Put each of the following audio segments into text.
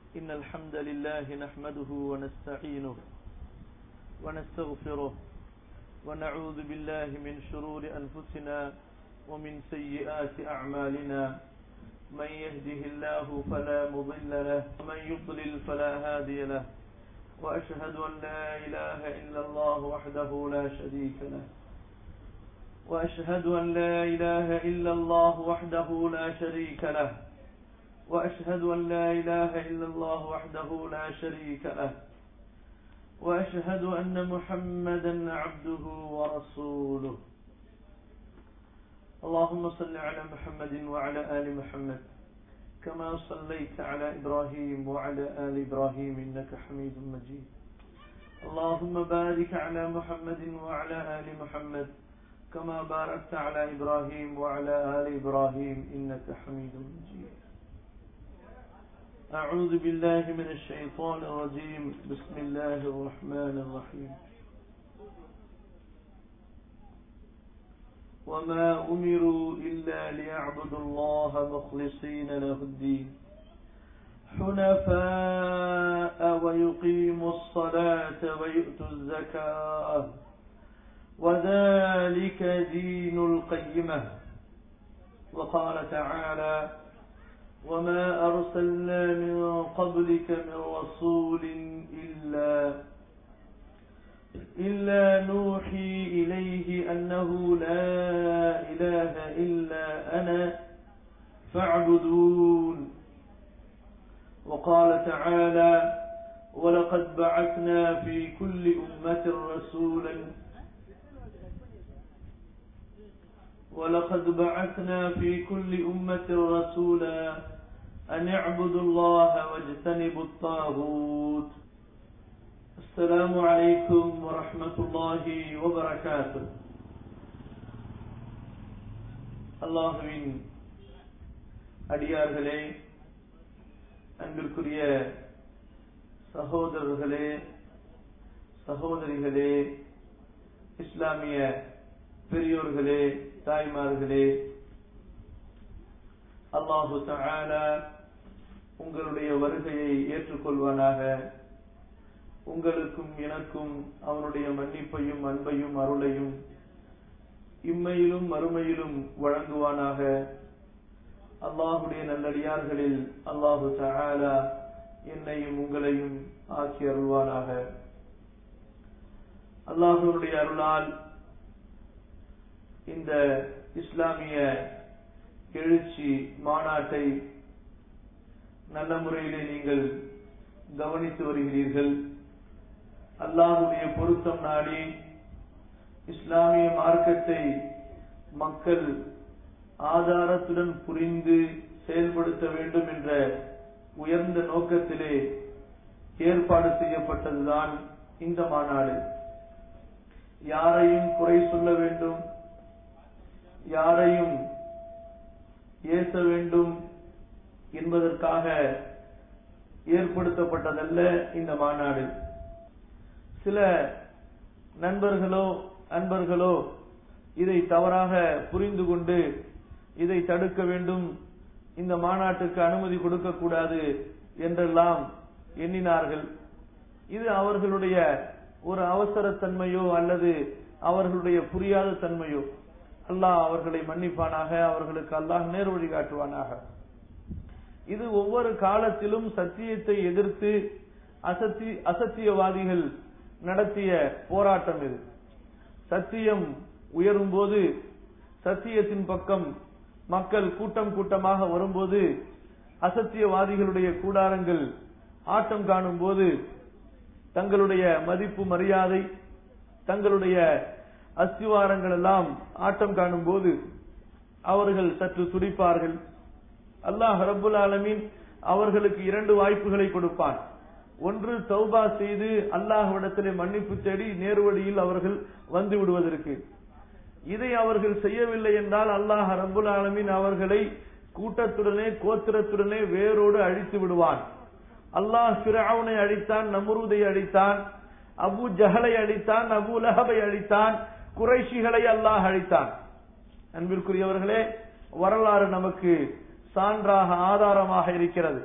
إن الحمد لله نحمده ونستعينه ونستغفره ونعوذ بالله من شرور أنفسنا ومن سيئات أعمالنا من يهده الله فلا مضل له ومن يضلل فلا هادي له وأشهد أن لا إله إلا الله وحده لا شريك له وأشهد أن لا إله إلا الله وحده لا شريك له وأشهد أن لا إله إلا الله وحده لا شريك له وأشهد أن محمدا عبده ورسوله اللهم صل على محمد وعلى آل محمد كما صليت على إبراهيم وعلى آل إبراهيم إنك حميد مجيد اللهم بارك على محمد وعلى آل محمد كما باركت على إبراهيم وعلى آل إبراهيم إنك حميد مجيد أعوذ بالله من الشيطان الرجيم بسم الله الرحمن الرحيم وما أمروا إلا ليعبدوا الله مخلصين له الدين حنفاء ويقيموا الصلاة ويؤتوا الزكاة وذلك دين القيمة وقال تعالى وما أرسلنا من قبلك من رسول إلا إلا نوحي إليه أنه لا إله إلا أنا فاعبدون وقال تعالى ولقد بعثنا في كل أمة رسولا ولقد بعثنا في كل أمة رسولا أن اعبدوا الله واجتنبوا الطاغوت السلام عليكم ورحمة الله وبركاته அல்லாஹுவின் அடியார்களே அன்பிற்குரிய சகோதரர்களே சகோதரிகளே இஸ்லாமிய பெரியோர்களே தாய்மார்களே அல்லாஹு தஆலா உங்களுடைய வருகையை ஏற்றுக்கொள்வானாக உங்களுக்கும் எனக்கும் அவனுடைய மன்னிப்பையும் அன்பையும் அருளையும் இம்மையிலும் மறுமையிலும் வழங்குவானாக அல்லாஹுடைய நல்லடியார்களில் அல்லாஹு தஆலா என்னையும் உங்களையும் ஆக்கி அருள்வானாக அல்லாஹுடைய அருளால் இந்த இஸ்லாமிய எழுச்சி மாநாட்டை நல்ல முறையிலே நீங்கள் கவனித்து வருகிறீர்கள் அல்லாஹுடைய பொருத்தம் நாடி இஸ்லாமிய மார்க்கத்தை மக்கள் ஆதாரத்துடன் புரிந்து செயல்படுத்த வேண்டும் என்ற உயர்ந்த நோக்கத்திலே ஏற்பாடு செய்யப்பட்டதுதான் இந்த மாநாடு யாரையும் குறை சொல்ல வேண்டும் யாரையும் ஏச வேண்டும் என்பதற்காக ஏற்படுத்தப்பட்டதல்ல இந்த மாநாடு சில நண்பர்களோ அன்பர்களோ இதை தவறாக புரிந்து கொண்டு இதை தடுக்க வேண்டும் இந்த மாநாட்டுக்கு அனுமதி கொடுக்க கூடாது என்றெல்லாம் எண்ணினார்கள் இது அவர்களுடைய ஒரு அவசரத்தன்மையோ அல்லது அவர்களுடைய புரியாத தன்மையோ அல்லாஹ் அவர்களை மன்னிப்பானாக அவர்களுக்கு அல்லாஹ் நேர் வழி காட்டுவானாக இது ஒவ்வொரு காலத்திலும் சத்தியத்தை எதிர்த்து அசத்தி அசத்தியவாதிகள் நடத்திய போராட்டம் இது சத்தியம் உயரும் போது சத்தியத்தின் பக்கம் மக்கள் கூட்டம் கூட்டமாக வரும்போது அசத்தியவாதிகளுடைய கூடாரங்கள் ஆட்டம் காணும் போது தங்களுடைய மதிப்பு மரியாதை தங்களுடைய அஸ்திவாரங்கள் எல்லாம் ஆட்டம் காணும் போது அவர்கள் சற்று துடிப்பார்கள் அல்லாஹ் ரபுல் ஆலமீன் அவர்களுக்கு இரண்டு வாய்ப்புகளை கொடுப்பான் ஒன்று தௌபா செய்து அல்லாஹ்விடத்திலே மன்னிப்பு தேடி நேர்வழியில் அவர்கள் வந்து விடுவதற்கு இதை அவர்கள் செய்யவில்லை என்றால் அல்லாஹ் ரபுல் ஆலமீன் அவர்களை கூட்டத்துடனே கோத்திரத்துடனே வேரோடு அழித்து விடுவான் அல்லாஹ் பிராவுனை அழித்தான் நம்ருதை அழித்தான் அபு ஜஹலை அழித்தான் அபு லஹபை அழித்தான் குறைஷிகளை அல்லாஹ் அழித்தான் அன்பிற்குரியவர்களே வரலாறு நமக்கு சான்றாக ஆதாரமாக இருக்கிறது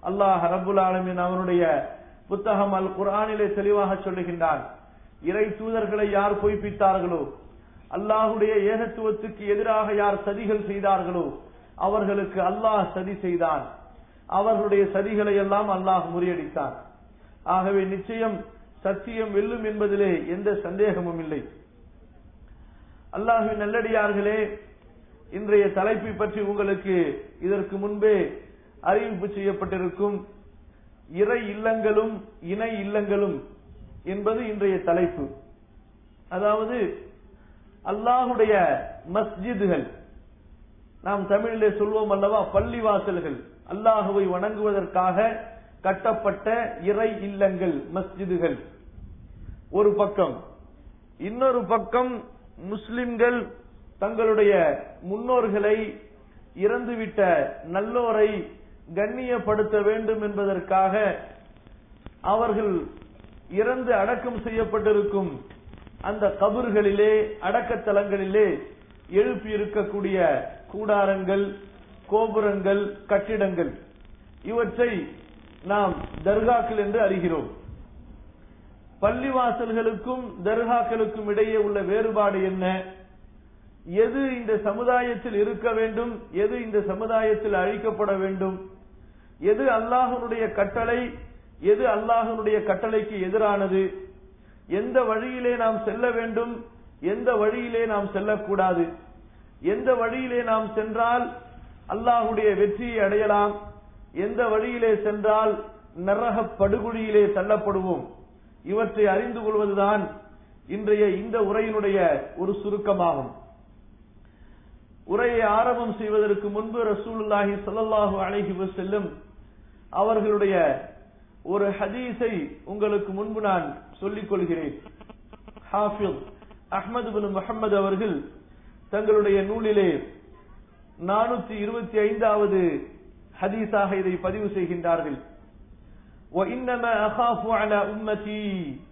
அல்லாஹ் ரபுல் ஆலமின் அவனுடைய புத்தகம் அல் குர்ஆனிலே தெளிவாக சொல்லுகின்றான் இறை தூதர்களை யார் பொய்ப்பித்தார்களோ அல்லாஹுடைய ஏகத்துவத்துக்கு எதிராக யார் சதிகள் செய்தார்களோ அவர்களுக்கு அல்லாஹ் சதி செய்தான் அவர்களுடைய சதிகளை எல்லாம் அல்லாஹ் முறியடித்தான் ஆகவே நிச்சயம் சத்தியம் வெல்லும் என்பதிலே எந்த சந்தேகமும் இல்லை அல்லாஹுவின் நல்லடியார்களே இன்றைய தலைப்பை பற்றி உங்களுக்கு இதற்கு முன்பே அறிவிப்பு செய்யப்பட்டிருக்கும் இறை இல்லங்களும் இணை இல்லங்களும் என்பது இன்றைய தலைப்பு அதாவது அல்லாஹுடைய மஸ்ஜிதுகள் நாம் தமிழிலே சொல்வோம் அல்லவா பள்ளிவாசல்கள் அல்லாஹுவை வணங்குவதற்காக கட்டப்பட்ட இறை இல்லங்கள் மஸ்ஜிதுகள் ஒரு பக்கம் இன்னொரு பக்கம் முஸ்லிம்கள் தங்களுடைய முன்னோர்களை இறந்துவிட்ட நல்லோரை கண்ணியப்படுத்த வேண்டும் என்பதற்காக அவர்கள் இறந்து அடக்கம் செய்யப்பட்டிருக்கும் அந்த கபர்களிலே அடக்கத்தலங்களிலே எழுப்பி இருக்கக்கூடிய கூடாரங்கள் கோபுரங்கள் கட்டிடங்கள் இவற்றை நாம் தர்காக்கள் என்று அறிகிறோம் பள்ளிவாசல்களுக்கும் தர்காக்களுக்கும் இடையே உள்ள வேறுபாடு என்ன எது இந்த சமுதாயத்தில் இருக்க வேண்டும் எது இந்த சமுதாயத்தில் அழிக்கப்பட வேண்டும் எது அல்லாஹனுடைய கட்டளை எது அல்லாஹனுடைய கட்டளைக்கு எதிரானது எந்த வழியிலே நாம் செல்ல வேண்டும் எந்த வழியிலே நாம் செல்லக்கூடாது எந்த வழியிலே நாம் சென்றால் அல்லாஹுடைய வெற்றியை அடையலாம் எந்த வழியிலே சென்றால் நரக படுகொலியிலே தள்ளப்படுவோம் இவற்றை அறிந்து கொள்வதுதான் இன்றைய இந்த உரையினுடைய ஒரு சுருக்கமாகும் உரையை ஆரம்பம் செய்வதற்கு முன்பு ரசூலுல்லாஹி ஸல்லல்லாஹு அலைஹி வஸல்லம் அவர்களுடைய ஒரு ஹதீஸை உங்களுக்கு முன்பு நான் சொல்லிக் கொள்கிறேன் ஹாஃபிஸ் அஹ்மது பின் முஹம்மது அவர்கள் தங்களுடைய நூலிலே நானூத்தி இருபத்தி ஐந்தாவது ஹதீஸாக இதை பதிவு செய்கின்றார்கள் وإنما أخاف على أمتي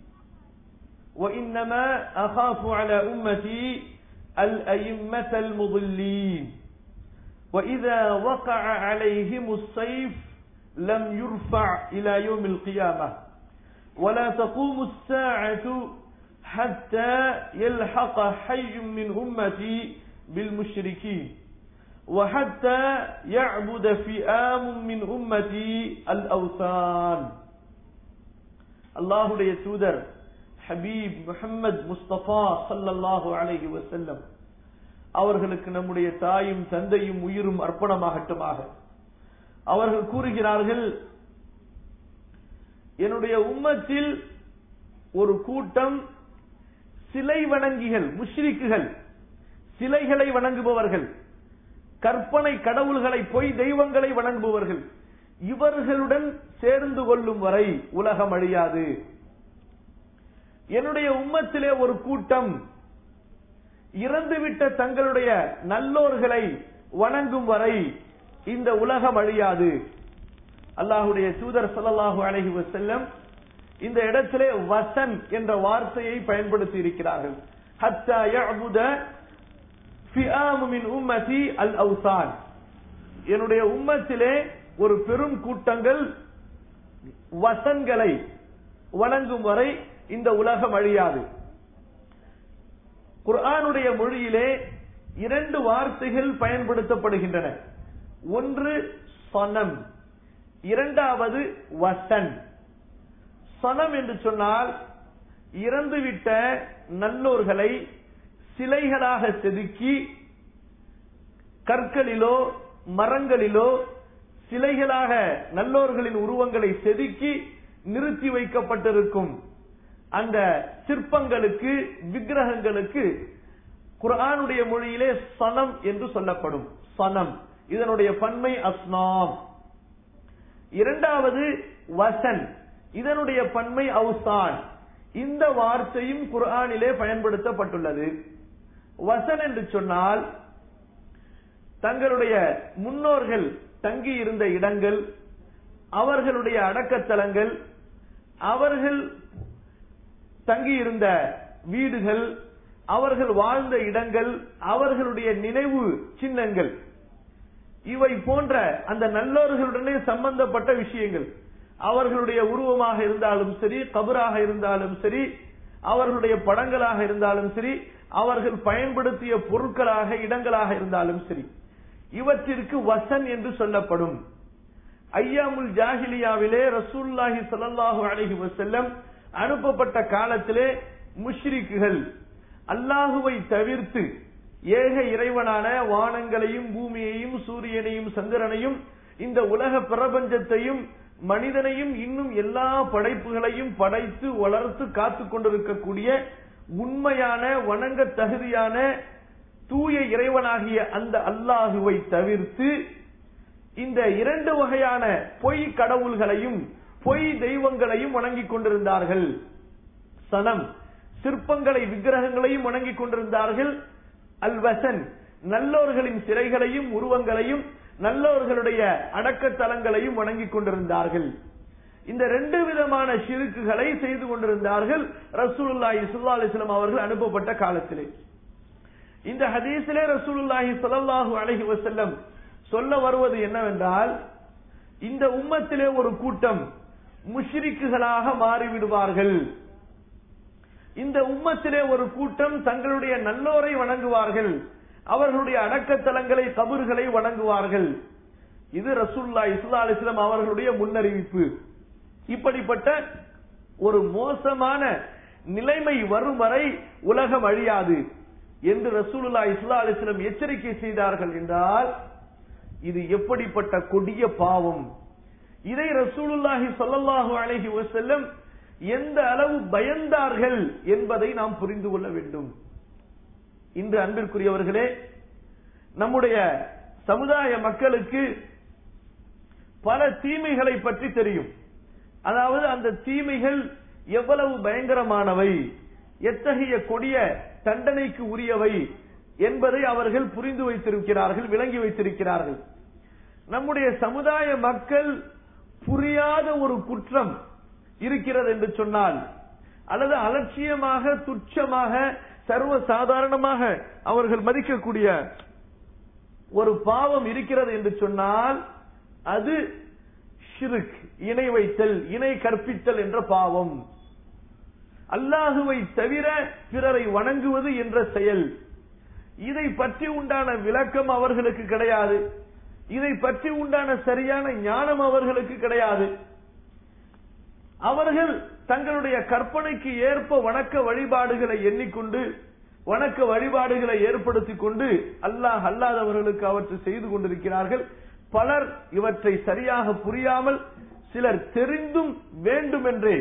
وإنما أخاف على أمتي الأئمة المضلين وإذا وقع عليهم السيف لم يرفع إلى يوم القيامة ولا تقوم الساعة حتى يلحق حي من أمتي بالمشركين وحتى يعبد فئام من أمتي الأوثان الله يتودر ஹபீப் முஹம்மது முஸ்தபா சல்லல்லாஹு அலைஹி வசல்லம் அவர்களுக்கு நம்முடைய தாயும் தந்தையும் உயிரும் அர்ப்பணமாகட்டுமாக அவர்கள் கூறுகிறார்கள் என்னுடைய உம்மத்தில் ஒரு கூட்டம் சிலை வணங்கிகள் முஷ்ரிக்குகள் சிலைகளை வணங்குபவர்கள் கற்பனை கடவுள்களை பொய் தெய்வங்களை வணங்குபவர்கள் இவர்களுடன் சேர்ந்து கொள்ளும் வரை உலகம் அழியாது என்னுடைய உம்மத்திலே ஒரு கூட்டம் இறந்துவிட்ட தங்களுடைய நல்லோர்களை வணங்கும் வரை இந்த உலகம் அழியாது அல்லாஹுடைய தூதர் சல்லாஹூ அலஹி வசல்லம் இந்த இடத்திலே வசன் என்ற வார்த்தையை பயன்படுத்தி இருக்கிறார்கள் ஹத்தா யஅபுத ஃபிஆமு மின் உம்மதி அல் அவுசான் என்னுடைய உம்மத்திலே ஒரு பெரும் கூட்டங்கள் வசன்களை வணங்கும் வரை இந்த உலகம் அழியாது குர்ஆனுடைய மொழியிலே இரண்டு வார்த்தைகள் பயன்படுத்தப்படுகின்றன ஒன்று சனம் இரண்டாவது வசன் சனம் என்று சொன்னால் இறந்துவிட்ட நல்லோர்களை சிலைகளாக செதுக்கி கற்களிலோ மரங்களிலோ சிலைகளாக நல்லோர்களின் உருவங்களை செதுக்கி நிறுத்தி வைக்கப்பட்டிருக்கும் அந்த சிற்பங்களுக்கு விக்கிரகங்களுக்கு குரானுடைய மொழியிலே சனம் என்று சொல்லப்படும் சனம் இதனுடைய பன்மை அஸ்னாம் இரண்டாவது வசன் இதனுடைய பன்மை அவுசான் இந்த வார்த்தையும் குர்ஆனிலே பயன்படுத்தப்பட்டுள்ளது வசன் என்று சொன்னால் தங்களுடைய முன்னோர்கள் தங்கி இருந்த இடங்கள் அவர்களுடைய அடக்கத்தலங்கள் அவர்கள் தங்கியிருந்த வீடுகள் அவர்கள் வாழ்ந்த இடங்கள் அவர்களுடைய நினைவு சின்னங்கள் இவை போன்ற அந்த நல்லோர்களுடனே சம்பந்தப்பட்ட விஷயங்கள் அவர்களுடைய உருவமாக இருந்தாலும் சரி கபராக இருந்தாலும் சரி அவர்களுடைய படங்களாக இருந்தாலும் சரி அவர்கள் பயன்படுத்திய பொருட்களாக இடங்களாக இருந்தாலும் சரி இவற்றிற்கு வசன் என்று சொல்லப்படும் ஐயாமுல் ஜாஹிலியாவிலே ரசூல்லாஹி ஸல்லல்லாஹு அலைஹி வஸல்லம் அனுப்பப்பட்ட காலத்திலே முஷ்ரிக்குகள் அல்லாஹுவை தவிர்த்து ஏக இறைவனான வானங்களையும் பூமியையும் சூரியனையும் சந்திரனையும் இந்த உலக பிரபஞ்சத்தையும் மனிதனையும் இன்னும் எல்லா படைப்புகளையும் படைத்து வளர்த்து காத்து கொண்டிருக்கக்கூடிய உண்மையான வணங்க தகுதியான தூய இறைவனாகிய அந்த அல்லாஹுவை தவிர்த்து இந்த இரண்டு வகையான பொய் கடவுள்களையும் பொய் தெய்வங்களையும் வணங்கிக் கொண்டிருந்தார்கள் சனம் சிற்பங்களை விக்கிரகங்களையும் வணங்கிக் கொண்டிருந்தார்கள் அல்வசன் நல்லோர்களின் சிலைகளையும் உருவங்களையும் நல்லோர்களுடைய அடக்கத்தலங்களையும் வணங்கிக் கொண்டிருந்தார்கள் இந்த ரெண்டு விதமான ஷிருக்குகளை செய்து கொண்டிருந்தார்கள் ரசூலுல்லாஹி ஸல்லல்லாஹு அலைஹி வஸல்லம் அவர்கள் அனுப்பப்பட்ட காலத்திலே இந்த ஹதீஸிலே ரசூலுல்லாஹி ஸல்லல்லாஹு அலைஹி வஸல்லம் சொல்ல வருவது என்னவென்றால் இந்த உம்மத்திலே ஒரு கூட்டம் முஷ்ரிக்குகளாக மாறிவிடுவார்கள் இந்த உம்மத்திலே ஒரு கூட்டம் தங்களுடைய நல்லோரை வணங்குவார்கள் அவர்களுடைய அடக்கத்தலங்களை கபறுகளை வணங்குவார்கள் இது ரசூல்லா இஸ்லா அலிஸ்லாம் அவர்களுடைய முன்னறிவிப்பு இப்படிப்பட்ட ஒரு மோசமான நிலைமை வரும் வரை உலகம் அழியாது என்று ரசூலுல்லா இஸ்லா அலிஸ்லாம் எச்சரிக்கை செய்தார்கள் என்றால் இது எப்படிப்பட்ட கொடிய பாவம் இதை ரசூலுல்லாஹி ஸல்லல்லாஹு அலைஹி வஸல்லம் எந்த அளவு பயந்தார்கள் என்பதை நாம் புரிந்து கொள்ள வேண்டும் இன்று அன்பிற்குரியவர்களே நம்முடைய சமுதாய மக்களுக்கு பல தீமைகளை பற்றி தெரியும் அதாவது அந்த தீமைகள் எவ்வளவு பயங்கரமானவை எத்தகைய கொடிய தண்டனைக்கு உரியவை என்பதை அவர்கள் புரிந்து வைத்திருக்கிறார்கள் விளங்கி வைத்திருக்கிறார்கள் நம்முடைய சமுதாய மக்கள் புரியாத ஒரு குற்றம் இருக்கிறது என்று சொன்னால் அல்லது அலட்சியமாக துச்சமாக சர்வ சாதாரணமாக அவர்கள் மதிக்கக்கூடிய ஒரு பாவம் இருக்கிறது என்று சொன்னால் அது ஷிருக் இணை வைத்தல் இணை கற்பித்தல் என்ற பாவம் அல்லாஹுவை தவிர பிறரை வணங்குவது என்ற செயல் இதை பற்றி உண்டான விளக்கம் அவர்களுக்கு கிடையாது இதை பற்றி உண்டான சரியான ஞானம் அவர்களுக்கு கிடையாது அவர்கள் தங்களுடைய கற்பனைக்கு ஏற்ப வணக்க வழிபாடுகளை எண்ணிக்கொண்டு வணக்க வழிபாடுகளை ஏற்படுத்திக் கொண்டு அல்லாஹ் அல்லாதவர்களுக்கு அவற்றை செய்து கொண்டிருக்கிறார்கள் பலர் இவற்றை சரியாக புரியாமல் சிலர் தெரிந்தும் வேண்டுமென்றே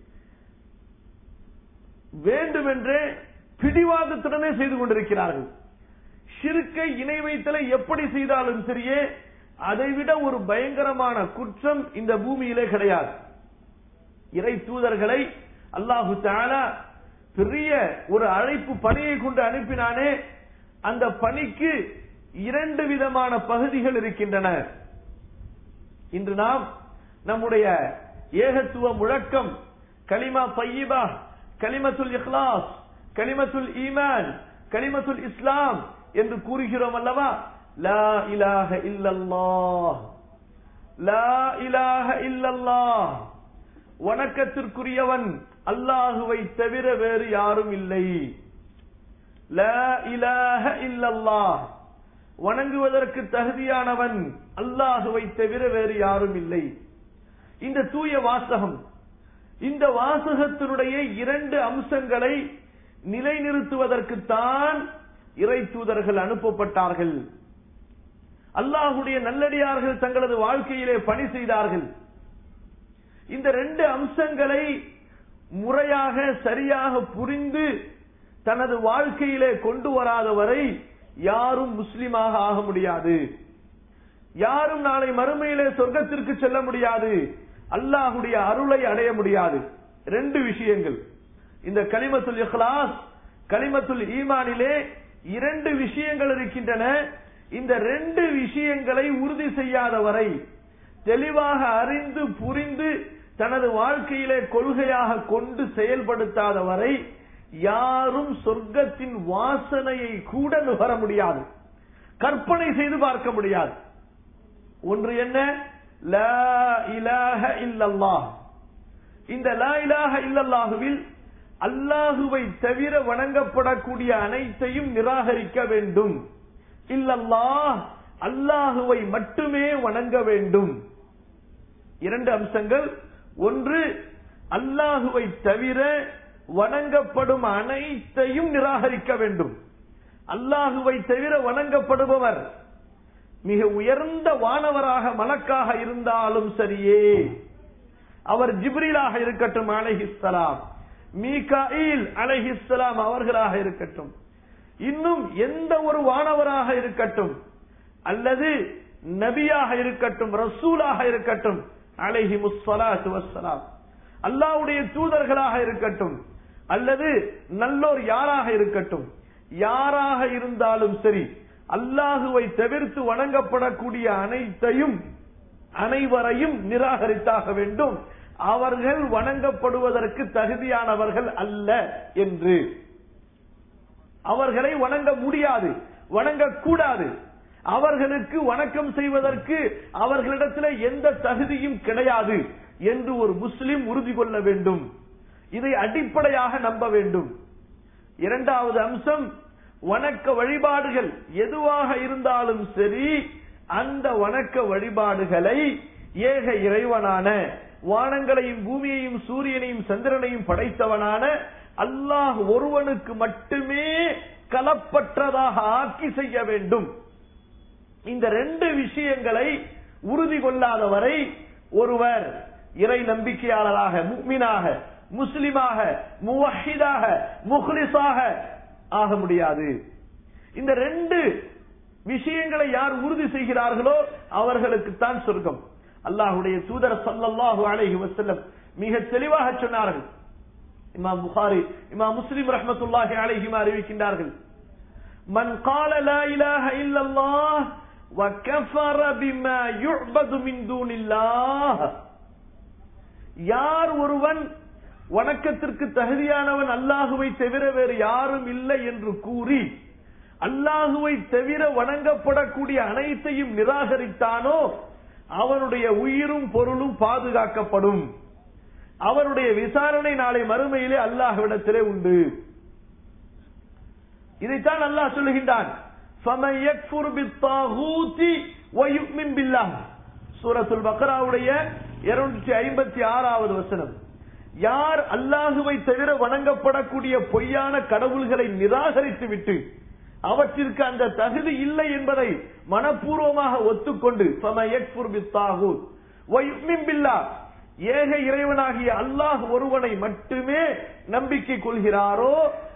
வேண்டுமென்றே பிடிவாதத்துடனே செய்து கொண்டிருக்கிறார்கள் ஷிருக்கை இணை வைத்தலை எப்படி செய்தாலும் சரியே அதைவிட ஒரு பயங்கரமான குற்றம் இந்த பூமியிலே கிடையாது இறை தூதர்களை அல்லாஹு தாலா பெரிய ஒரு அழைப்பு பணியை கொண்டு அனுப்பினானே அந்த பணிக்கு இரண்டு விதமான பகுதிகள் இருக்கின்றன இன்று நாம் நம்முடைய ஏகத்துவ முழக்கம் கலிமா பையிபா கலிமத்துல் இஹ்லாஸ் கலிமத்துல் ஈமான் கலிமத்துல் இஸ்லாம் என்று கூறுகிறோம் அல்லவா லா இலாஹ இல்லல்லாஹ் லா இலாஹ இல்லல்லாஹ் வணக்கத்திற்குரியவன் அல்லாஹுவை தவிர வேறு யாரும் இல்லை லா இலாஹ இல்லல்லாஹ் வணங்குவதற்கு தகுதியானவன் அல்லாஹுவை தவிர வேறு யாரும் இல்லை இந்த தூய வாசகம் இந்த வாசகத்தினுடைய இரண்டு அம்சங்களை நிலைநிறுத்துவதற்குத்தான் இறை தூதர்கள் அனுப்பப்பட்டார்கள் அல்லாஹுடைய நல்லடியார்கள் தங்களது வாழ்க்கையிலே பணி செய்தார்கள் இந்த ரெண்டு அம்சங்களை முறையாக சரியாக புரிந்து தனது வாழ்க்கையிலே கொண்டு வராத வரை யாரும் முஸ்லிமாக ஆக முடியாது யாரும் நாளை மறுமையிலே சொர்க்கத்திற்கு செல்ல முடியாது அல்லாஹுடைய அருளை அடைய முடியாது ரெண்டு விஷயங்கள் இந்த கலிமத்துல் இஹ்லாஸ் கலிமத்துல் ஈமானிலே இரண்டு விஷயங்கள் இருக்கின்றன இந்த ரெண்டு விஷயங்களை உறுதி செய்யாத வரை தெளிவாக அறிந்து புரிந்து தனது வாழ்க்கையிலே கொள்கையாக கொண்டு செயல்படுத்தாத வரை யாரும் சொர்க்கத்தின் வாசனையை கூட நுகர முடியாது கற்பனை செய்து பார்க்க முடியாது ஒன்று என்ன லா இலாஹ இல்லல்லாஹ் இந்த லா இலாஹ இல்லல்லாஹுவில் அல்லாஹுவை தவிர வணங்கப்படக்கூடிய அனைத்தையும் நிராகரிக்க வேண்டும் இல்லல்லாஹ் அல்லாஹுவை மட்டுமே வணங்க வேண்டும் இரண்டு அம்சங்கள் ஒன்று அல்லாஹுவை தவிர வணங்கப்படும் அனைத்தையும் நிராகரிக்க வேண்டும் அல்லாஹுவை தவிர வணங்கப்படுபவர் மிக உயர்ந்த வானவராக மலக்காக இருந்தாலும் சரியே அவர் ஜிப்ரீலாக இருக்கட்டும் அலைஹிஸ்ஸலாம் மீகாயில் அலைஹிஸ்ஸலாம் அவர்களாக இருக்கட்டும் இன்னும் எந்த ஒரு வானவராக இருக்கட்டும் அல்லது நபியாக இருக்கட்டும் ரசூலாக இருக்கட்டும் அலைஹி முஸ்ஸலாத்து வஸ்ஸலாம் அல்லாஹ்வுடைய தூதர்களாக இருக்கட்டும் அல்லது நல்லோர் யாராக இருக்கட்டும் யாராக இருந்தாலும் சரி அல்லாஹுவை தவிர்த்து வணங்கப்படக்கூடிய அனைத்தையும் அனைவரையும் நிராகரித்தாக வேண்டும் அவர்கள் வணங்கப்படுவதற்கு தகுதியானவர்கள் அல்ல என்று அவர்களை வணங்க முடியாது வணங்கக்கூடாது அவர்களுக்கு வணக்கம் செய்வதற்கு அவர்களிடத்தில் எந்த தகுதியும் கிடையாது என்று ஒரு முஸ்லிம் உறுதி கொள்ள வேண்டும் இதை அடிப்படையாக நம்ப வேண்டும் இரண்டாவது அம்சம் வணக்க வழிபாடுகள் எதுவாக இருந்தாலும் சரி அந்த வணக்க வழிபாடுகளை ஏக இறைவனான வானங்களையும் பூமியையும் சூரியனையும் சந்திரனையும் படைத்தவனான அல்லாஹ் ஒருவனுக்கு மட்டுமே கலப்பற்றதாக ஆக்கி செய்ய வேண்டும் இந்த ரெண்டு விஷயங்களை உறுதி கொள்ளாதவரை ஒருவர் இறை நம்பிக்கையாளராக முக்மினாக முஸ்லிமாக முவஹிதாக முஹ்லிஸாக ஆக முடியாது இந்த ரெண்டு விஷயங்களை யார் உறுதி செய்கிறார்களோ அவர்களுக்கு தான் சொர்க்கம் அல்லாஹுடைய தூதர் சல்லல்லாஹு அலைஹி வஸல்லம் மிக தெளிவாக சொன்னார்கள் இமாம் புகாரி இமாம் முஸ்லிம் ரஹ்மத்துல்லாஹி அலைஹிமா அறிவிக்கின்றார்கள் மன் قال لا اله الا الله وكفر بما يعبد من دون الله யார் ஒருவன் வணக்கத்திற்கு தகுதியானவன் அல்லாஹுவை தவிர வேறு யாரும் இல்லை என்று கூறி அல்லாஹுவை தவிர வணங்கப்படக்கூடிய அனைத்தையும் நிராகரித்தானோ அவனுடைய உயிரும் பொருளும் பாதுகாக்கப்படும் அவருடைய விசாரணை நாளை மறுமையிலே அல்லாஹ்விடத்திலே உண்டு இதைத்தான் அல்லாஹ் சொல்லுகின்றான் فَمَنْ يَكْفُرْ بِالطَّاغُوتِ وَيُؤْمِنْ بِاللَّهِ சூரத்துல் பக்ராவுடைய 256வது வசனம் யார் அல்லாஹுவை தவிர வணங்கப்படக்கூடிய பொய்யான கடவுள்களை நிராகரித்து விட்டு அவற்றிற்கு அந்த தகுதி இல்லை என்பதை மனப்பூர்வமாக ஒத்துக்கொண்டு ஏக இறைவனாகிய அல்லாஹ் ஒருவனை மட்டுமே நம்பிக்கை கொள்கிறாரோ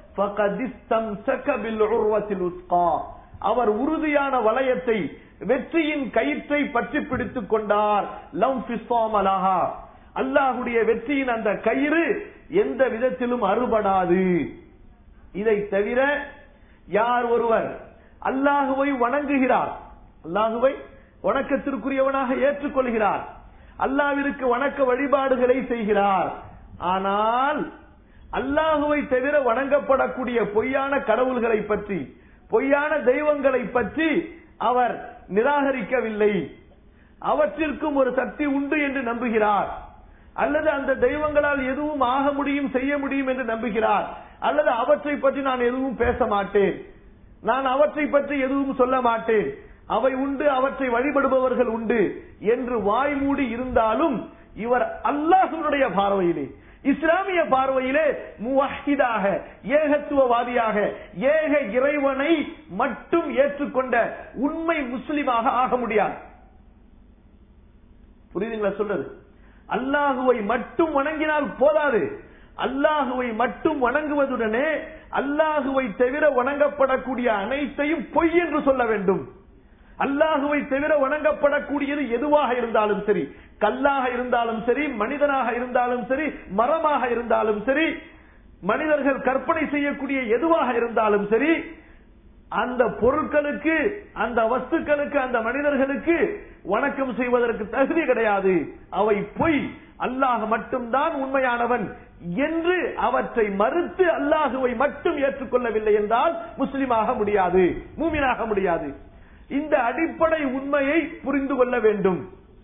அவர் உறுதியான வளையத்தை வெற்றியின் கயிற்றை பற்றி பிடித்துக் கொண்டார் லம் பிஸ்வாமலாகா அல்லாஹுடைய வெற்றியின் அந்த கயிறு எந்த விதத்திலும் அறுபடாது இதை தவிர யார் ஒருவர் அல்லாஹுவை வணங்குகிறார் அல்லாஹுவை வணக்கத்திற்குரியவனாக ஏற்றுக்கொள்கிறார் அல்லாவிற்கு வணக்க வழிபாடுகளை செய்கிறார் ஆனால் அல்லாஹுவை தவிர வணங்கப்படக்கூடிய பொய்யான கடவுள்களை பற்றி பொய்யான தெய்வங்களை பற்றி அவர் நிராகரிக்கவில்லை அவற்றிற்கும் ஒரு சக்தி உண்டு என்று நம்புகிறார் அல்லது அந்த தெய்வங்களால் எதுவும் ஆக முடியும் செய்ய முடியும் என்று நம்புகிறார் அல்லது அவற்றை பற்றி நான் எதுவும் பேச மாட்டேன் நான் அவற்றை பற்றி எதுவும் சொல்ல மாட்டேன் அவை உண்டு அவற்றை வழிபடுபவர்கள் உண்டு என்று வாய் மூடி இருந்தாலும் இவர் அல்லாஹனுடைய பார்வையிலே இஸ்லாமிய பார்வையிலே முவஹிதாக ஏகத்துவவாதியாக ஏக இறைவனை மட்டும் ஏற்றுக்கொண்ட உண்மை முஸ்லிமாக ஆக முடியாது புரியுதுங்களா சொல்றது அல்லாஹுவை மட்டும் வணங்கினால் போதாது அல்லாஹுவை மட்டும் வணங்குவதுடனே அல்லாஹுவை தவிர வணங்கப்படக்கூடிய அனைத்தையும் பொய் என்று சொல்ல வேண்டும் அல்லாஹுவை தவிர வணங்கப்படக்கூடியது எதுவாக இருந்தாலும் சரி கல்லாக இருந்தாலும் சரி மனிதனாக இருந்தாலும் சரி மரமாக இருந்தாலும் சரி மனிதர்கள் கற்பனை செய்யக்கூடிய எதுவாக இருந்தாலும் சரி அந்த பொருட்களுக்கு அந்த வஸ்துக்களுக்கு அந்த மனிதர்களுக்கு வணக்கம் செய்வதற்கு தகுதி கிடையாது அவை பொய் அல்லாஹ் மட்டும்தான் உண்மையானவன் என்று அவற்றை மறுத்து அல்லாஹுவை மட்டும் ஏற்றுக்கொள்ளவில்லை என்றால் முஸ்லிமாக முடியாது மூமினாக முடியாது இந்த அடிப்படை உண்மையை புரிந்து கொள்ள வேண்டும்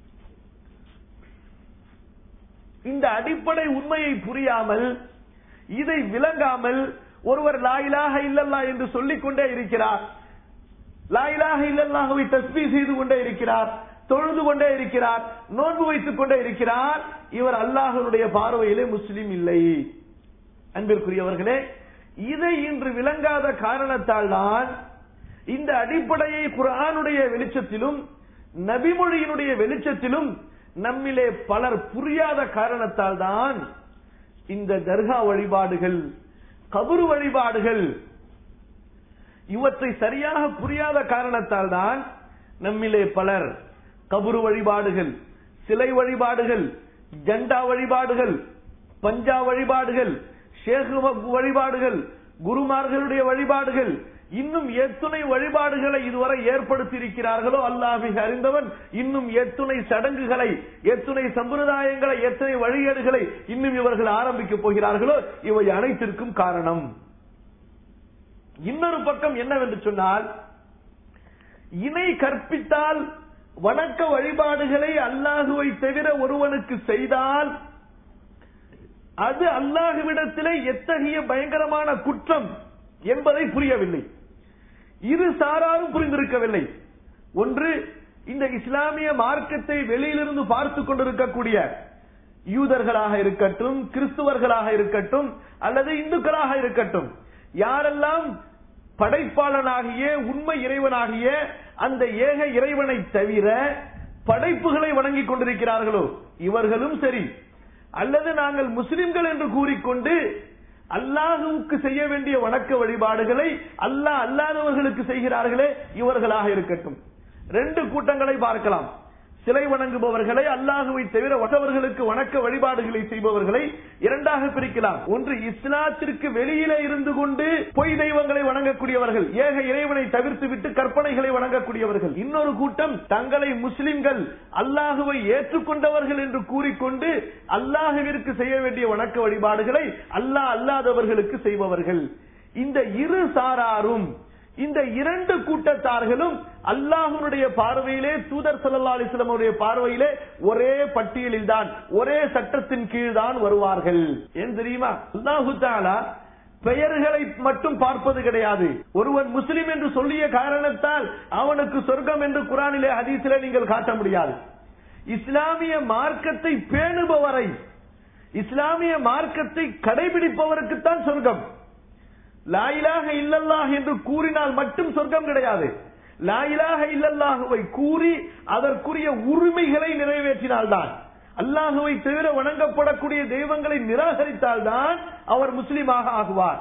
இந்த அடிப்படை உண்மையை புரியாமல் இதை விளங்காமல் ஒருவர் லாயிலாக இல்லல்லா என்று சொல்லிக் கொண்டே இருக்கிறார் லாயிலாக இல்லல்லாஹுவை தஸ்பீ செய்து கொண்டே இருக்கிறார் தொழுது கொண்டே இருக்கிறார் நோன்பு வைத்துக் கொண்டே இருக்கிறார் இவர் அல்லாஹனுடைய பார்வையிலே முஸ்லிம் இல்லை அன்பிற்குரியவர்களே இதை இன்று விளங்காத காரணத்தால் தான் இந்த அடிப்படையை குரானுடைய வெளிச்சத்திலும் நபிமொழியினுடைய வெளிச்சத்திலும் நம்மிலே பலர் புரியாத காரணத்தால் தான் இந்த தர்கா வழிபாடுகள் கபுரு வழிபாடுகள் இவற்றை சரியாக புரியாத காரணத்தால் தான் நம்மிலே பலர் கபுரு வழிபாடுகள் சிலை வழிபாடுகள் ஜண்டா வழிபாடுகள் பஞ்சா வழிபாடுகள் ஷேகு வழிபாடுகள் குருமார்களுடைய வழிபாடுகள் இன்னும் எத்துணை வழிபாடுகளை இதுவரை ஏற்படுத்தி இருக்கிறார்களோ அல்லாஹ் மிக அறிந்தவன் இன்னும் எத்துணை சடங்குகளை எத்துணை சம்பிரதாயங்களை எத்தனை வழிகேடுகளை இன்னும் இவர்கள் ஆரம்பிக்க போகிறார்களோ இவை அனைத்திற்கும் காரணம் இன்னொரு பக்கம் என்னவென்று சொன்னால் இணை கற்பித்தால் வணக்க வழிபாடுகளை அல்லாஹுவை தவிர ஒருவனுக்கு செய்தால் அது அல்லாஹுவிடத்திலே எத்தகைய பயங்கரமான குற்றம் என்பதை புரியவில்லை இரு சாராரும் புரிந்திருக்கவில்லை ஒன்று இந்த இஸ்லாமிய மார்க்கத்தை வெளியிலிருந்து பார்த்து கொண்டிருக்கக்கூடிய யூதர்களாக இருக்கட்டும் கிறிஸ்துவர்களாக இருக்கட்டும் அல்லது இந்துக்களாக இருக்கட்டும் யாரெல்லாம் படைப்பாளனாகிய உண்மை இறைவனாகிய அந்த ஏக இறைவனை தவிர படைப்புகளை வணங்கிக் கொண்டிருக்கிறார்களோ இவர்களும் சரி அல்லது நாங்கள் முஸ்லிம்கள் என்று கூறிக்கொண்டு அல்லாஹுவுக்கு செய்ய வேண்டிய வணக்க வழிபாடுகளை அல்லாஹ் அல்லாதவர்களுக்கு செய்கிறார்களே இவர்களாக இருக்கட்டும் ரெண்டு கூட்டங்களை பார்க்கலாம் சிலை வணங்குபவர்களை அல்லாஹுவை தவிர மற்றவர்களுக்கு வணக்க வழிபாடுகளை செய்பவர்களை இரண்டாக பிரிக்கலாம் ஒன்று இஸ்லாத்திற்கு வெளியிலே இருந்து கொண்டு பொய் தெய்வங்களை வணங்கக்கூடியவர்கள் ஏக இறைவனை தவிர்த்து விட்டு கற்பனைகளை வணங்கக்கூடியவர்கள் இன்னொரு கூட்டம் தங்களை முஸ்லிம்கள் அல்லாஹுவை ஏற்றுக்கொண்டவர்கள் என்று கூறிக்கொண்டு அல்லாஹுவிற்கு செய்ய வேண்டிய வணக்க வழிபாடுகளை அல்லாஹ் அல்லாதவர்களுக்கு செய்பவர்கள் இந்த இரு சாராரும் இந்த இரண்டு கூட்டத்தார்களும் அல்லாஹனுடைய பார்வையிலே தூதர் சல்லா அலிஸ்லமுடைய பார்வையிலே ஒரே பட்டியலில் தான் ஒரே சட்டத்தின் கீழ் தான் வருவார்கள் ஏன் தெரியுமா அல்லாஹு தாலா பெயர்களை மட்டும் பார்ப்பது கிடையாது ஒருவன் முஸ்லிம் என்று சொல்லிய காரணத்தால் அவனுக்கு சொர்க்கம் என்று குரானிலே ஹதீஸிலே நீங்கள் காட்ட முடியாது இஸ்லாமிய மார்க்கத்தை பேணுபவரை இஸ்லாமிய மார்க்கத்தை கடைபிடிப்பவருக்குத்தான் சொர்க்கம் லாயிலாக இல்லல்லாஹ் என்று கூறினால் மட்டும் சொர்க்கம் கிடையாது லாயிலாக இல்லல்லாஹுவை கூறி அதற்குரிய உரிமைகளை நிறைவேற்றினால்தான் அல்லாஹுவை தவிர வணங்கப்படக்கூடிய தெய்வங்களை நிராகரித்தால்தான் அவர் முஸ்லீமாக ஆகுவார்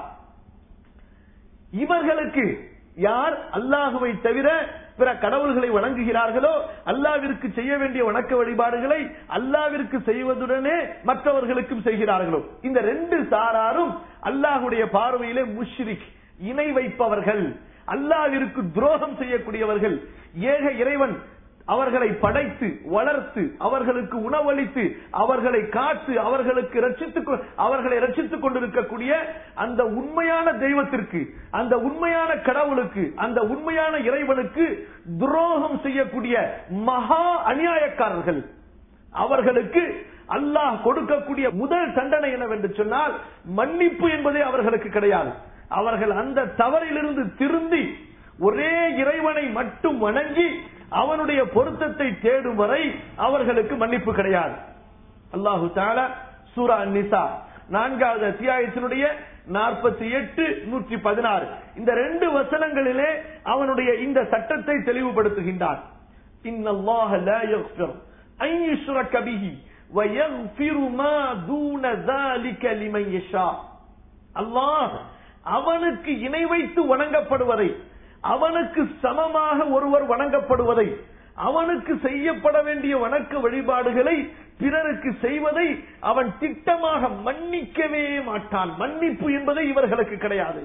இவர்களுக்கு யார் அல்லாஹுவை தவிர பிற கடவுள்களை வணங்குகிறார்களோ அல்லாவிற்கு செய்ய வேண்டிய வணக்க வழிபாடுகளை அல்லாவிற்கு செய்வதுடனே மற்றவர்களுக்கும் செய்கிறார்களோ இந்த ரெண்டு சாராரும் அல்லாஹுடைய பார்வையிலே முஷ்ரிக் இணை வைப்பவர்கள் அல்லாவிற்கு துரோகம் செய்யக்கூடியவர்கள் ஏக இறைவன் அவர்களை படைத்து வளர்த்து அவர்களுக்கு உணவளித்து அவர்களை காத்து அவர்களுக்கு ரட்சித்துக் அவர்களை ரட்சித்துக் கொண்டிருக்கக்கூடிய அந்த உண்மையான தெய்வத்திற்கு அந்த உண்மையான கடவுளுக்கு அந்த உண்மையான இறைவனுக்கு துரோகம் செய்யக்கூடிய மகா அநியாயக்காரர்கள் அவர்களுக்கு அல்லாஹ் கொடுக்கக்கூடிய முதல் தண்டனை என்னவென்று சொன்னால் மன்னிப்பு என்பதே அவர்களுக்கு கிடையாது அவர்கள் அந்த தவறிலிருந்து திருந்தி ஒரே இறைவனை மட்டும் வணங்கி அவனுடைய பொருத்தத்தை தேடும் வரை அவர்களுக்கு மன்னிப்பு கிடையாது அல்லாஹு தாலா சூரா நிசா நான்காவது அத்தியாயத்தினுடைய நாற்பத்தி எட்டு நூற்றி பதினாறு இந்த ரெண்டு வசனங்களிலே அவனுடைய இந்த சட்டத்தை தெளிவுபடுத்துகின்றான் இன்னல்லாஹ லா யக்ஃபிர் அன் யுஷ்ரக பிஹி ويغفر ما دون ذلك لمن يشاء அல்லாஹ் அவனுக்கு இணை வைத்து வணங்கப்படுவதை அவனுக்கு சமமாக ஒருவர் வணங்கப்படுவதை அவனுக்கு செய்யப்பட வேண்டிய வணக்க வழிபாடுகளை பிறருக்கு செய்வதை அவன் திட்டமாக மன்னிக்கவே மாட்டான் மன்னிப்பு என்பதை இவர்களுக்கு கிடையாது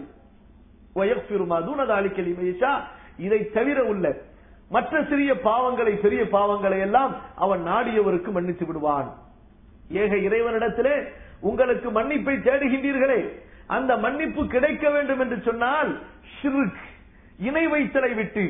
இதை தவிர உள்ள மற்ற சிறிய பாவங்களை பெரிய பாவங்களை எல்லாம் அவன் நாடியவருக்கு மன்னித்து விடுவான் ஏக இறைவனிடத்திலே உங்களுக்கு மன்னிப்பை தேடுகின்றீர்களே அந்த மன்னிப்பு கிடைக்க வேண்டும் என்று சொன்னால் ஷிருக் இணை வைத்தலை விட்டு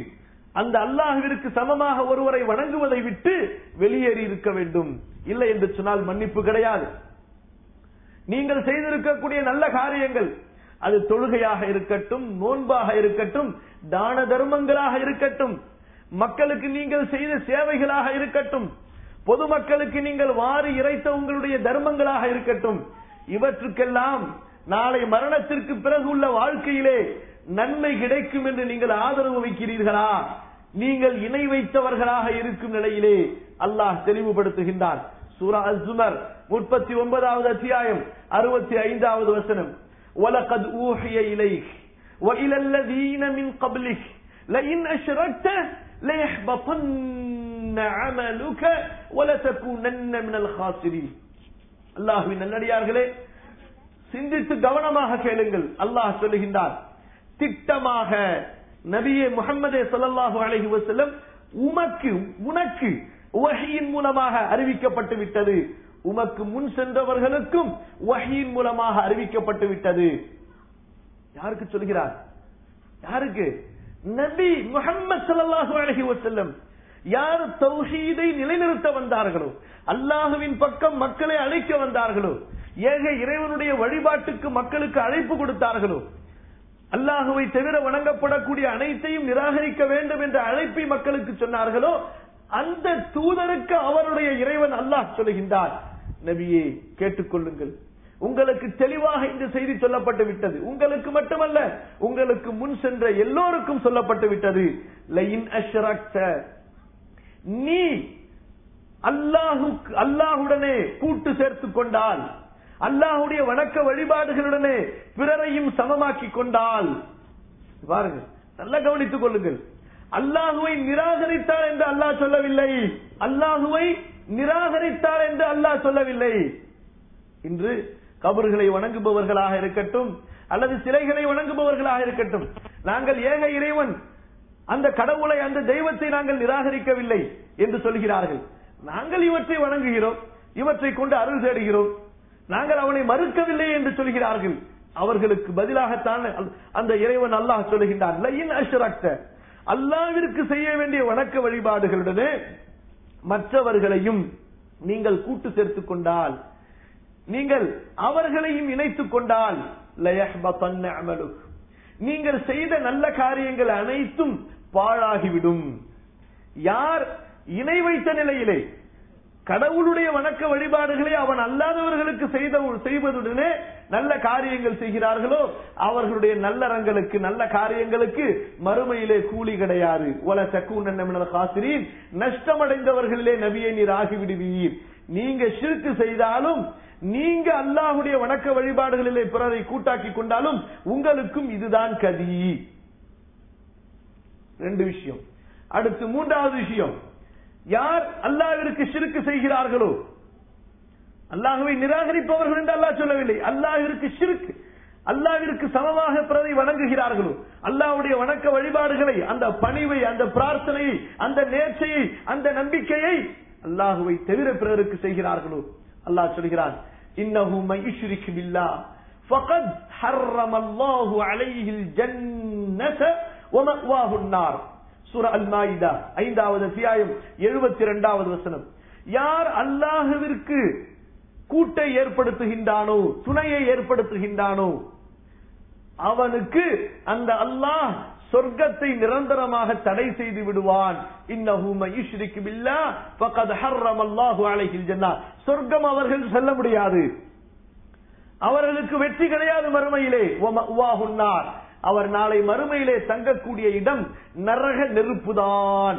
அந்த அல்லாஹ்விற்கு சமமாக ஒருவரை வணங்குவதை விட்டு வெளியேறி இருக்க வேண்டும் இல்லை என்று சொன்னால் மன்னிப்பு கிடையாது நீங்கள் செய்திருக்கக்கூடிய நல்ல காரியங்கள் அது தொழுகையாக இருக்கட்டும் நோன்பாக இருக்கட்டும் தான தர்மங்களாக இருக்கட்டும் மக்களுக்கு நீங்கள் செய்த சேவைகளாக இருக்கட்டும் பொதுமக்களுக்கு நீங்கள் வாரி இறைத்த உங்களுடைய தர்மங்களாக இருக்கட்டும் இவற்றுக்கெல்லாம் நாளை மரணத்திற்கு பிறகு உள்ள வாழ்க்கையிலே நன்மை கிடைக்கும் என்று நீங்கள் ஆதரவு வைக்கிறீர்களா நீங்கள் இணை வைத்தவர்களாக இருக்கும் நிலையிலே அல்லாஹ் தெளிவுபடுத்துகின்றான் சூரா அஸ்மர் முப்பத்தி ஒன்பதாவது அத்தியாயம் அறுபத்தி ஐந்தாவது வசனம் وَلَقَدْ أُوحِيَ إِلَيْكَ وَإِلَى الَّذِينَ مِنْ قَبْلِكَ لَئِنْ أَشْرَكْتَ لَيَحْبَطَنَّ عَمَلُكَ وَلَتَكُونَنَّ مِنَ الْخَاسِرِينَ அல்லாஹ்வின் நல்லடியார்களே சிந்தித்து கவனமாக கேளுங்கள் அல்லாஹ் சொல்லுகின்றார் திட்டமாக நபியே முகமதே ஸல்லல்லாஹு அலைஹி வஸல்லம் உமக்கு உனக்கு வஹியின் மூலமாக அறிவிக்கப்பட்டு விட்டது உமக்கு முன் சென்றவர்களுக்கும் வஹியின் மூலமாக அறிவிக்கப்பட்டு விட்டது யாருக்கு சொல்கிறார் யாருக்கு நபி முகமது ஸல்லல்லாஹு அலைஹி வஸல்லம் யார் தௌஹீதை நிலைநிறுத்த வந்தார்களோ அல்லாஹுவின் பக்கம் மக்களை அழைக்க வந்தார்களோ ஏக இறைவனுடைய வழிபாட்டுக்கு மக்களுக்கு அழைப்பு கொடுத்தார்களோ அல்லாஹுவை தவிர வணங்கப்படக்கூடிய அனைத்தையும் நிராகரிக்க வேண்டும் என்ற அழைப்பை மக்களுக்கு சொன்னார்களோ அந்த தூதருக்கு அவருடைய இறைவன் அல்லாஹ் சொல்லுகின்றார் நபியே கேட்டுக்கொள்ளுங்கள் உங்களுக்கு தெளிவாக இந்த செய்தி சொல்லப்பட்டு விட்டது உங்களுக்கு மட்டுமல்ல உங்களுக்கு முன் சென்ற எல்லோருக்கும் சொல்லப்பட்டு விட்டது லைன் அஷ்ரக்த நீ அல்லாஹுக்கு அல்லாஹுடனே கூட்டு சேர்த்துக் கொண்டால் அல்லாஹுடைய வணக்க வழிபாடுகளுடனே பிறரையும் சமமாக்கி கொண்டால் பாருங்கள் நல்லா கவனித்துக் கொள்ளுங்கள் அல்லாஹுவை நிராகரித்தார் என்று அல்லாஹ் சொல்லவில்லை அல்லாஹுவை நிராகரித்தார் என்று அல்லாஹ் சொல்லவில்லை இன்று கபர்களை வணங்குபவர்களாக இருக்கட்டும் அல்லது சிலைகளை வணங்குபவர்களாக இருக்கட்டும் நாங்கள் ஏக இறைவன் அந்த கடவுளை அந்த தெய்வத்தை நாங்கள் நிராகரிக்கவில்லை என்று சொல்கிறார்கள் நாங்கள் இவற்றை வணங்குகிறோம் இவற்றை கொண்டு அருள் தேடுகிறோம் நாங்கள் அவனை மறுக்கவில்லை என்று சொல்கிறார்கள் அவர்களுக்கு பதிலாகத்தான் அந்த இறைவன் அல்லாஹ் சொல்லுகின்றான் லைன் அஷ்ரக்த அல்லாவிற்கு செய்ய வேண்டிய வணக்க வழிபாடுகளுடனே மற்றவர்களையும் நீங்கள் கூட்டு சேர்த்துக் கொண்டால் நீங்கள் அவர்களையும் இணைத்துக் கொண்டால் லயஹ்பதன்ன அமலுக். நீங்கள் செய்த நல்ல காரியங்கள் அனைத்தும் பாழாகிவிடும் யார் இணை வைத்த நிலையிலே கடவுளுடைய வணக்க வழிபாடுகளை அவன் அல்லாதவர்களுக்கு செய்த செய்வதுடனே நல்ல காரியங்கள் செய்கிறார்களோ அவர்களுடைய நல்லறங்களுக்கு நல்ல காரியங்களுக்கு மறுமையிலே கூலி கிடையாது ஒல சக்கூன் காசிரின் நஷ்டமடைந்தவர்களிலே நபியை நீர் ஆகிவிடுவீர் நீங்க ஷிர்க்கு செய்தாலும் நீங்க அல்லாஹுடைய வணக்க வழிபாடுகளிலே பிறரை கூட்டாக்கி கொண்டாலும் உங்களுக்கும் இதுதான் கதி ரெண்டு விஷயம் அடுத்து மூன்றாவது விஷயம் யார் அல்லாவிற்கு ஷிருக்கு செய்கிறார்களோ அல்லாஹுவை நிராகரிப்பவர்கள் என்று அல்லாஹ் சொல்லவில்லை அல்லாஹிற்கு ஷிருக்கு அல்லாவிற்கு சமமாக பிறரை வணங்குகிறார்களோ அல்லாஹ்வுடைய வணக்க வழிபாடுகளை அந்த பணிவை அந்த பிரார்த்தனையை அந்த நேர்ச்சையை அந்த நம்பிக்கையை அல்லாஹுவை தவிர பிறருக்கு செய்கிறார்களோ அல்லாஹ் சொல்கிறான் இன்னஹு மை யுஷ்ரிக் பில்லாஹ் ஃபகத் ஹர்ரம அல்லாஹு அலைஹில் ஜன்னத வமஅவாஹு النار சூரா அல் மாயிதா ஐந்தாவது அத்தியாயம் எழுபத்தி இரண்டாவது வசனம் யார் அல்லாஹுவிற்கு கூட்டை ஏற்படுத்துகின்றானோ துணையை ஏற்படுத்துகின்றானோ அவனுக்கு அந்த அல்லாஹ் சொர்க்கத்தை நிரந்தரமாக தடை செய்து விடுவான் இன்னஹு மயுஷ்ரிக்கு பில்லாஹ் ஃபகத் ஹர்ரம அல்லாஹு அலைஹில் ஜன்னah சொர்க்கம் அவர்கள் செல்ல முடியாது அவர்களுக்கு வெற்றி கிடையாது மறுமையிலே வமஅவாஹுன்னார் அவர் நாளை மறுமையிலே தங்கக்கூடிய இடம் நரக நெருப்புதான்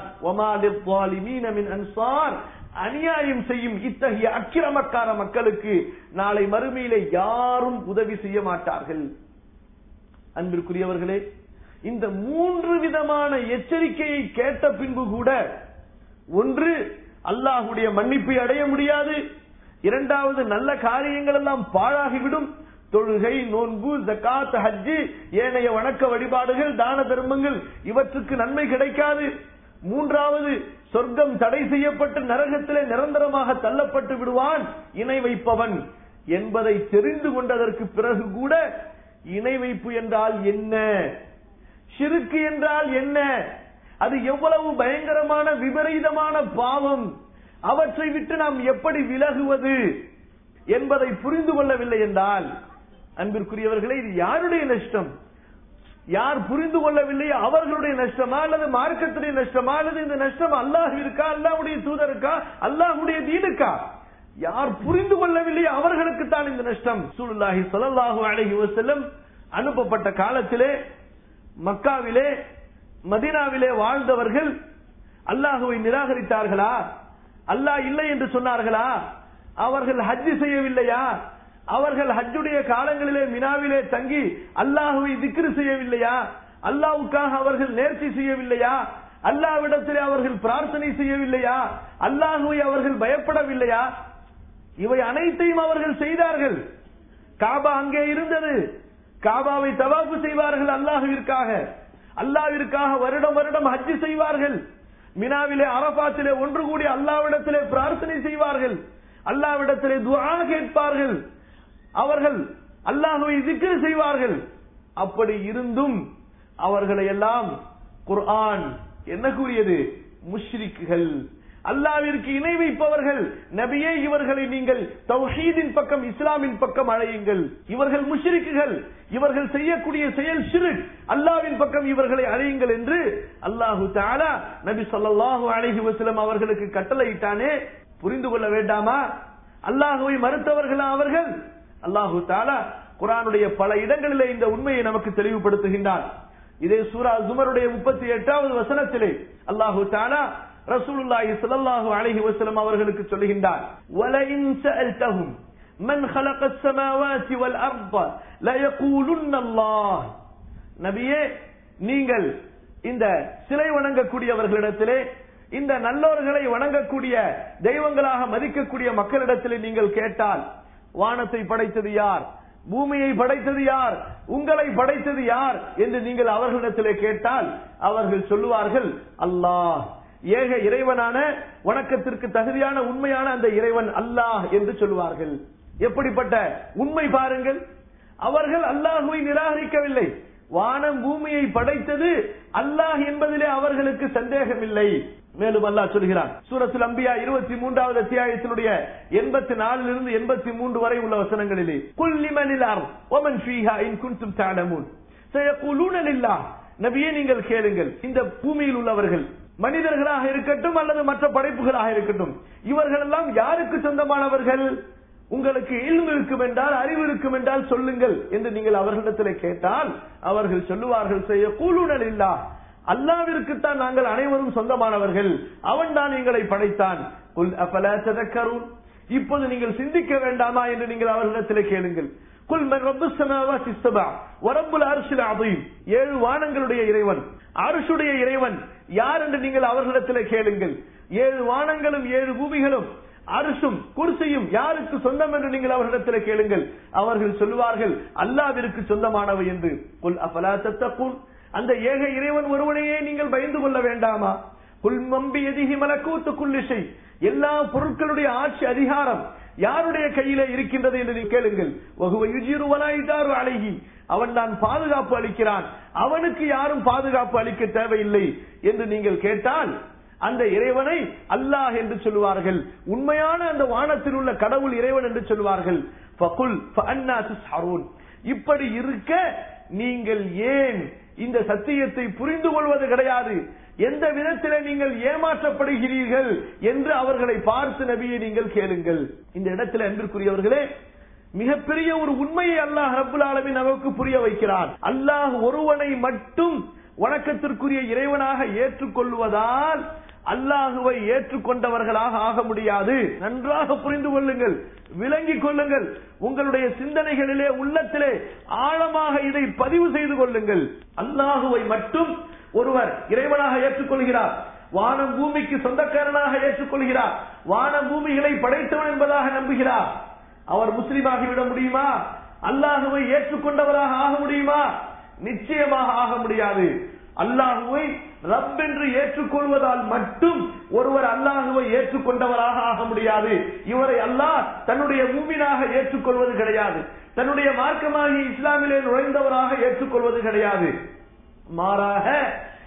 அன்சார் அநியாயம் செய்யும் இத்தகைய அக்கிரமக்கார மக்களுக்கு நாளை மறுமையிலே யாரும் உதவி செய்ய மாட்டார்கள் அன்பிற்குரியவர்களே இந்த மூன்று விதமான எச்சரிக்கையை கேட்ட பின்பு கூட ஒன்று அல்லாஹுடைய மன்னிப்பை அடைய முடியாது இரண்டாவது நல்ல காரியங்கள் எல்லாம் பாழாகிவிடும் தொழுகை நோன்பு ஜக்காத் ஹஜ்ஜு ஏனைய வணக்க வழிபாடுகள் தான தர்மங்கள் இவற்றுக்கு நன்மை கிடைக்காது மூன்றாவது சொர்க்கம் தடை செய்யப்பட்டு நரகத்திலே நிரந்தரமாக தள்ளப்பட்டு விடுவான் இணை வைப்பவன் என்பதை தெரிந்து கொண்டதற்கு பிறகு கூட இணை வைப்பு என்றால் என்ன சிறுக்கு என்றால் என்ன அது எவ்வளவு பயங்கரமான விபரீதமான பாவம் அவற்றை விட்டு நாம் எப்படி விலகுவது என்பதை புரிந்து கொள்ளவில்லை என்றால் அன்பிற்குரியவர்களே இது யாருடைய நஷ்டம் யார் புரிந்து கொள்ளவில்லை அவர்களுடைய நஷ்டமா அல்லது மார்க்கத்துடைய நஷ்டமா அல்லது இந்த நஷ்டம் அல்லாஹ் இருக்கா அல்லாஹ்வுடைய தூதருக்கா அல்லாஹ்வுடைய தீனுக்கா யார் புரிந்து கொள்ளவில்லை அவர்களுக்கு தான் இந்த நஷ்டம் சூலுல்லாஹி ஸல்லல்லாஹு அலைஹி வஸல்லம் அனுப்பப்பட்ட காலத்திலே மக்காவிலே மதீனாவிலே வாழ்ந்தவர்கள் அல்லாஹுவை நிராகரித்தார்களா அல்லாஹ் இல்லை என்று சொன்னார்களா அவர்கள் ஹஜ் செய்யவில்லையா அவர்கள் ஹஜ்ஜுடைய காலங்களிலே மினாவிலே தங்கி அல்லாஹுவை திக்ரு செய்யவில்லையா அல்லாஹ்வுக்காக அவர்கள் நேர்ச்சி செய்யவில்லையா அல்லாஹ்விடத்திலே அவர்கள் பிரார்த்தனை செய்யவில்லையா அல்லாஹுவை அவர்கள் பயப்படவில்லையா இவை அனைத்தையும் அவர்கள் செய்தார்கள் காபா அங்கே இருந்தது காபாவை தவாப்பு செய்வார்கள் அல்லாஹுவிற்காக அல்லாஹ்விற்காக வருடம் வருடம் ஹஜ் செய்வார்கள் மினாவிலே அரபாத்திலே ஒன்று கூடி அல்லாவிடத்திலே பிரார்த்தனை செய்வார்கள் அல்லாவிடத்திலே துஆ கேட்பார்கள் அவர்கள் அல்லாஹுவை திக்ரு செய்வார்கள் அப்படி இருந்தும் அவர்களை எல்லாம் குர்ஆன் என்ன கூறியது முஷ்ரிக்குகள் அல்லாவிற்கு இணை வைப்பவர்கள் நபியே இவர்களை நீங்கள் தௌஹீதின் பக்கம் இஸ்லாமின் பக்கம் அழையுங்கள் இவர்கள் முஷ்ரிக்குகள் இவர்கள் செய்யக்கூடிய செயல் சிறு அல்லாவின் பக்கம் இவர்களை அழையுங்கள் என்று அல்லாஹு தாலா நபி ஸல்லல்லாஹு அலைஹி வஸல்லம் அவர்களுக்கு கட்டளையிட்டானே புரிந்து கொள்ள வேண்டாமா அல்லாஹுவை மறுத்தவர்களா அவர்கள் அல்லாஹு தாலா குரானுடைய பல இடங்களிலே இந்த உண்மையை நமக்கு தெளிவுபடுத்துகின்றான் இதே சூரா ஜுமருடைய முப்பத்தி எட்டாவது வசனத்திலே அல்லாஹு தாலா ரசூலுல்லாஹி ஸல்லல்லாஹு அலைஹி வஸல்லம் அவர்களுக்கு சொல்லுகின்றார் வலஇன் சஅல்தஹும் மன் خلق السماوات والارض لا يقولن الله நபியே நீங்கள் இந்த சிலை வணங்கக்கூடியவர்களிடத்திலே இந்த நல்லோர்களை வணங்கக்கூடிய தெய்வங்களாக மதிக்கக்கூடிய மக்களிடத்திலே நீங்கள் கேட்டால் வானத்தை படைத்தது யார் பூமியை படைத்தது யார் உங்களை படைத்தது யார் என்று நீங்கள் அவர்களிடத்திலே கேட்டால் அவர்கள் சொல்லுவார்கள் அல்லாஹ் ஏக இறைவனான வணக்கத்திற்கு தகுதியான உண்மையான அந்த இறைவன் அல்லாஹ் என்று சொல்லுவார்கள் எப்படிப்பட்ட உண்மை பாருங்கள் அவர்கள் அல்லாஹுவை நிராகரிக்கவில்லை வானம் பூமியை படைத்தது அல்லாஹ் என்பதிலே அவர்களுக்கு சந்தேகம் இல்லை மேலும் அல்லாஹ் சொல்கிறான் சூரத்துல் அம்பியா இருபத்தி மூன்றாவது அத்தியாயத்தினுடைய எண்பத்தி நாலிலிருந்து எண்பத்தி மூன்று வரை உள்ள வசனங்களிலே குல்லிமனிலார் ஒமன் ஃபீஹா இன் குன்தும் தாடமுன் சயகுலூன லில்லாஹ் நபியே நீங்கள் கேளுங்கள் இந்த பூமியில் உள்ளவர்கள் மனிதர்களாக இருக்கட்டும் அல்லது மற்ற படைப்புகளாக இருக்கட்டும் இவர்கள் எல்லாம் யாருக்கு சொந்தமானவர்கள் உங்களுக்கு இல்மு இருக்கும் என்றால் அறிவு இருக்கும் என்றால் சொல்லுங்கள் என்று நீங்கள் அவர்களிடத்தில் கேட்டால் அவர்கள் சொல்லுவார்கள் செய்ய கூலுணல் இல்லா அல்லாவிற்குத்தான் நாங்கள் அனைவரும் சொந்தமானவர்கள் அவன் தான் எங்களை படைத்தான் குல் அஃபலா ததக்கரூன் இப்போது நீங்கள் சிந்திக்க வேண்டாமா என்று நீங்கள் அவர்களிடத்தில் கேளுங்கள் குல் மன் ரப்புஸ் ஸமாவாத்தி ஸபா வ ரப்புல் அர்ஷில் அதீம் ஏழு வானங்களுடைய இறைவன் அர்ஷுடைய இறைவன் யார் என்று நீங்கள் அவர்களிடத்தில் கேளுங்கள் ஏழு வானங்களும் ஏழு பூமிகளும் அரிசும் குர்சியும் யாருக்கு சொந்தம் என்று நீங்கள் அவர்களிடத்தில் கேளுங்கள் அவர்கள் சொல்லுவார்கள் அல்லாவிற்கு சொந்தமானவை என்று குல் அஃபலா தத்தகுன் அந்த ஏக இறைவன் ஒருவனையே நீங்கள் பயந்து கொள்ள வேண்டாமா குல் மம்பி எதிகி மலக்கூத்து குல்லிசை எல்லா பொருட்களுடைய ஆட்சி அதிகாரம் யாருடைய கையிலே இருக்கின்றது என்று நீ கேளுங்கள் வகுவ யுஜிருவனாயிட்டாரு அழகி அவன் தான் பாதுகாப்பு அளிக்கிறான் அவனுக்கு யாரும் பாதுகாப்பு அளிக்க தேவையில்லை என்று நீங்கள் கேட்டால் அந்த இறைவனை அல்லாஹ் என்று சொல்லுவார்கள் உண்மையான அந்த வானத்தில் உள்ள கடவுள் இறைவன் என்று சொல்லுவார்கள் ஃபகுல் ஃபஅன்னா துஸ்ஹரூன். இப்படி இருக்க நீங்கள் ஏன் இந்த சத்தியத்தை புரிந்து கொள்வது கிடையாது எந்த விதத்திலே நீங்கள் ஏமாற்றப்படுகிறீர்கள் என்று அவர்களை பார்த்து நபியை நீங்கள் கேளுங்கள் இந்த இடத்துல அன்பிற்குரியவர்களே மிகப்பெரிய ஒரு உண்மையை அல்லாஹ் ரபுல் ஆலமின் நமக்கு புரிய வைக்கிறான் அல்லாஹ் ஒருவனை மட்டும் வணக்கத்திற்குரிய இறைவனாக ஏற்றுக்கொள்வதால் அல்லாஹுவை ஏற்றுக்கொண்டவர்களாக ஆக முடியாது நன்றாக புரிந்து கொள்ளுங்கள் விளங்கிக் கொள்ளுங்கள் உங்களுடைய சிந்தனைகளிலே உள்ளத்திலே ஆழமாக இதை பதிவு செய்து கொள்ளுங்கள் அல்லாஹுவை மட்டும் ஒருவர் இறைவனாக ஏற்றுக்கொள்கிறார் வானம் பூமிக்கு சொந்தக்காரனாக ஏற்றுக்கொள்கிறார் வானம் பூமிகளை படைத்தவன் என்பதாக நம்புகிறார் அவர் முஸ்லீமாகிவிட முடியுமா அல்லாஹுவை ஏற்றுக்கொண்டவராக ஆக முடியுமா நிச்சயமாக ஆக முடியாது அல்லாஹுவை ரப் என்று ஏற்றுக்கொள்வதால் மட்டும் ஒருவர் அல்லாஹுவை ஏற்றுக்கொண்டவராக ஆக முடியாது இவரை அல்லாஹ் தன்னுடைய மூமினாக ஏற்றுக்கொள்வது கிடையாது தன்னுடைய மார்க்கமாகிய இஸ்லாமிலே நுழைந்தவராக ஏற்றுக்கொள்வது கிடையாது மாறாக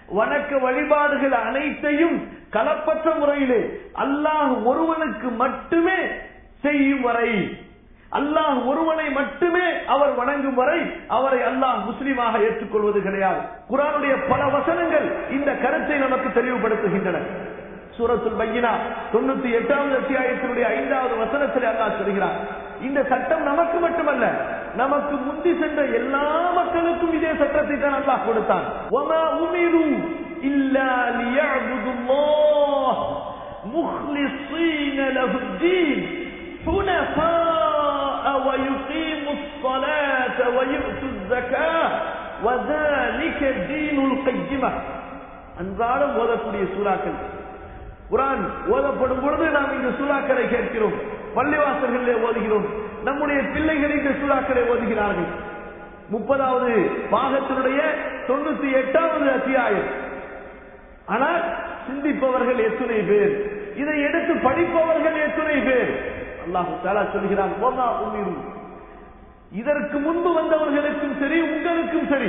வணக்க வழிபாடுகள் அனைத்தையும் கலப்பற்ற முறையிலே அல்லாஹ் ஒருவனுக்கு மட்டுமே செய்யும் வரை அல்லாஹ் ஒருவனை மட்டுமே அவர் வணங்கும் வரை அவரை அல்லாஹ் முஸ்லீமாக ஏற்றுக்கொள்வது கிடையாது குரானுடைய பல வசனங்கள் இந்த கருத்தை நமக்கு தெளிவுபடுத்துகின்றன சூரத்துல் பையினா தொண்ணூத்தி எட்டாவது அத்தியாயத்தினுடைய ஐந்தாவது வசனத்தில் அல்லாஹ் சொல்கிறார் இந்த சட்டம் நமக்கு மட்டுமல்ல நமக்கு முந்தி சென்ற எல்லா மக்களுக்கும் இதே சட்டத்தை தான் அல்லாஹ் கொடுத்தான் وَمَا أُمِرُوا إِلَّا لِيَعْبُدُوا اللَّهَ مُخْلِصِينَ لَهُ الدِّينَ حُنَفَاءَ وَيُقِيمُوا الصَّلَاةَ وَيُؤْتُوا الزَّكَاةَ وَذَلِكَ دِينُ الْقَيِّمَةِ அன்றாடம் ஓதக்கூடிய சூறாக்கள் குரான் ஓதப்படும் பொழுது நாம் இந்த சூறாக்களை கேட்கிறோம் பள்ளிவாசல்களிலே ஓதுகிறோம் நம்முடைய பிள்ளைகள் இந்த சூறாக்களை ஓதுகிறார்கள் முப்பதாவது பாகத்தினுடைய தொண்ணூத்தி எட்டாவது அத்தியாயம் ஆனால் சிந்திப்பவர்கள் எத்தனை பேர் இதை எடுத்து படிப்பவர்கள் எத்தனை பேர் அல்லாஹு தாலா சொல்கிறான் "வமா உமிரு." இதற்கு முன்பு வந்தவர்களுக்கும் சரி உங்களுக்கும் சரி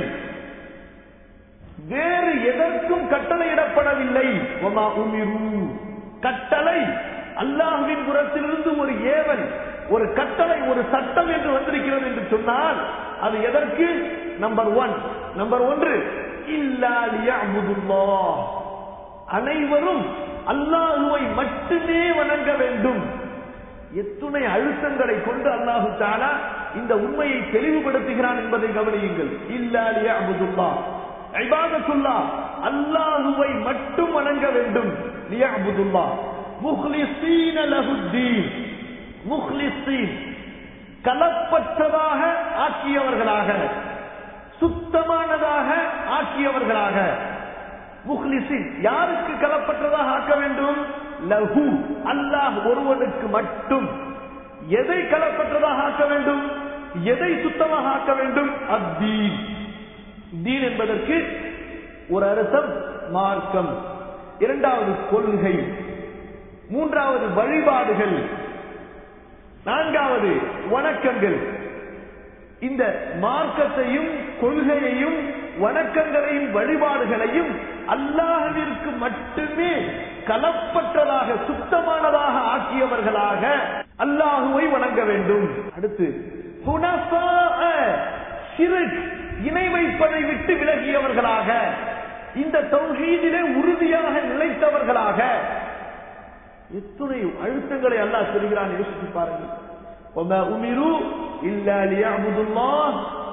வேறு எதற்கும் கட்டளையிடப்படவில்லை "வமா உமிரு." கட்டளை அல்லாஹ்வின் புறத்திலிருந்து ஒரு ஏவல் ஒரு கட்டளை ஒரு சட்டம் என்று வந்திருக்கிறது என்று சொன்னால் அது எதற்கு நம்பர் ஒன் நம்பர் ஒன்று இல்லாலியா அனைவரும் அல்லாஹுவை மட்டுமே வணங்க வேண்டும் எத்துணை அழுத்தங்களை கொண்டு அல்லாஹு தாலா இந்த உண்மையை தெளிவுபடுத்துகிறான் என்பதை கவனியுங்கள் இல்லாலியா அபுதுல்லா ஐபாதத்துல்லா அல்லாஹுவை மட்டும் வணங்க வேண்டும் லியா அபுதுல்லா முஹ்லிசீன லஹுத்தீன் முஹ்லிசீன் கலப்பற்றதாக ஆக்கியவர்களாக சுத்தமானதாக ஆக்கியவர்களாக முஹ்லிசின் யாருக்கு கலப்பற்றதாக ஆக்க வேண்டும் லஹு அல்லாஹ் ஒருவனுக்கு மட்டும் எதை கலப்பற்றதாக ஆக்க வேண்டும் எதை சுத்தமாக ஆக்க வேண்டும் அத்தீன் தீன் என்பதற்கு ஒரு அர்த்தம் மார்க்கம் இரண்டாவது கொள்கை மூன்றாவது வழிபாடுகள் நான்காவது வணக்கங்கள் இந்த மார்க்கத்தையும் கொள்கையையும் வணக்கங்களையும் வழிபாடுகளையும் அல்லாஹ்விற்கு மட்டுமே கலப்பற்றதாக சுத்தமானதாக ஆக்கியவர்களாக அல்லாஹுவை வணங்க வேண்டும் அடுத்து ஹுனஃபாஅ, ஷிர்க், இணை வைப்பதை விட்டு விலகியவர்களாக இந்த தௌஹீதிலே உறுதியாக நிலைத்தவர்களாக எத்துணை அழுத்தங்களை அல்லாஹ் சொல்கிறான் யோசித்து பாருங்கள் وما أمروا إلا ليعبدوا الله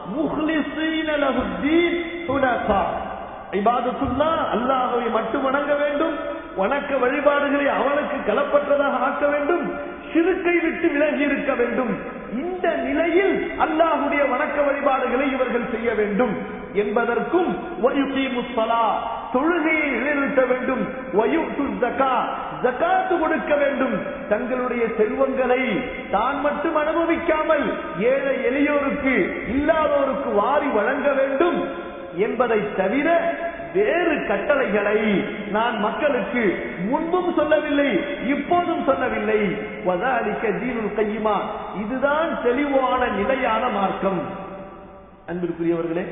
مخلصين له الدين حنفاء இபாதத்துல்லா அல்லாஹவை மட்டும் வணங்க வேண்டும் வணக்க வழிபாடுகளை அவனுக்கு கலப்பற்றதாக ஆக்க வேண்டும் சிறுக்கை விட்டு விலகி இருக்க வேண்டும் இந்த நிலையில் அல்லாஹுடைய வணக்க வழிபாடுகளை இவர்கள் செய்ய வேண்டும் என்பதற்கும் வயுகீமுஸ் ஸலா, தொழுகையை நிலைநிறுத்த வேண்டும் வயுத்து ஜகா ஜகாத்து கொடுக்க வேண்டும் தங்களுடைய செல்வங்களை தான் மட்டும் அனுபவிக்காமல் ஏழை எளியோருக்கு இல்லாதோருக்கு வாரி வழங்க வேண்டும் என்பதை தவிர வேறு கட்டளைகளை நான் மக்களுக்கு முன்பும் சொல்லவில்லை இப்போதும் சொல்லவில்லை வதாலிக்க தீனுல் கையுமா இதுதான் தெளிவான நிலையான மார்க்கம் அன்பிற்குரியவர்களே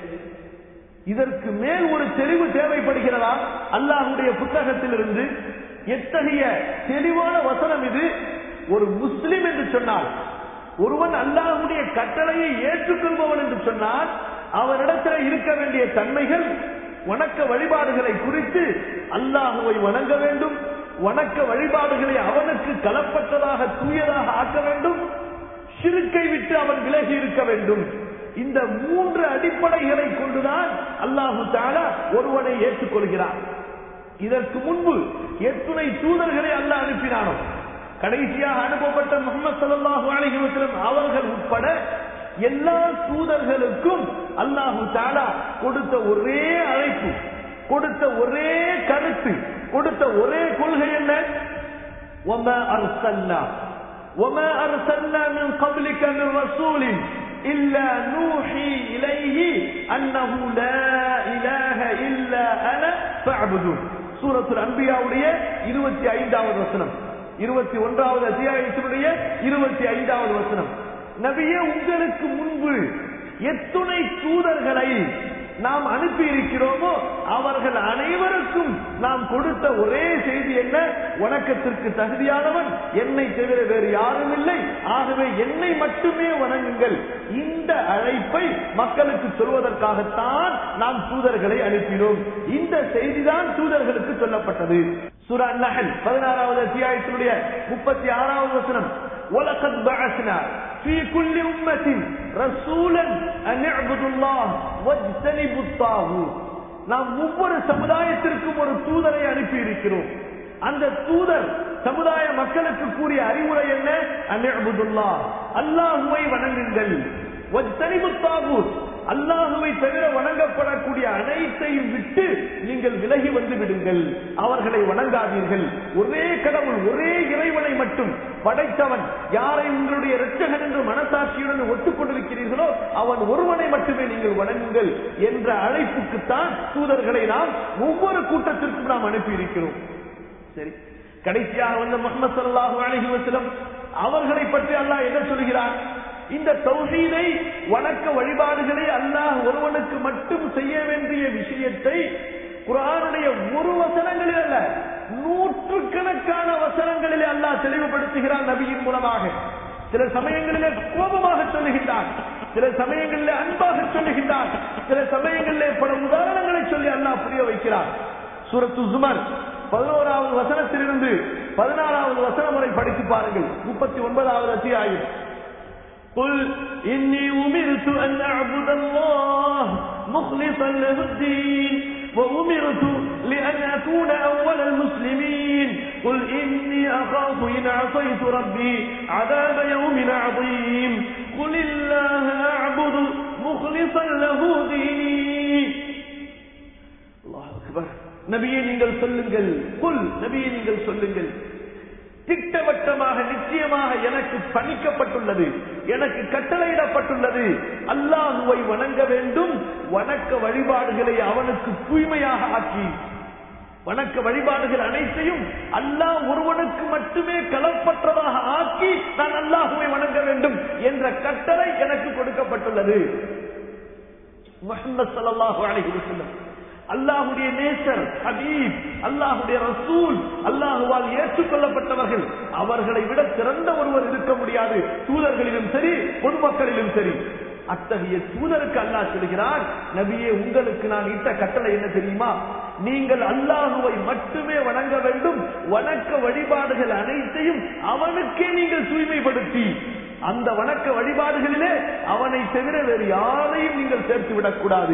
இதற்கு மேல் ஒரு தெளிவு தேவைப்படுகிறதா அல்லாஹுடைய புத்தகத்திலிருந்து எத்தகைய தெளிவான வசனம் இது ஒரு முஸ்லிம் என்று சொன்னால் ஒருவன் அல்லாஹுடைய கட்டளையை ஏற்றுக்கொள்பவன் என்று சொன்னால் அவனிடத்தில் இருக்க வேண்டிய தன்மைகள் வணக்க வழிபாடுகளை குறித்து அல்லாஹுவை வணங்க வேண்டும் வணக்க வழிபாடுகளை அவனுக்கு கலப்பற்றதாக தூயதாக ஆக்க வேண்டும் சிறுக்கை விட்டு அவன் விலகி இருக்க வேண்டும் இந்த மூன்று அடிப்படைகளை கொண்டுதான் அல்லாஹு தாலா ஒருவனை ஏற்றுக்கொள்கிறான் இதற்கு முன்பு எத்துணை தூதர்களை அல்லாஹ் அனுப்பினானோ கடைசியாக அனுப்பப்பட்ட முகமது சல்லாஹு அலைஹி வஸல்லம் அவர்கள் உட்பட எல்லா தூதர்களுக்கும் அல்லாஹு தாலா கொடுத்த ஒரே அழைப்பு கொடுத்த ஒரே கருத்து கொடுத்த ஒரே கொள்கை என்ன وما أرسلنا وما أرسلنا من قبلك من رسول إلا نوحي إليه أنه لا إله إلا أنا فاعبدون سورة الأنبياء உடைய இருபத்தி ஐந்தாவது வசனம் இருபத்தி ஒன்றாவது அத்தியாயத்தினுடைய இருபத்தி ஐந்தாவது வசனம் நபியே உங்களுக்கு முன்பு எத்துணை தூதர்களை நாம் அனுப்பி இருக்கிறோமோ அவர்கள் அனைவருக்கும் நாம் கொடுத்த ஒரே செய்தி என்ன வணக்கத்திற்கு தகுதியானவன் என்னை தவிர வேறு யாரும் இல்லை ஆகவே என்னை மட்டுமே வணங்குங்கள் இந்த அழைப்பை மக்களுக்கு சொல்வதற்காகத்தான் நாம் தூதர்களை அனுப்பினோம் இந்த செய்திதான் தூதர்களுக்கு சொல்லப்பட்டது சூரா நஹல் பதினாறாவது அத்தியாயத்தினுடைய முப்பத்தி ஆறாவது வசனம் وَلَقَدْ بَعَثْنَا فِي كُلِّ أُمَّةٍ رَسُولًا أَنِ اعْبُدُوا اللَّهَ وَاجْتَنِبُوا الطَّاغُوتَ நாம் ஒவ்வொரு சமுதாயத்திற்கும் ஒரு தூதரை அனுப்பி இருக்கிறோம் அந்த தூதர் சமுதாய மக்களுக்கு கூறிய அறிவுரை என்ன அன்அபுதுல்லா அல்லாஹுவை வணங்குங்கள் வஜ்தனிபுத் தாகூத் அல்லாஹுவை தவிர வணங்கப்படக்கூடிய அனைத்தையும் விட்டு நீங்கள் விலகி வந்து விடுங்கள் அவர்களை வணங்காதீர்கள் ஒரே கடவுள் ஒரே இறைவனை மட்டும் படைத்தவன் யாரை உங்களுடைய இரட்சகன் என்று மனசாட்சியுடன் ஒத்துக் கொண்டிருக்கிறீர்களோ அவன் ஒருவனை மட்டுமே நீங்கள் வணங்குங்கள் என்ற அழைப்புக்குத்தான் தூதர்களை நாம் ஒவ்வொரு கூட்டத்திற்கும் நாம் அனுப்பி இருக்கிறோம் சரி கடைசியாக வந்த முகமது சல்லாஹு அலஹி வசலம் அவர்களை பற்றி அல்லாஹ் என்ன சொல்கிறார் இந்த தௌஹீதை வணக்க வழிபாடுகளை அல்லாஹ் ஒருவனுக்கு மட்டும் செய்ய வேண்டிய விஷயத்தை குரானுடைய ஒரு வசனங்களில் அல்ல நூற்றுக்கணக்கான வசனங்களிலே அல்லாஹ் தெளிவுபடுத்துகிறான் நபியின் மூலமாக சில சமயங்களிலே கோபமாக சொல்லுகின்றான் சில சமயங்களிலே அன்பாக சொல்லுகின்றான் சில சமயங்களிலே பல உதாரணங்களை சொல்லி அல்லாஹ் புரிய வைக்கிறான் சூரத்து சுமர் பதினோராவது வசனத்திலிருந்து பதினாறாவது வசனம் வரை படித்து பாருங்கள் முப்பத்தி ஒன்பதாவது அத்தியாயம் قل إني أمرت أن أعبد الله مخلصا له الدين وأمرت لأن أكون أول المسلمين قل إني أخاف إن عصيت ربي عذاب يوم عظيم قل الله أعبد مخلصا له ديني الله أكبر நபியை நீங்கள் சொல்லுங்கள் குல் நபியை நீங்கள் சொல்லுங்கள் திட்டவட்டமாக நிச்சயமாக எனக்கு பணிக்கப்பட்டுள்ளது எனக்கு கட்டளையிடப்பட்டுள்ளது அல்லாஹுவை வணங்க வேண்டும் வணக்க வழிபாடுகளை அவனுக்கு தூய்மையாக ஆக்கி வணக்க வழிபாடுகள் அனைத்தையும் அல்லாஹ் ஒருவனுக்கு மட்டுமே கலப்பற்றதாக ஆக்கி நான் அல்லாஹுவை வணங்க வேண்டும் என்ற கட்டளை எனக்கு கொடுக்கப்பட்டுள்ளது முகமது சல்லாஹூ அலைஹி வஸல்லம் அல்லாஹுடைய நேசர் ஹபீப் அல்லாஹுடைய ரசூல் அல்லாஹுவால் ஏற்றுக்கொள்ளப்பட்டவர்கள் அவர்களை விட சிறந்த ஒருவர் இருக்க முடியாது தூதர்களிலும் சரி பொதுமக்களிலும் சரி அத்தகைய தூதருக்கு அல்லாஹ் சொல்கிறார் நபியே உங்களுக்கு நான் இட்ட கட்டளை என்ன தெரியுமா நீங்கள் அல்லாஹுவை மட்டுமே வணங்க வேண்டும் வணக்க வழிபாடுகள் அனைத்தையும் அவனுக்கே நீங்கள் தூய்மைப்படுத்தி அந்த வணக்க வழிபாடுகளிலே அவனை தவிர வேறு யாரையும் நீங்கள் சேர்த்து விடக்கூடாது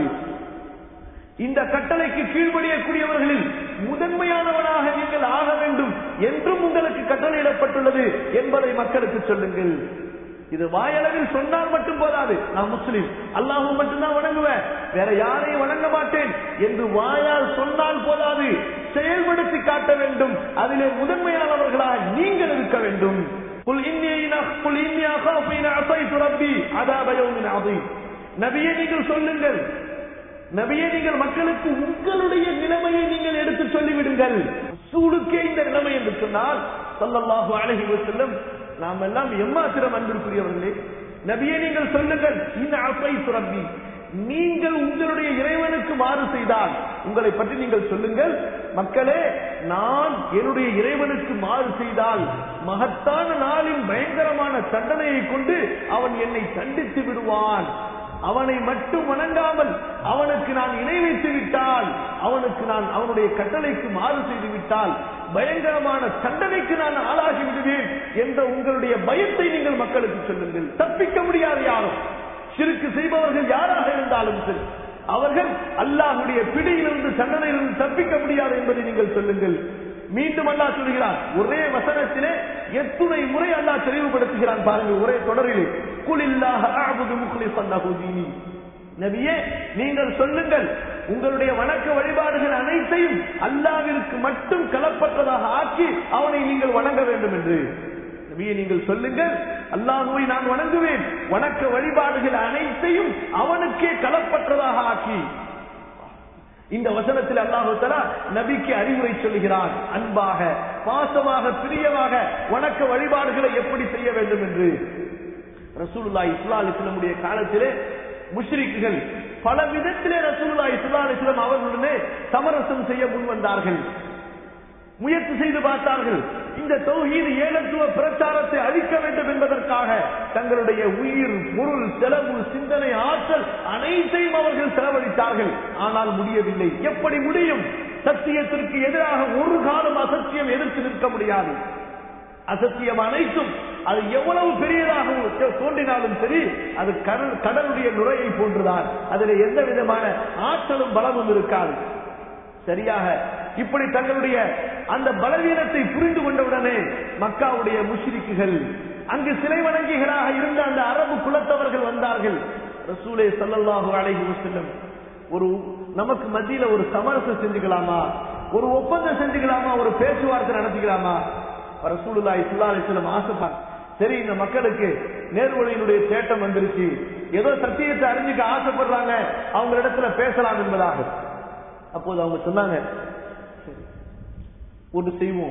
இந்த கட்டளைக்கு கீழ்படியக்கூடியவர்களில் முதன்மையானவனாக நீங்கள் ஆக வேண்டும் என்றும் உங்களுக்கு கட்டளையிடப்பட்டுள்ளது என்பதை மக்களுக்கு சொல்லுங்கள் இது வாயளவில் சொன்னால் மட்டும் போதாது நான் முஸ்லீம் அல்லாஹு மட்டும்தான் வணங்குவேன் வேற யாரையும் வணங்க மாட்டேன் என்று வாயால் சொன்னால் போதாது செயல்படுத்தி காட்ட வேண்டும் அதிலே முதன்மையானவர்களாக நீங்கள் இருக்க வேண்டும் قل إني قل إني أخاف إن عصيت ربي عذاب يوم عظيم நபியே நீங்கள் சொல்லுங்கள் நபியே நீங்கள் மக்களுக்கு உங்களுடைய நிலைமையை நீங்கள் எடுத்து சொல்லிவிடுங்கள் சூளுக்கே இந்த நிலைமை என்று சொன்னால் சல்லல்லாஹு அலைஹி வஸல்லம் நாம் எல்லாம் எம்மாத்திரம் அன்பிற்குரியவர்களே நபியே நீங்கள் சொல்லுங்கள் இந்த அசை சுரப்பி நீங்கள் உங்களுடைய இறைவனுக்கு மாறு செய்தால் உங்களை பற்றி நீங்கள் சொல்லுங்கள் மக்களே நான் என்னுடைய இறைவனுக்கு மாறு செய்தால் மகத்தான நாளின் பயங்கரமான தண்டனையை கொண்டு அவன் என்னை தண்டித்து விடுவான் அவனை மட்டும் வணங்காமல் அவனுக்கு நான் இணை வைத்து விட்டால் அவனுக்கு நான் அவனுடைய கட்டளைக்கு மாறு செய்து விட்டால் பயங்கரமான தண்டனைக்கு நான் ஆளாகி விடுவேன் என்ற உங்களுடைய பயத்தை நீங்கள் மக்களுக்கு சொல்லுங்கள் தப்பிக்க முடியாது யாரும் சிறுக்கு செய்பவர்கள் யாராக இருந்தாலும் சரி அவர்கள் அல்லாஹுடைய பிடியிலிருந்து தண்டனையிலிருந்து தப்பிக்க முடியாது என்பதை நீங்கள் சொல்லுங்கள் மீண்டும் அல்லாஹ் சொல்கிறான் ஒரே வசனத்திலே எத்துணை முறை அல்லாஹ் தெளிவுபடுத்துகிறான் பாருங்கள் ஒரே தொடரிலே குலில்லாஹ அஅபுது முக்லிஸன் லஹு தீனி நபியே நீங்கள் சொல்லுங்கள் உங்களுடைய வணக்க வழிபாடுகள் அனைத்தையும் அல்லாவிற்கு மட்டும் கலப்பற்றதாக ஆக்கி அவனை நீங்கள் வணங்க வேண்டும் என்று நபியை நீங்கள் சொல்லுங்கள் அல்லாஹுவை நான் வணங்குவேன் வணக்க வழிபாடுகள் அனைத்தையும் அவனுக்கே கலப்பற்றதாக ஆக்கி இந்த வசனத்தில் அல்லாஹு தலா நபிக்கு அறிவுரை சொல்லுகிறான் அன்பாக பாசமாக பிரியமாக வணக்க வழிபாடுகளை எப்படி செய்ய வேண்டும் என்று ரசூலுல்லா இஸ்லா இஸ்லமுடைய காலத்திலே முஷ்ரிக்குகள் பல விதத்திலே ரசூலுல்லாஹி ஸல்லல்லாஹு அலைஹி வஸல்லம் அவர்களுடனே சமரசம் செய்ய முன் வந்தார்கள் முயற்சி செய்து பார்த்தார்கள் இந்த தௌஹீது ஏகத்துவ பிரச்சாரத்தை அழிக்க வேண்டும் என்பதற்காக தங்களுடைய உயிர் பொருள் செலவு சிந்தனை ஆற்றல் அனைத்தையும் அவர்கள் செலவழித்தார்கள் ஆனால் முடியவில்லை எப்படி முடியும் சத்தியத்திற்கு எதிராக ஒரு காலம் அசத்தியம் எதிர்த்து நிற்க முடியாது அசத்தியம் அனைத்தும் அது எவ்வளவு பெரியதாக தோன்றினாலும் சரி அது கடல் கடலுடைய நுரையை போன்றுதான் அதில் எந்த விதமான ஆற்றலும் பலமும் இருக்காது சரியாக இப்படி தங்களுடைய அந்த பலவீனத்தை புரிந்து கொண்டவுடனே மக்காவுடைய முஷ்ரிக்குகள் அங்கு சிலை வணங்கிகளாக இருந்த அந்த அரபு குலத்தவர்கள் வந்தார்கள் ரசூலே சல்லல்லாஹு அலைஹி வஸல்லம் ஒரு நமக்கு மத்தியில ஒரு சமரசம் செஞ்சுக்கலாமா ஒரு ஒப்பந்தம் செஞ்சுக்கலாமா ஒரு பேச்சுவார்த்தை நடத்திக்கலாமா ரசூலுல்லாஹி ஸல்லல்லாஹு அலைஹி வஸல்லம் ஆசைப்பாங்க சரி இந்த மக்களுக்கு நேர்வழியினுடைய தேட்டம் வந்துருச்சு ஏதோ சத்தியத்தை அறிஞ்சுக்க ஆசைப்படுறாங்க அவங்க இடத்துல பேசலாம் என்பதாக அப்போது அவங்க சொன்னாங்க "சரி, ஒன்று செய்வோம்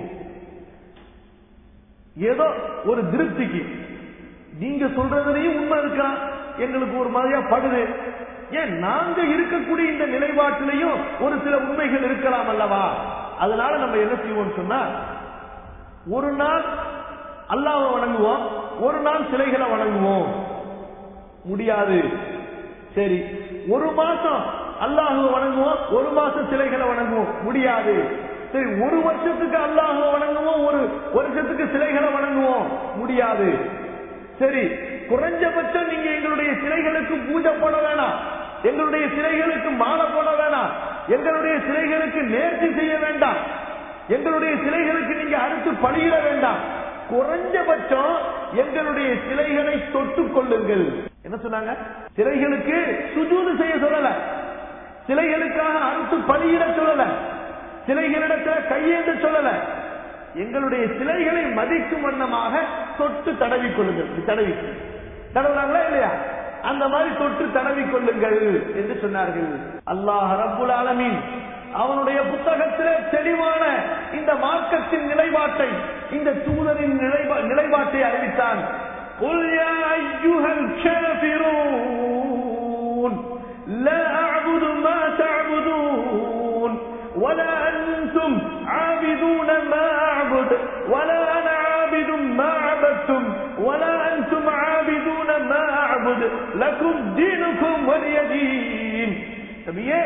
ஏதோ ஒரு திருப்திக்கு நீங்க சொல்றதுலயும் உண்மை இருக்கா எங்களுக்கு ஒரு மாதிரியா படுது ஏன் நாங்க இருக்கக்கூடிய இந்த நிலைப்பாட்டிலையும் ஒரு சில உண்மைகள் இருக்கலாம் அல்லவா அதனால நம்ம என்ன செய்வோம் சொன்னா ஒரு நாள் அல்லாஹ்வை வணங்குவோம் ஒரு நாள் சிலைகளை வணங்குவோம் முடியாது சரி ஒரு மாசம் அல்லாஹுவை வணங்குவோம் ஒரு மாசம் சிலைகளை வணங்குவோம் முடியாது சரி ஒரு வருஷத்துக்கு அல்லாஹுவை வணங்குவோம் ஒரு வருஷத்துக்கு சிலைகளை வணங்குவோம் முடியாது சரி குறைஞ்சபட்சம் நீங்க எங்களுடைய சிலைகளுக்கு பூஜை போட வேணாம் எங்களுடைய சிலைகளுக்கு மாலை போட வேணாம் எங்களுடைய சிலைகளுக்கு நேர்ச்சி செய்ய வேண்டாம் எங்களுடைய சிலைகளுக்கு நீங்க அறுத்து பலியிட வேண்டாம் குறைஞ்சபட்சம் எங்களுடைய சிலைகளை தொட்டுக் கொள்ளுங்கள் என்ன சொன்னாங்க சிலைகளுக்கு சுஜூது செய்ய சொல்லல சிலைகளுக்காக அறுத்து பலியிட சொல்லல சிலைகளிடத்துல கையேந்து சொல்லல எங்களுடைய சிலைகளை மதிக்கும் வண்ணமாக தொட்டு தடவி கொள்ளுங்கள் இப்படி தடவி தடவுறாங்களா இல்லையா அந்த மாதிரி தொட்டு தடவி கொள்ளுங்கள் என்று சொன்னார்கள் அல்லாஹ் ரப்புல் ஆலமீன் அவனுடைய புத்தகத்திலே தெளிவான இந்த மார்க்கத்தின் நிலைப்பாட்டை இந்த தூதரின் நிலைப்பா- நிலைப்பாட்டை அறிவித்தான் قل يا أيها الكافرون لا أعبد ما تعبدون ولا أنتم عابدون ما أعبد ولا أنا عابد ما عبدتم ولا أنتم عابدون ما أعبد لكم دينكم ولي دين நபியே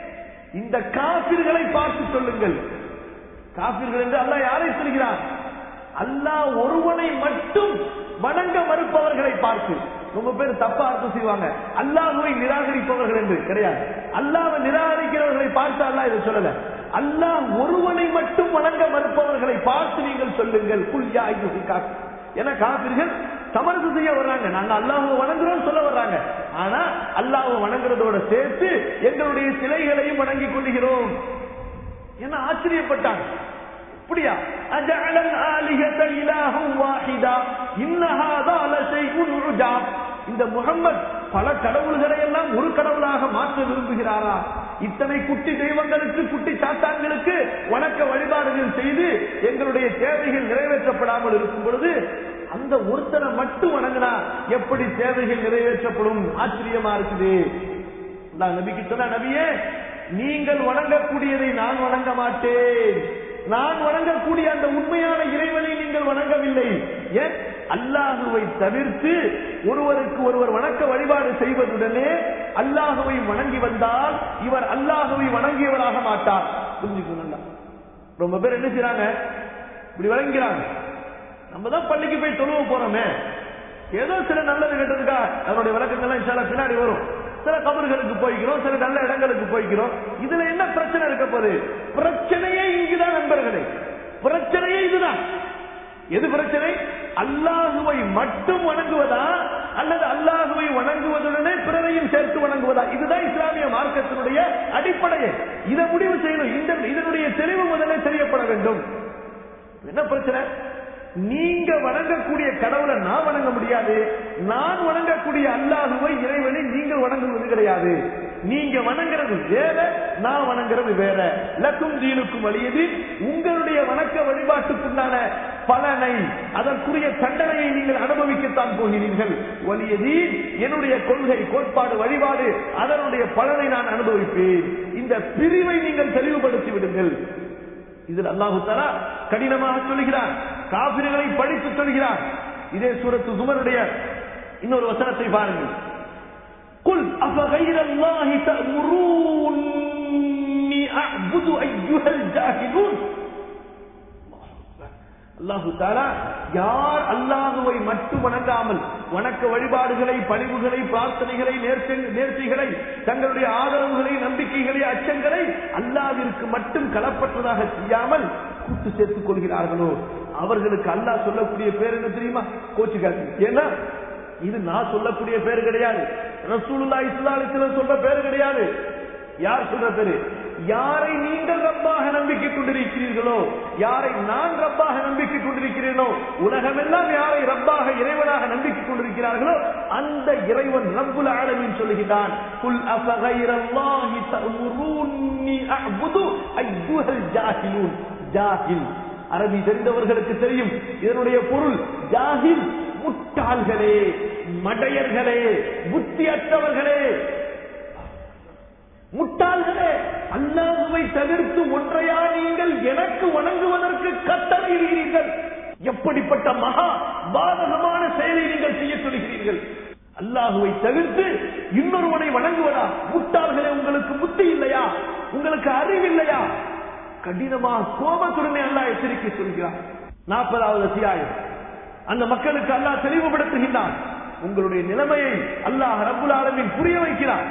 இந்த காபிர்களை பார்த்து சொல்லுங்கள் காபிர்கள் என்று அல்லாஹ் யாரை சொல்கிறார் அல்லாஹ் ஒருவனை மட்டும் வணங்க மறுப்பவர்களை பார்த்து ரொம்ப பேர் தப்பா அர்த்தம் செய்வாங்க அல்லாஹுவை நிராகரிப்பவர்கள் என்று கிடையாது அல்லாஹ்வை நிராகரிக்கிறவர்களை பார்த்து அல்லாஹ் இதை சொல்லல அல்லாஹ் ஒருவனை மட்டும் வணங்க மறுப்பவர்களை பார்த்து நீங்கள் சொல்லுங்கள் குல்யா காசு என காபிர்கள் சமரசம் செய்ய வர்றாங்க நாங்க அல்லாஹ்வை வணங்குறோம் சொல்ல வர்றாங்க ஆனா அல்லாஹ்வை வணங்குறதோட சேர்த்து எங்களுடைய சிலைகளையும் வணங்கிக் கொள்கிறோம் என்ன ஆச்சரியப்பட்டாங்க அப்படியா அஜஅலல் ஆலிஹத இலாஹம் வாஹிதா இன்ன ஹாதா லஷைஉன் உஜாப் இந்த முகம்மது பல கடவுள்களை எல்லாம் ஒரு கடவுளாக மாற்ற விரும்புகிறாரா இத்தனை குட்டி தெய்வங்களுக்கு குட்டி சாத்தான்களுக்கு வணக்க வழிபாடுகள் செய்து எங்களுடைய தேவைகள் நிறைவேற்றப்படாமல் இருக்கும் பொழுது அந்த ஒருத்தரை மட்டும் வணங்கினா எப்படி தேவைகள் நிறைவேற்றப்படும் ஆச்சரியமா இருக்குது அல்லாஹ் நபிக்கு சொன்ன நபியே நீங்கள் வணங்கக்கூடியதை நான் வணங்க மாட்டேன் நான் வணங்கக்கூடிய அந்த உண்மையான இறைவனை நீங்கள் வணங்கவில்லை ஏன் அல்லாஹுவை தவிர்த்து ஒருவருக்கு ஒருவர் வணக்க வழிபாடு செய்வதுடனே அல்லாஹுவை வணங்கி வந்தால் இவர் அல்லாஹுவை வணங்கியவராக மாட்டார் புரிஞ்சுக்கணும் ரொம்ப பேர் என்ன செய்றாங்க இப்படி வழங்கிறாங்க நம்ம தான் பள்ளிக்கு போய் தொழுவ போறோமே ஏதோ சில நல்லது கெட்டதுக்கா அதனுடைய விளக்கங்கள்லாம் இன்ஷால்லா பின்னாடி வரும் சில கபர்களுக்கு போய்க்கிறோம் சில நல்ல இடங்களுக்கு போய்க்கிறோம் இதுல என்ன பிரச்சனை இருக்க போகுது பிரச்சனையே இங்குதான் நண்பர்களே பிரச்சனையே இதுதான் எது பிரச்சனை அல்லாஹுவை மட்டும் வணங்குவதா அல்லது அல்லாஹுவை வணங்குவதுடனே பிறரையும் சேர்த்து வணங்குவதா இதுதான் இஸ்லாமிய மார்க்கத்தினுடைய அடிப்படையே இதை முடிவு செய்யணும் இந்த இதனுடைய தெளிவு முதல்ல தெரியப்பட வேண்டும் என்ன பிரச்சனை நீங்க வணங்கக்கூடிய கடவுளை நான் வணங்க முடியாது நான் வணங்கக்கூடிய அல்லாஹுவை இறைவனை நீங்கள் வணங்குவது கிடையாது நீங்க வணங்குறது வேற நான் வணங்குறது வேற லக்கும் தீனுக்கும் வழியது உங்களுடைய வணக்க வழிபாட்டுக்குண்டான பலனை அதற்குரிய தண்டனையை நீங்கள் அனுபவிக்கத்தான் போகிறீர்கள் வலியதி என்னுடைய கொள்கை கோட்பாடு வழிபாடு அதனுடைய பலனை நான் அனுபவிப்பேன் இந்த பிரிவை நீங்கள் தெளிவுபடுத்தி விடுங்கள் இதில் அல்லாஹு தலா கடினமாக சொல்கிறார் காபிர்களை படித்து சொல்கிறார் இதே சூரத்து சுமருடைய இன்னொரு வசனத்தை பாருங்கள் குல் அஃபகைர அல்லாஹி தஅமுரூனி அஅ்புது அய்யுஹல் ஜாஹிலூன் அல்லாஹு தாலா யார் அல்லாஹுவை மட்டும் வணங்காமல் வணக்க வழிபாடுகளை பணிவுகளை பிரார்த்தனைகளை நேர்ச்சை- நேர்ச்சைகளை தங்களுடைய ஆதரவுகளை நம்பிக்கைகளை அச்சங்களை அல்லாவிற்கு மட்டும் களப்பற்றதாக செய்யாமல் கூட்டு சேர்த்துக் கொள்கிறார்களோ அவர்களுக்கு அல்லாஹ் சொல்லக்கூடிய பேர் என்ன தெரியுமா கோச்சுக்காது ஏன்னா இது நான் சொல்லக்கூடிய பேர் கிடையாது ரசூலுல்லா இஸ்லாலத்தில் சொல்ற பேர் கிடையாது யார் சொல்ற பேரு யாரை நீங்கள் ரப்பாக நம்பிக்கை கொண்டிருக்கிறீர்களோ யாரை நான் ரப்பாக நம்பிக்கை கொண்டிருக்கிறேனோ உலகமெல்லாம் யாரை ரப்பாக இறைவனாக நம்பிக்கை கொண்டிருக்கிறார்களோ அந்த இறைவன் ரப்புல் ஆலமீன் சொல்லுகிறான் குல் அஃபகைரல்லாஹி தஅமுரூனி அஅ்புது அய்யுஹல் ஜாஹிலூன் ஜாஹில் அரபி தெரிந்தவர்களுக்கு தெரியும் இதனுடைய பொருள் ஜாஹில் முட்டாள்களே மடையர்களே புத்தியற்றவர்களே முட்டாள்களே அல்லாஹுவை தவிர்த்து ஒன்றையா நீங்கள் எனக்கு வணங்குவதற்கு கட்டளையிடுகிறீர்கள் எப்படிப்பட்ட மகா பாதகமான செயலை நீங்கள் செய்ய சொல்கிறீர்கள் அல்லாஹுவை தவிர்த்து இன்னொருவனை வணங்குவதா முட்டாள்களே உங்களுக்கு புத்தி இல்லையா உங்களுக்கு அறிவில்லையா கடினமாக கோபத்துடனே அல்லாஹ் எச்சரிக்கை சொல்கிறார் நாற்பதாவது அத்தியாயம் அந்த மக்களுக்கு அல்லாஹ் தெளிவுபடுத்துகின்றான் உங்களுடைய நிலைமையை அல்லாஹ் ரப்புல் ஆலமீன் புரிய வைக்கிறார்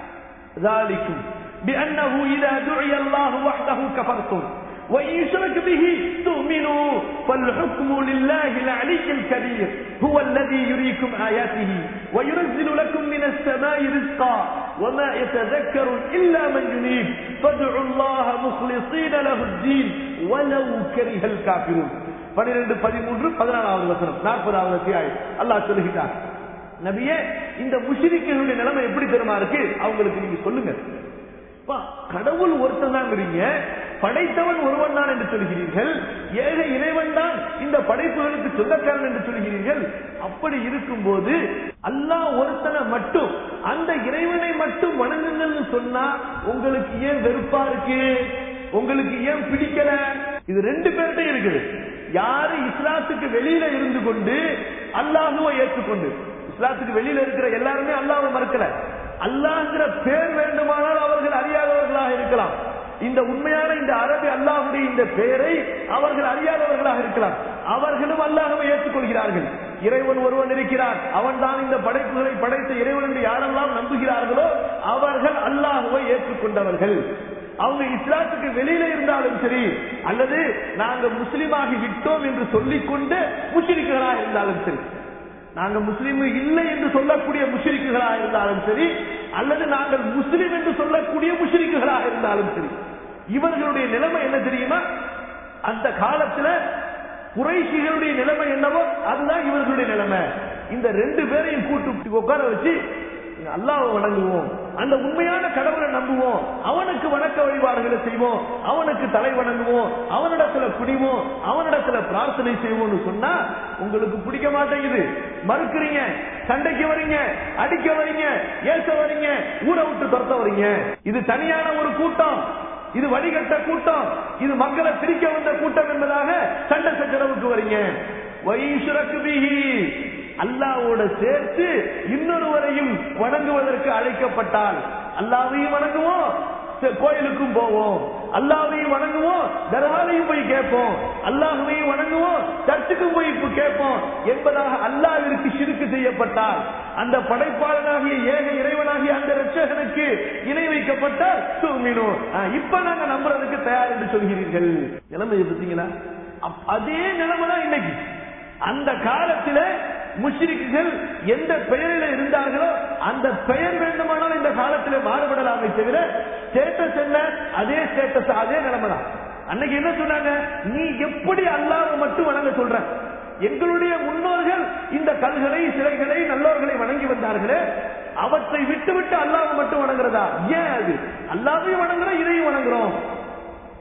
ذلكم بأنه إذا دعي الله وحده كفرتم وإن يشرك به تؤمنوا فالحكم لله العلي الكبير هو الذي يريكم آياته وينزل لكم من السماء رزقا وما يتذكر إلا من ينيب فادعوا الله مخلصين له الدين ولو كره الكافرون பனிரெண்டு பதிமூன்று பதினாலாவது வசனம் நாற்பதாவது அத்தியாயம் அல்லாஹ் சொல்லுகிறார் நபியே இந்த முஷிரிக்களுடைய நிலைமை எப்படி தெரியுமா இருக்கு அவங்களுக்கு நீங்க சொல்லுங்க அப்பா, கடவுள் ஒருத்தன் தான் படைத்தவன் ஒருவன் தான் என்று சொல்கிறீர்கள் ஏக இறைவன் தான் இந்த படைப்புகளுக்கு சொந்தக்காரன் என்று சொல்கிறீர்கள் அப்படி இருக்கும்போது அல்லாஹ் ஒருத்தனை மட்டும் அந்த இறைவனை மட்டும் வணங்குங்கள்னு சொன்னா உங்களுக்கு ஏன் வெறுப்பா இருக்கு உங்களுக்கு ஏன் பிடிக்கல இது ரெண்டு பேர்கிட்ட இருக்குது யாரு இஸ்லாத்துக்கு வெளியில இருந்து கொண்டு அல்லாஹுவை ஏற்றுக்கொண்டு இஸ்லாத்துக்கு வெளியில இருக்கிற எல்லாருமே அல்லாஹ்வை மறுக்கல அல்லாஹ்ங்கிற பேர் வேண்டுமானால் அவர்கள் அறியாதவர்களாக இருக்கலாம் இந்த உண்மையான இந்த அரபி அல்லாஹுடைய இந்த பெயரை அவர்கள் அறியாதவர்களாக இருக்கலாம் அவர்களும் அல்லாஹவை ஏற்றுக்கொள்கிறார்கள் இறைவன் ஒருவன் இருக்கிறார் அவன் தான் இந்த படைப்புகளை படைத்த இறைவன் என்று யாரெல்லாம் நம்புகிறார்களோ அவர்கள் அல்லாஹுவை ஏற்றுக்கொண்டவர்கள் அவங்க இஸ்லாத்துக்கு வெளியில இருந்தாலும் சரி அல்லது நாங்க முஸ்லிமாகி விட்டோம் என்று சொல்லிக்கொண்டு முஸ்லிம்களாக இருந்தாலும் சரி நாங்க முஸ்லீம் இல்லை என்று சொல்லக்கூடிய முஷ்ரிக்குகளாக இருந்தாலும் சரி அல்லது நாங்கள் முஸ்லிம் என்று சொல்லக்கூடிய முஷ்ரிக்குகளாக இருந்தாலும் சரி இவர்களுடைய நிலைமை என்ன தெரியுமா அந்த காலத்துல குறைஷிகளுடைய நிலைமை என்னவோ அதுதான் இவர்களுடைய நிலைமை இந்த ரெண்டு பேரையும் கூட்டு உட்கார வச்சு அல்லாஹ்வை வணங்குவோம் அந்த உண்மையான கடவுளை நம்புவோம் அவனுக்கு வணக்க வழிபாடுகளை செய்வோம் அவனுக்கு தலை வணங்குவோம் அவனிடத்துல குடிவோம் அவனிடத்துல பிரார்த்தனை செய்வோம்னு சொன்னா உங்களுக்கு பிடிக்க மாட்டேங்குது மறுக்கிறீங்க சண்டைக்கு வரீங்க அடிக்க வரீங்க ஏச வரீங்க ஊரை விட்டு துரத்த வரீங்க இது தனியான ஒரு கூட்டம் இது வடிகட்ட கூட்டம் இது மக்களை பிரிக்க வந்த கூட்டம் என்பதாக சண்டை சச்சரவுக்கு வரீங்க வைசுரக்கு பிஹி அல்லாவோட சேர்த்து இன்னொருவரையும் வணங்குவதற்கு அழைக்கப்பட்டால் அல்லாவையும் வணங்குவோம் ச- கோயிலுக்கும் போவோம் அல்லாவையும் வணங்குவோம் தர்காவையும் போய் கேட்போம் அல்லாஹுவையும் வணங்குவோம் சர்ச்சுக்கும் போய் இப்ப கேட்போம் என்பதாக அல்லாவிற்கு சிறுக்கு செய்யப்பட்டால் அந்த படைப்பாளனாகிய ஏக இறைவனாகிய அந்த ரட்சகனுக்கு இணை வைக்கப்பட்டால் தூமினோம் இப்ப நாங்க நம்புறதுக்கு தயார் என்று சொல்கிறீர்கள் நிலைமையை பார்த்தீங்களா அப்- அதே நிலைமை தான் இன்னைக்கு அந்த காலத்துல முஷ்ரிக்குகள் எந்த பெயரில் இருந்தார்களோ அந்த பெயர் வேண்டுமானால் இந்த காலத்துல மாறுபடலாமே தவிர ஸ்டேட்டஸ் என்ன அதே ஸ்டேட்டஸ் அதே நிலைமை தான் அன்னைக்கு என்ன சொன்னாங்க நீ எப்படி அல்லாஹ்வை மட்டும் வணங்க சொல்ற எங்களுடைய முன்னோர்கள் இந்த கல்களை சிலைகளை நல்லோர்களை வணங்கி வந்தார்களே அவற்றை விட்டு விட்டு அல்லாஹ்வை மட்டும் வணங்குறதா ஏன் அது அல்லாஹ்வையும் வணங்குறோம் இதையும் வணங்குறோம்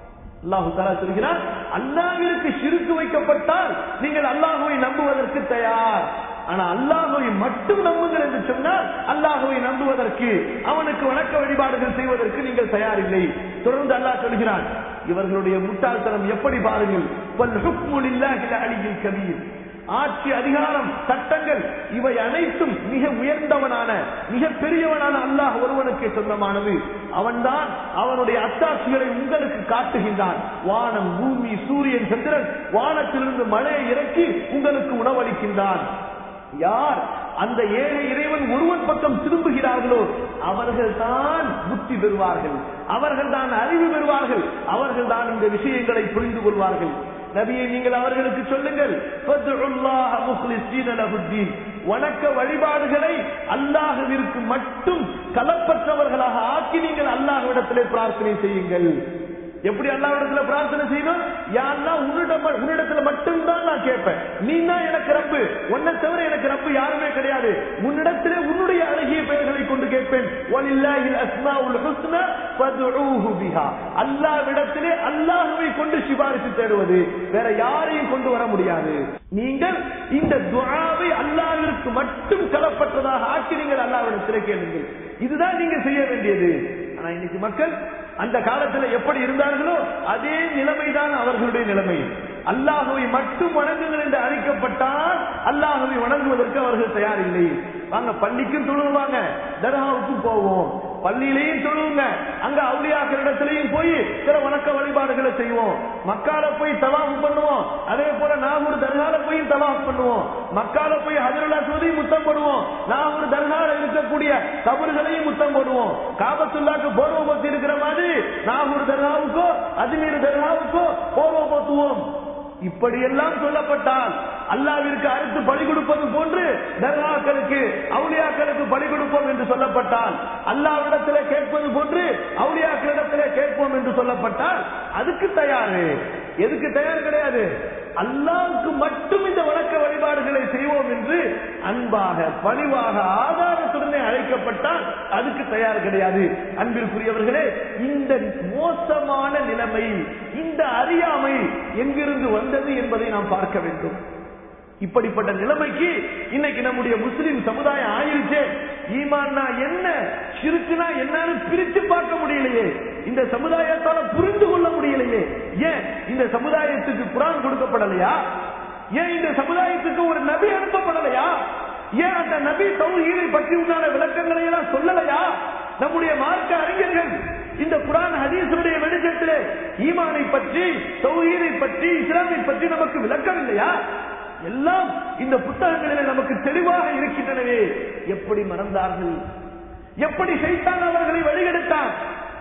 அல்லாஹு தாலா சொல்கிறார் அல்லாவிற்கு சிறுக்கு வைக்கப்பட்டால் நீங்கள் அல்லாஹுவை நம்புவதற்கு தயார் ஆனா அல்லாஹுவை மட்டும் நம்புங்கள் என்று சொன்னால் அல்லாஹுவை நம்புவதற்கு அவனுக்கு வணக்க வழிபாடுகள் செய்வதற்கு நீங்கள் தயாரில்லை தொடர்ந்து அல்லாஹ் சொல்கிறான் இவர்களுடைய முட்டாள்தனம் எப்படி பாருங்கள் பல் ஹுக்முல் இல்லாஹில் அலியில் கபீர் ஆட்சி அதிகாரம் சட்டங்கள் இவை அனைத்தும் மிக உயர்ந்தவனான மிக பெரியவனான அல்லாஹ் ஒருவனுக்கு சொந்தமானது அவன்தான் அவனுடைய அத்தாட்சிகளை உங்களுக்கு காட்டுகின்றான் வானம் பூமி சூரியன் சந்திரன் வானத்திலிருந்து மழையை இறக்கி உங்களுக்கு உணவளிக்கின்றான் யார் அந்த ஏழை இறைவன் ஒருவன் பக்கம் திரும்புகிறார்களோ அவர்கள் தான் புத்தி பெறுவார்கள் அவர்கள் தான் அறிவு பெறுவார்கள் அவர்கள் தான் இந்த விஷயங்களை புரிந்து கொள்வார்கள் நபியை நீங்கள் அவர்களுக்கு சொல்லுங்கள் ஃபத்உல்லாஹ முக்லிஸீன லஹுத்தீன். வணக்க வழிபாடுகளை அல்லாஹுவிற்கு மட்டும் கலப்பற்றவர்களாக ஆக்கி நீங்கள் அல்லாஹ்விடத்திலே பிரார்த்தனை செய்யுங்கள் எப்படி அல்லாவிடத்துல பிரார்த்தனை செய்யணும் யாருன்னா உன்னிடம் உன்னிடத்துல மட்டும்தான் நான் கேட்பேன் நீ தான் எனக்கு ரப்பு உன்னை தவிர எனக்கு ரப்பு யாருமே கிடையாது உன்னிடத்திலே உன்னுடைய அழகிய பெயர்களை கொண்டு கேட்பேன் வலில்லாஹில் அஸ்மாஉல் ஹுஸ்னா ஃபதுஊஹு பிஹா அல்லாஹ்விடத்திலே அல்லாஹ்வை கொண்டு சிபாரிசு தேடுவது வேற யாரையும் கொண்டு வர முடியாது நீங்கள் இந்த துஆவை அல்லாஹ்விற்கு மட்டும் கலப்பற்றதாக ஆக்கி நீங்கள் அல்லாஹ்விடத்திலே கேளுங்கள் இதுதான் நீங்க செய்ய வேண்டியது ஆனா இன்னைக்கு மக்கள் அந்த காலத்துல எப்படி இருந்தார்களோ அதே நிலைமைதான் அவர்களுடைய நிலைமை அல்லாஹுவை மட்டும் வணங்குங்கள் என்று அழைக்கப்பட்டால் அல்லாஹுவை வணங்குவதற்கு அவர்கள் தயாரில்லை வாங்க பள்ளிக்கும் தொழுவாங்க தர்காவுக்கும் போவோம் பள்ளியிலையும் தொழுவுங்க அங்க அவுளியாக்கள் இடத்திலையும் போய் சில வணக்க வழிபாடுகளை செய்வோம் மக்கால போய் தவாஃப் பண்ணுவோம் அதே போல நாகூர் தர்கால போய் தவாஃப் பண்ணுவோம் மக்கால போய் ஹஜருல்லா சோதி முத்தம் போடுவோம் நாகூர் தர்கால இருக்கக்கூடிய கபறுகளையும் முத்தம் போடுவோம் காபத்துல்லாக்கு போர்வ போத்தி இருக்கிற மாதிரி நாகூர் தர்காவுக்கோ அஜ்மீர் தர்காவுக்கோ போர்வ போத்துவோம் இப்படியெல்லாம் சொல்லப்பட்டால் அல்லாவிற்கு அறுத்து பலி கொடுப்பது போன்று தர்காக்களுக்கு அவுளியாக்களுக்கு பலி கொடுப்போம் என்று சொல்லப்பட்டால் அல்லாவிடத்திலே கேட்பது போன்று அவுளியாக்களிடத்திலே கேட்போம் என்று சொல்லப்பட்டால் அதுக்கு தயாரு எதுக்கு தயார் கிடையாது அல்லாவுக்கு மட்டும் இந்த வணக்க வழிபாடுகளை செய்வோம் என்று அன்பாக பணிவாக ஆதாரத்துடனே அழைக்கப்பட்டால் அதுக்கு தயார் கிடையாது அன்பிற்குரியவர்களே இந்த மோசமான நிலைமை இந்த அறியாமை எங்கிருந்து வந்தது என்பதை நாம் பார்க்க வேண்டும் இப்படிப்பட்ட நிலைமைக்கு இன்னைக்கு நம்முடைய முஸ்லிம் சமுதாயம் ஆயிருச்சே ஈமான்னா என்ன சிறுக்குனா என்னன்னு பிரித்து பார்க்க முடியலையே இந்த சமுதாயத்தால புரிந்து கொள்ள முடியலையே ஏன் இந்த சமுதாயத்துக்கு குரான் கொடுக்கப்படலையா ஏன் இந்த சமுதாயத்துக்கு ஒரு நபி அனுப்பப்படலையா ஏன் அந்த நபி தௌஹீதை பற்றி உண்டான விளக்கங்களை எல்லாம் சொல்லலையா நம்முடைய மார்க்க அறிஞர்கள் இந்த குரான் ஹதீஸுடைய வெளிச்சத்திலே ஈமானை பற்றி தௌஹீதை பற்றி இஸ்லாமை பற்றி நமக்கு விளக்கவில்லையா எல்லாம் இந்த புத்தகங்களிலே நமக்கு தெளிவாக இருக்கின்றனவே எப்படி மறந்தார்கள் எப்படி சைத்தான் அவர்களை வழிகெடுத்தான்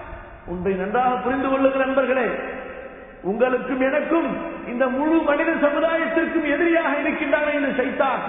ஒன்றை நன்றாக புரிந்து கொள்ளுங்கள் நண்பர்களே உங்களுக்கும் எனக்கும் இந்த முழு மனித சமுதாயத்திற்கும் எதிரியாக இருக்கின்றான இந்த சைத்தான்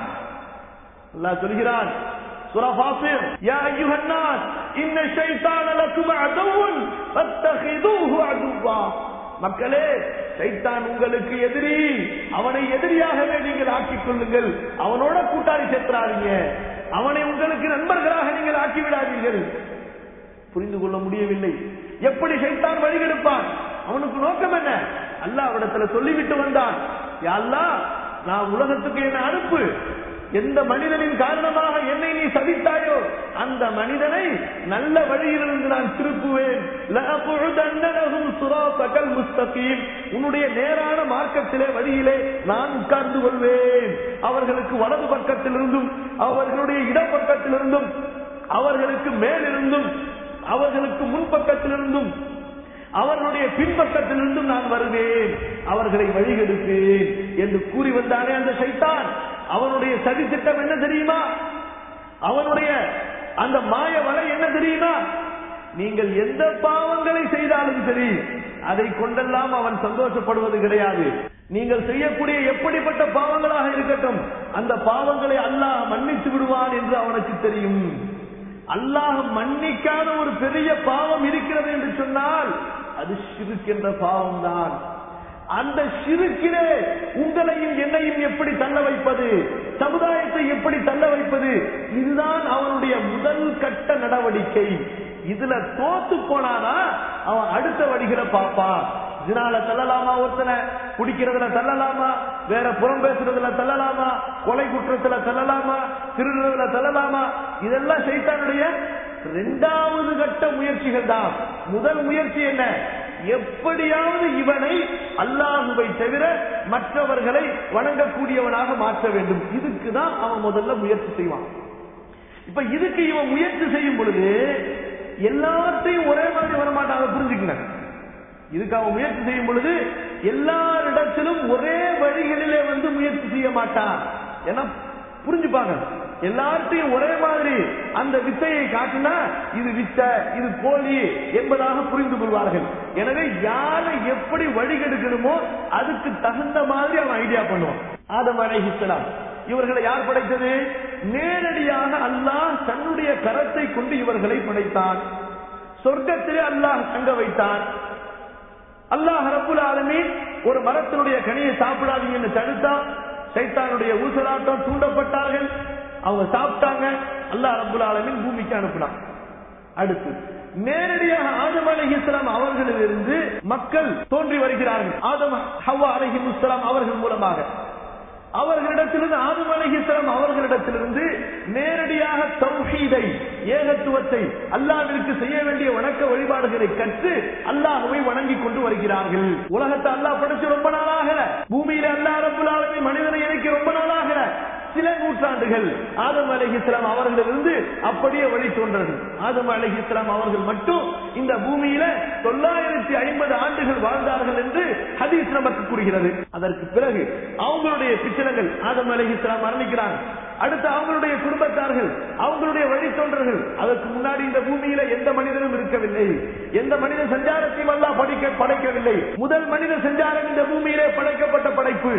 அல்லாஹ் சொல்கிறான் சூரா ஃபாசிர் யா அய்யுஹன் நாஸ் இன்ன ஷைத்தான லக்கும் அதுவுன் ஃபத்தஹிதுஹு அதுவா மக்களே சைத்தான் உங்களுக்கு எதிரி அவனை எதிரியாகவே நீங்கள் ஆக்கிக் கொள்ளுங்கள் அவனோட கூட்டாளி சேர்த்துறாதீங்க அவனை உங்களுக்கு நண்பர்களாக நீங்கள் ஆக்கி விடாதீர்கள் புரிந்து கொள்ள முடியவில்லை எப்படி சைத்தான் வழிகெடுப்பான் அவனுக்கு நோக்கம் என்ன அல்லாஹ் அவனிடத்துல சொல்லிவிட்டு வந்தான் யா அல்லாஹ் நான் உலகத்துக்கு என்ன அனுப்பு எந்த மனிதனின் காரணமாக என்னை நீ சதித்தாயோ அந்த மனிதனை நல்ல வழியிலிருந்து நான் திருப்புவேன் லஅகுஉதன்ன லஹும் சிராத்தகல் முஸ்தகீம். உன்னுடைய நேரான மார்க்கத்திலே வழியிலே நான் உட்கார்ந்து கொள்வேன் அவர்களுக்கு வலது பக்கத்திலிருந்தும் அவர்களுடைய இடப்பக்கத்திலிருந்தும் அவர்களுக்கு மேலிருந்தும் அவர்களுக்கு முன்பக்கத்திலிருந்தும் அவர்களுடைய பின்பக்கத்திலிருந்தும் நான் வருவேன் அவர்களை வழிகெடுப்பேன் என்று கூறி வந்தானே அந்த சைத்தான் அவனுடைய சதி திட்டம் என்ன தெரியுமா அவனுடைய அந்த மாய வலை என்ன தெரியுமா நீங்கள் எந்த பாவங்களை செய்தாலும் சரி அதை கொண்டெல்லாம் அவன் சந்தோஷப்படுவது கிடையாது நீங்கள் செய்யக்கூடிய எப்படிப்பட்ட பாவங்களாக இருக்கட்டும் அந்த பாவங்களை அல்லாஹ் மன்னித்து விடுவான் என்று அவனுக்கு தெரியும் அல்லாஹ் மன்னிக்காத ஒரு பெரிய பாவம் இருக்கிறது என்று சொன்னால் அது சிறுக்கின்ற பாவம் தான் அந்த சிறுக்கிலே உங்களையும் என்னையும் எப்படி தள்ள வைப்பது சமுதாயத்தை எப்படி தள்ள வைப்பது இதுதான் அவனுடைய முதல் கட்ட நடவடிக்கை இதுல தோத்து போனானா அவன் அடுத்த வழிகளை பார்ப்பான் ஜினால தள்ளலாமா ஒருத்தனை குடிக்கிறதுல தள்ளலாமா வேற புறம் பேசுறதுல தள்ளலாமா கொலை குற்றத்துல தள்ளலாமா திருடுறதுல தள்ளலாமா இதெல்லாம் சைத்தானுடைய இரண்டாவது கட்ட முயற்சிகள் தான் முதல் முயற்சி என்ன எப்படியாவது இவனை அல்லாஹுவை தவிர மற்றவர்களை வணங்கக்கூடியவனாக மாற்ற வேண்டும் இதுக்கு தான் அவன் முதல்ல முயற்சி செய்வான் இப்ப இதுக்கு இவன் முயற்சி செய்யும் பொழுது எல்லாத்தையும் ஒரே மாதிரி வரமாட்டான் அதை புரிஞ்சுக்கணும் இதுக்கு அவன் முயற்சி செய்யும் பொழுது எல்லாரிடத்திலும் ஒரே வழிகளிலே வந்து முயற்சி செய்ய மாட்டான் ஏன்னா புரிஞ்சுப்பாங்க எல்லார்ட்டையும் ஒரே மாதிரி அந்த வித்தையை காட்டினா இது வித்த இது போலி என்பதாக புரிந்து கொள்வார்கள் எனவே யாரை எப்படி வழிகெடுக்கணுமோ அதுக்கு தகுந்த மாதிரி அவன் ஐடியா பண்ணுவான் ஆதம் அலைஹிஸ்ஸலாம் இவர்களை யார் படைத்தது நேரடியாக அல்லாஹ் தன்னுடைய கரத்தை கொண்டு இவர்களை படைத்தான் சொர்க்கத்திலே அல்லாஹ் தங்க வைத்தான் அல்லாஹ் ரப்புல் ஆலமீன் ஒரு மரத்தினுடைய கனியை சாப்பிடாதீங்கன்னு தடுத்தான் சைத்தானுடைய ஊசலாட்டம் தூண்டப்பட்டார்கள் அவங்க சாப்பிட்டாங்க அல்லாஹ் ரப்புல் ஆலமீன் பூமிக்கு அனுப்பினான் அடுத்து நேரடியாக ஆதம் அலைஹிஸ்ஸலாம் அவர்களிலிருந்து மக்கள் தோன்றி வருகிறார்கள் ஆதம் ஹவ்வா அலைஹிஸ்ஸலாம் அவர்கள் மூலமாக அவர்களிடத்திலிருந்து ஆதம் அலைஹிஸ்ஸலாம் அவர்களிடத்திலிருந்து நேரடியாக தௌஹீதை ஏகத்துவத்தை அல்லாஹ்விற்கு செய்ய வேண்டிய வணக்க வழிபாடுகளை கற்று அல்லாஹ்வை வணங்கிக் கொண்டு வருகிறார்கள் உலகத்தை அல்லாஹ் படைச்சு ரொம்ப நாளாகல பூமியில அல்லாஹ் ரப்புல் ஆலமீன் மனிதனை இணைக்க ரொம்ப நாளாகல சில நூற்றாண்டுகள் ஆதம் அலைஹிஸ்லாம் அவர்களிலிருந்து அப்படியே வழி தோன்றது ஆதம் அலைஹிஸ்லாம் அவர்கள் மட்டும் இந்த பூமியில தொள்ளாயிரத்தி ஐம்பது ஆண்டுகள் வாழ்ந்தார்கள் என்று ஹதீஸ் நமக்கு கூறுகிறது அதற்கு பிறகு அவங்களுடைய பிச்சனங்கள் ஆதம் அலைஹிஸ்லாம் மரணிக்கிறாங்க அடுத்து அவங்களுடைய குடும்பத்தார்கள் அவங்களுடைய வழித்தோன்றர்கள் அதற்கு முன்னாடி இந்த பூமியில எந்த மனிதனும் இருக்கவில்லை எந்த மனித சஞ்சாரத்தையும் எல்லாம் படிக்க படைக்கவில்லை முதல் மனித சஞ்சாரம் இந்த பூமியிலே படைக்கப்பட்ட படைப்பு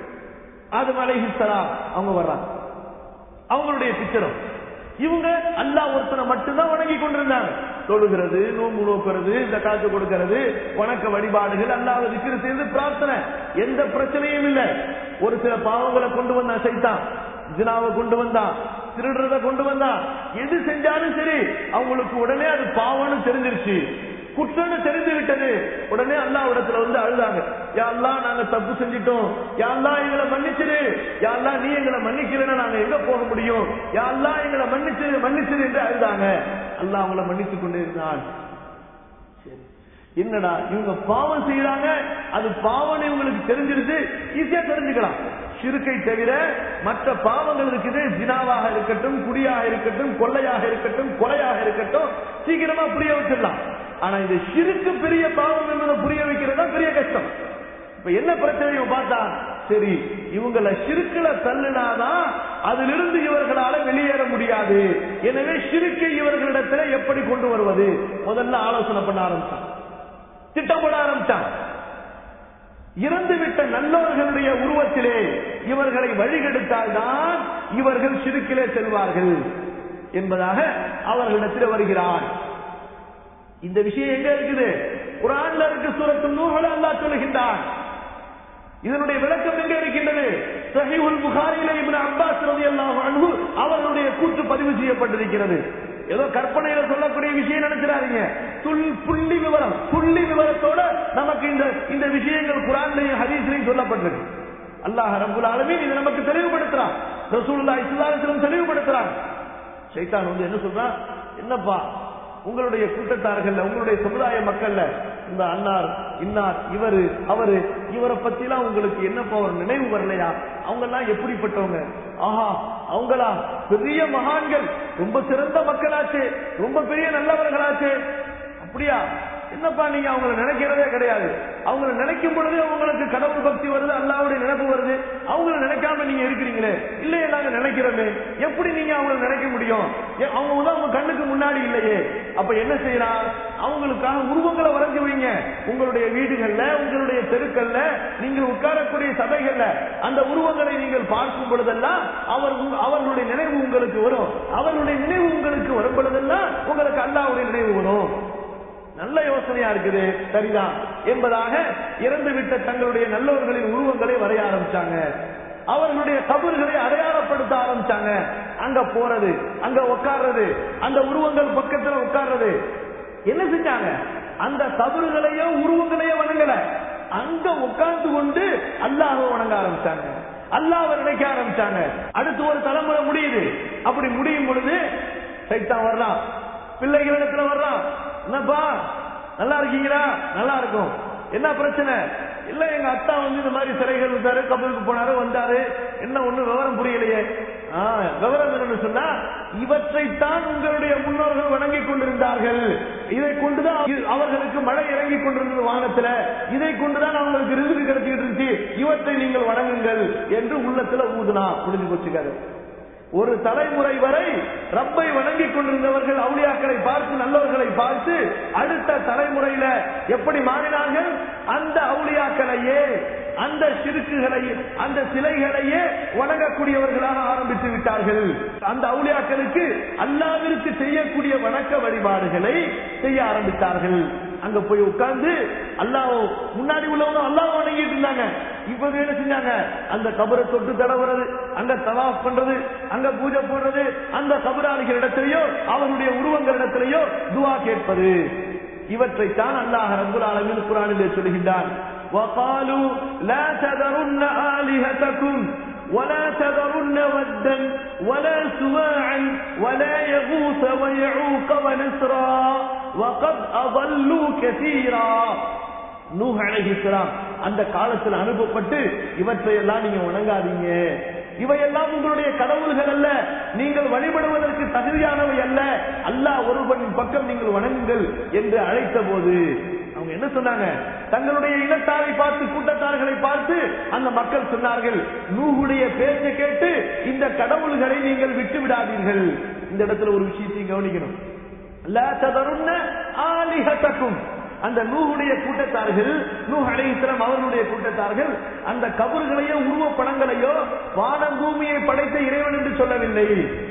ஆதம் அலைஹிஸ்ஸலாம் அவங்க வர்றாங்க அவங்களுடைய பிச்சரம் இவங்க அல்லாஹ் ஒருத்தனை மட்டும்தான் வணங்கி கொண்டிருந்தாங்க தொழுகிறது நோம்பு நோக்கிறது இந்த காசு கொடுக்கிறது வணக்க வழிபாடுகள் அல்லாஹ் விக்கிர செய்து பிரார்த்தனை எந்த பிரச்சனையும் இல்லை ஒரு சில பாவங்களை கொண்டு வந்தான் சைத்தான் ஜினாவை கொண்டு வந்தான் திருடுறத கொண்டு வந்தான் எது செஞ்சாலும் சரி அவங்களுக்கு உடனே அது பாவம்னு தெரிஞ்சிருச்சு குற்றம்னு தெரிந்து விட்டது உடனே அல்லா இடத்துல வந்து அழுதாங்க யா அல்லா நாங்க தப்பு செஞ்சிட்டோம் யா அல்லா எங்களை மன்னிச்சிரு யா அல்லா நீ எங்களை மன்னிக்கலன்னா நாங்க எங்க போக முடியும் யா அல்லா எங்களை மன்னிச்சிரு மன்னிச்சிரு என்று அழுதாங்க அல்லாஹ் அவங்கள மன்னித்துக் கொண்டே இருந்தான் சரி. என்னடா இவங்க பாவம் செய்யறாங்க அது பாவம் இவங்களுக்கு தெரிஞ்சிருது ஈஸியா தெரிஞ்சுக்கலாம் சிறுக்கை தவிர மற்ற பாவங்கள் இருக்குது ஜினாவாக இருக்கட்டும் குடியாக இருக்கட்டும் கொள்ளையாக இருக்கட்டும் கொலையாக இருக்கட்டும் சீக்கிரமா புரிய வச்சிடலாம் ஆனா இந்த சிறுக்கு பெரிய பாவம் என்பதை புரிய வைக்கிறதா பெரிய கஷ்டம் இப்ப என்ன பிரச்சனையும் பார்த்தா சரி இவங்களை சிறுக்கள தள்ளினாதான் அதிலிருந்து இவர்களால வெளியேற முடியாது எனவே சிறுக்கை இவர்களிடத்துல எப்படி கொண்டு வருவது முதல்ல ஆலோசனை பண்ண ஆரம்பிச்சான் திட்டப்பட ஆரம்பிச்சான் இறந்துவிட்ட நல்லவர்களுடைய உருவத்திலே இவர்களை வழிகெடுத்தால்தான் இவர்கள் சிறுக்கிலே செல்வார்கள் என்பதாக அவர்களிடத்தில் வருகிறான் இந்த விஷயம் எங்க இருக்குது குரான்ல இருக்கு சூரத்து நூஹல அல்லாஹ் சொல்லுகின்றான் இதனுடைய விளக்கம் எங்க இருக்கின்றது சஹீஹுல் புகாரில இப்னு அப்பாஸ் ரலியல்லாஹு அன்ஹு அவர்களுடைய கூற்று பதிவு செய்யப்பட்டிருக்கிறது ஏதோ கற்பனையில சொல்லக்கூடிய விஷயம் நினைச்சிடாதீங்க துல் புள்ளி விவரம் புள்ளி விவரத்தோட நமக்கு இந்த இந்த விஷயங்கள் குரான்லையும் ஹதீஸ்லையும் சொல்லப்பட்டிருக்கு அல்லாஹ் ரப்புல் ஆலமீன் இதை நமக்கு தெளிவுபடுத்துறான் ரசூலுல்லாஹி ஸல்லல்லாஹு அலைஹி வஸல்லம் தெளிவுபடுத்துறான் சைத்தான் வந்து என்ன சொல்றான் என்னப்பா உங்களுடைய கூட்டத்தார்கள் உங்களுடைய சமுதாய மக்கள்ல இந்த அன்னார் இன்னார் இவரு அவரு இவரை பத்தி எல்லாம் உங்களுக்கு என்னப்பா ஒரு நினைவு வரலையா அவங்க எல்லாம் எப்படிப்பட்டவங்க ஆஹா அவங்களா பெரிய மகான்கள் ரொம்ப சிறந்த மக்களாச்சு ரொம்ப பெரிய நல்லவர்களாச்சு அப்படியா என்னப்பா நீங்க அவங்களை நினைக்கிறதே கிடையாது அவங்களை நினைக்கும் பொழுது உங்களுக்கு கடவுள் பக்தி வருது அல்லாவுடைய நினைப்பு வருது அவங்கள நினைக்காம நீங்க இருக்கிறீங்களே இல்லையே நாங்க நினைக்கிறோமே எப்படி நீங்க அவங்கள நினைக்க முடியும் ஏ- அவங்க வந்து அவங்க கண்ணுக்கு முன்னாடி இல்லையே அப்ப என்ன செய்யலாம் அவங்களுக்காக உருவங்களை வரைஞ்சு வைங்க உங்களுடைய வீடுகள்ல உங்களுடைய தெருக்கள்ல நீங்கள் உட்காரக்கூடிய சபைகள்ல அந்த உருவங்களை நீங்கள் பார்க்கும் பொழுதெல்லாம் அவர் உங்க- அவர்களுடைய நினைவு உங்களுக்கு வரும் அவர்களுடைய நினைவு உங்களுக்கு வரும் பொழுதெல்லாம் உங்களுக்கு அல்லாவுடைய நினைவு வரும் நல்ல யோசனையா இருக்குது சரிதான் என்பதாக இறந்து விட்ட தங்களுடைய நல்லவர்களின் உருவங்களை வரைய ஆரம்பிச்சாங்க அவர்களுடைய கபர்களை அடையாளப்படுத்த ஆரம்பிச்சாங்க அங்க போறது அங்க உட்கார்றது அந்த உருவங்கள் பக்கத்துல உட்கார்றது என்ன செஞ்சாங்க அந்த கபறுகளையோ உருவங்களையோ வணங்கல அங்க உட்கார்ந்து கொண்டு அல்லாஹ் வணங்க ஆரம்பிச்சாங்க அல்லாஹ் நினைக்க ஆரம்பிச்சாங்க அடுத்து ஒரு தலைமுறை முடியுது அப்படி முடியும் பொழுது சைத்தான் வரலாம் பிள்ளைகளிடத்துல வர்றான் என்னப்பா நல்லா இருக்கீங்களா நல்லா இருக்கும் என்ன பிரச்சனை இல்ல எங்க அத்தா வந்து இந்த மாதிரி சிறைகள் வந்தாரு கபலுக்கு போனாரு வந்தாரு என்ன ஒண்ணு விவரம் புரியலையே ஆ, விவரம் என்னன்னு சொன்னா இவற்றைத்தான் உங்களுடைய முன்னோர்கள் வணங்கிக் கொண்டிருந்தார்கள் இதை கொண்டுதான் இது- அவர்களுக்கு மழை இறங்கி கொண்டிருந்தது வானத்துல இதை கொண்டுதான் அவங்களுக்கு ரிசுக்கு கிடைச்சிட்டு இருந்துச்சு இவற்றை நீங்கள் வணங்குங்கள் என்று உள்ளத்துல ஊதுனா புரிஞ்சு போச்சுக்காரு ஒரு தலைமுறை வரை ரப்பை வணங்கிக் கொண்டிருந்தவர்கள் அவுளியாக்களை பார்த்து நல்லவர்களை பார்த்து அடுத்த தலைமுறையில எப்படி மாறினார்கள் அந்த அவுளியாக்களையே அந்த சிறுக்குகளை அந்த சிலைகளையே வணங்கக்கூடியவர்களாக ஆரம்பித்து விட்டார்கள் அந்த அவுளியாக்களுக்கு அல்லாவிற்கு செய்யக்கூடிய வணக்க வழிபாடுகளை செய்ய ஆரம்பித்தார்கள் அங்க போய் உட்கார்ந்து அல்லாஹ் முன்னாடி உள்ளவங்க அல்லாஹ் வணங்கிட்டு இருந்தாங்க இப்ப என்ன செஞ்சாங்க அந்த கபரை தொட்டு தடவுறது அங்க தவாப் பண்றது அங்க பூஜை போடுறது அந்த கபராளிகள் இடத்திலேயோ அவருடைய உருவங்கள் இடத்திலேயோ துவா கேட்பது இவற்றைத்தான் அல்லாஹ் ரபுல் ஆலமின் குரானிலே சொல்கின்றான் وقالوا لا تذرن آلهتكم ولا تذرن ودا ولا سواعا ولا يغوث ويعوق ونسرا وقد أضلوا كثيرا நூஹ் அலைஹிஸ்ஸலாம் அந்த காலத்தில் அனுப்பப்பட்டு இவற்றை எல்லாம் நீங்க வணங்காதீங்க இவையெல்லாம் உங்களுடைய கடவுள்கள் அல்ல நீங்கள் வழிபடுவதற்கு தகுதியானவை அல்ல அல்லாஹ் ஒருவனின் பக்கம் நீங்கள் வணங்குங்கள் என்று அழைத்த போது அவங்க என்ன சொன்னாங்க தங்களுடைய இனத்தாரை பார்த்து கூட்டத்தார்களை பார்த்து அந்த மக்கள் சொன்னார்கள் நூகுடைய பேச்சை கேட்டு இந்த கடவுள்களை நீங்கள் விட்டு விடாதீர்கள் இந்த இடத்துல ஒரு விஷயத்தை கவனிக்கணும் லா ததருன்ன ஆலிஹத்தக்கும் அந்த நூகுடைய கூட்டத்தார்கள் நூஹ் அலைஹிஸ்ஸலாம் அவர்களுடைய கூட்டத்தார்கள் அந்த கபர்களையோ உருவப்படங்களையோ வானம் பூமியை படைத்த இறைவன் என்று சொல்லவில்லை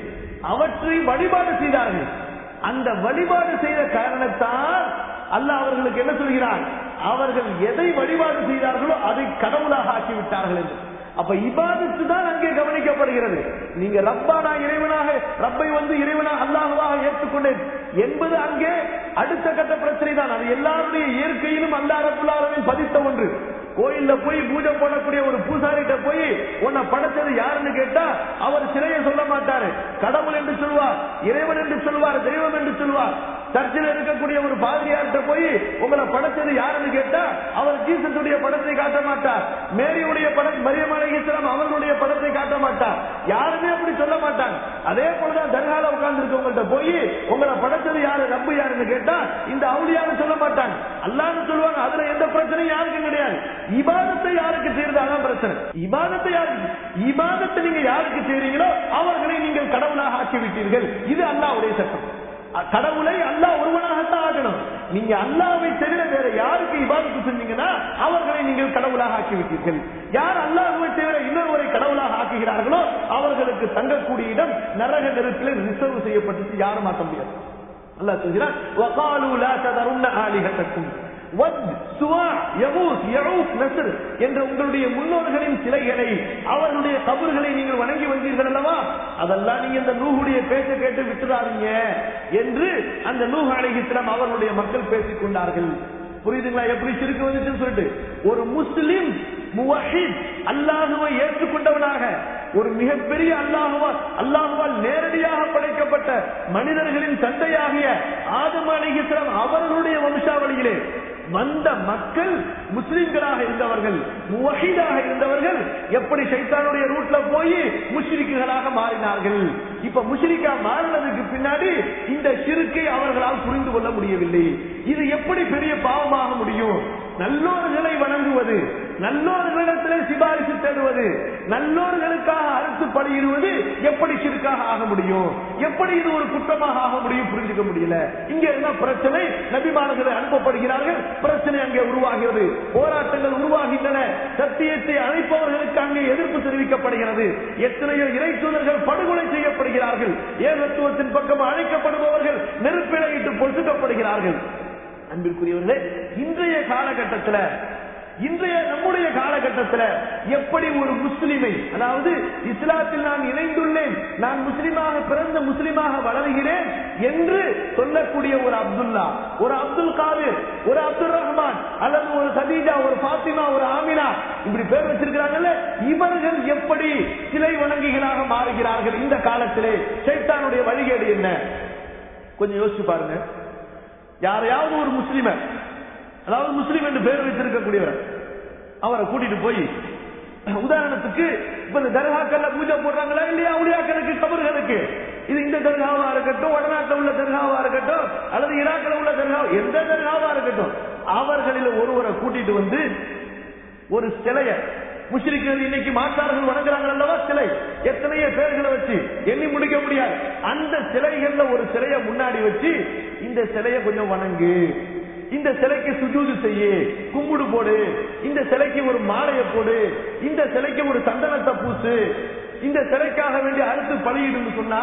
அவற்றை வழிபாடு செய்தார்கள் அந்த வழிபாடு செய்த காரணத்தால் அல்லாஹ் அவர்களுக்கு என்ன சொல்கிறான் அவர்கள் எதை வழிபாடு செய்தார்களோ அதை கடவுளாக ஆக்கி விட்டார்கள் என்று அப்ப இபாதத்து தான் அங்கே கவனிக்கப்படுகிறது நீங்க ரப்பானா இறைவனாக ரப்பை வந்து இறைவனா அல்லாஹுவாக ஏற்றுக்கொண்டேன் என்பது அங்கே அடுத்த கட்ட பிரச்சனை தான் அது எல்லாருடைய இயற்கையிலும் அல்லா ரப்புல்லாவின் பதித்த ஒன்று கோயில்ல போய் பூஜை போடக்கூடிய ஒரு பூசாரிட்ட போய் உன்னை படைச்சது யாருன்னு கேட்டா அவர் சிலையை சொல்ல மாட்டாரு கடவுள் என்று சொல்வார் இறைவன் என்று சொல்வார் தெய்வம் என்று சொல்வார் சர்ச்சில் இருக்கக்கூடிய ஒரு பாதிரியார்கிட்ட போய் உங்களை படைச்சது யாருன்னு கேட்டா அவர் ஜீசஸுடைய படத்தை காட்ட மாட்டார் மேரியுடைய படம் மரியம் அலைஹிஸ்ஸலாம் அவர்களுடைய படத்தை காட்ட மாட்டார் யாருமே அப்படி சொல்ல மாட்டாங்க அதே போலதான் தர்கால உட்கார்ந்து இருக்கவங்கள்ட்ட போய் உங்களை படைச்சது யாரு ரப்பு யாருன்னு கேட்டா இந்த அவுளியான்னு சொல்ல மாட்டாங்க அல்லான்னு சொல்லுவாங்க அதுல எந்த பிரச்சனையும் யாருக்கும் கிடையாது இபாதத்தை யாருக்கு செய்யறது அதான் பிரச்சனை இபாதத்தை யாருக்கு இபாதத்தை நீங்க யாருக்கு செய்றீங்களோ அவர்களை நீங்கள் கடவுளாக ஆக்கி விட்டீர்கள் இது அல்லாஹ்வுடைய சட்டம் அ- கடவுளை அல்லாஹ் ஒருவனாகத்தான் ஆகணும் நீங்க அல்லாவை தவிர வேற யாருக்கு இபாதத்து செஞ்சீங்கன்னா அவர்களை நீங்கள் கடவுளாக ஆக்கி விட்டீர்கள் யார் அல்லாஹ்வை தவிர இன்னொருவரை கடவுளாக ஆக்குகிறார்களோ அவர்களுக்கு தங்கக்கூடிய இடம் நரக நெருப்பில் ரிசர்வ் செய்யப்பட்டு யாரும் மாற்ற முடியாது அல்லாஹ் சொல்கிறார் وَقَالُوا لَا تَذَرُنَّ آلِهَتَكُمْ வத், சுவா, யகூஸ், யஊக், நஸ்ர் என்ற உங்களுடைய முன்னோர்களின் சிலைகளை அவர்களுடைய கபர்களை நீங்கள் வணங்கி வந்தீர்கள் அல்லவா அதெல்லாம் நீங்க இந்த நூகுடைய பேச்சை கேட்டு விட்டுறாதீங்க என்று அந்த நூஹ் அலைஹிஸ்ஸலாம் அவர்களுடைய மக்கள் பேசிக் கொண்டார்கள் புரியுதுங்களா எப்படி சிறுக்கு வந்துச்சுன்னு சொல்லிட்டு ஒரு முஸ்லிம் முவஹித் அல்லாஹுவை ஏற்றுக்கொண்டவனாக ஒரு மிகப்பெரிய அல்லாஹுவா அல்லாஹுவால் நேரடியாக படைக்கப்பட்ட மனிதர்களின் தந்தையாகிய ஆதம் அலைஹிஸ்ஸலாம் அவர்களுடைய வம்சாவளியிலே வந்த மக்கள் முஸ்லிம்களாக இருந்தவர்கள் முவஹிதாக இருந்தவர்கள் எப்படி சைத்தானுடைய ரூட்ல போய் முஷ்ரிக்குகளாக மாறினார்கள் இப்ப முஷ்ரிக்கா மாறினதுக்கு பின்னாடி இந்த சிறுக்கை அவர்களால் புரிந்து கொள்ள முடியவில்லை இது எப்படி பெரிய பாவமாக முடியும் நல்லோர்களை வணங்குவது நல்லோர்களிடத்திலே சிபாரிசு தேடுவது நல்லோர்களுக்காக அறுத்து பலியிடுவது எப்படி சிறுக்காக ஆக முடியும் எப்படி இது ஒரு குற்றமாக ஆக முடியும் புரிஞ்சுக்க முடியல இங்க என்ன பிரச்சனை நபிமார்களை அனுப்பப்படுகிறார்கள் பிரச்சனை அங்கே உருவாகிறது போராட்டங்கள் உருவாகின்றன சத்தியத்தை அழைப்பவர்களுக்கு அங்கே எதிர்ப்பு தெரிவிக்கப்படுகிறது எத்தனையோ இறை தூதர்கள் படுகொலை செய்யப்படுகிறார்கள் ஏகத்துவத்தின் பக்கம் அழைக்கப்படுபவர்கள் நெருப்பிலையிட்டு பொசுக்கப்படுகிறார்கள் அன்பிற்குரியவர்களே இன்றைய காலகட்டத்தில் இன்றைய நம்முடைய காலகட்டத்தில் எப்படி ஒரு முஸ்லிமை அதாவது இஸ்லாத்தில் நான் இணைந்துள்ளேன் நான் முஸ்லிமாக பிறந்த முஸ்லிமாக வளர்கிறேன் என்று சொல்லக்கூடிய ஒரு அப்துல்லா ஒரு அப்துல் காதிர் ஒரு அப்துல் ரஹ்மான் அல்லது ஒரு சதீஜா ஒரு பாத்திமா ஒரு ஆமினா இப்படி பேர் வச்சிருக்கிறாங்கல்ல இவர்கள் எப்படி சிலை வணங்கிகளாக மாறுகிறார்கள் இந்த காலத்திலே சைத்தானுடைய வழிகேடு என்ன கொஞ்சம் யோசிச்சு பாருங்க யாரையாவது ஒரு முஸ்லிம அதாவது முஸ்லீம் என்று பேர் வைத்திருக்கக்கூடியவர் அவரை கூட்டிட்டு போய் உதாரணத்துக்கு இப்ப இந்த தர்காக்கள்ல பூஜை போடுறாங்களா இல்லையா அவளியாக்களுக்கு கபர்களுக்கு இது இந்த தர்காவா இருக்கட்டும் வடநாட்டில் உள்ள தர்காவா இருக்கட்டும் அல்லது ஈராக்கில் உள்ள தர்கா எந்த தர்காவா இருக்கட்டும் அவர்களில் ஒருவரை கூட்டிட்டு வந்து ஒரு சிலைய முஸ்லிம்கள் இன்னைக்கு மாற்றார்கள் வணங்குறாங்க அல்லவா சிலை எத்தனையோ பேர்களை வச்சு எண்ணி முடிக்க முடியாது அந்த சிலைகள்ல ஒரு சிலைய முன்னாடி வச்சு இந்த சிலைய கொஞ்சம் வணங்கு இந்த சிலைக்கு சுஜூது செய்யு கும்பிடு போடு இந்த சிலைக்கு ஒரு மாலையை போடு இந்த சிலைக்கு ஒரு சந்தனத்தை பூசு இந்த சிலைக்காக வேண்டி அடுத்து பலியிடுன்னு சொன்னா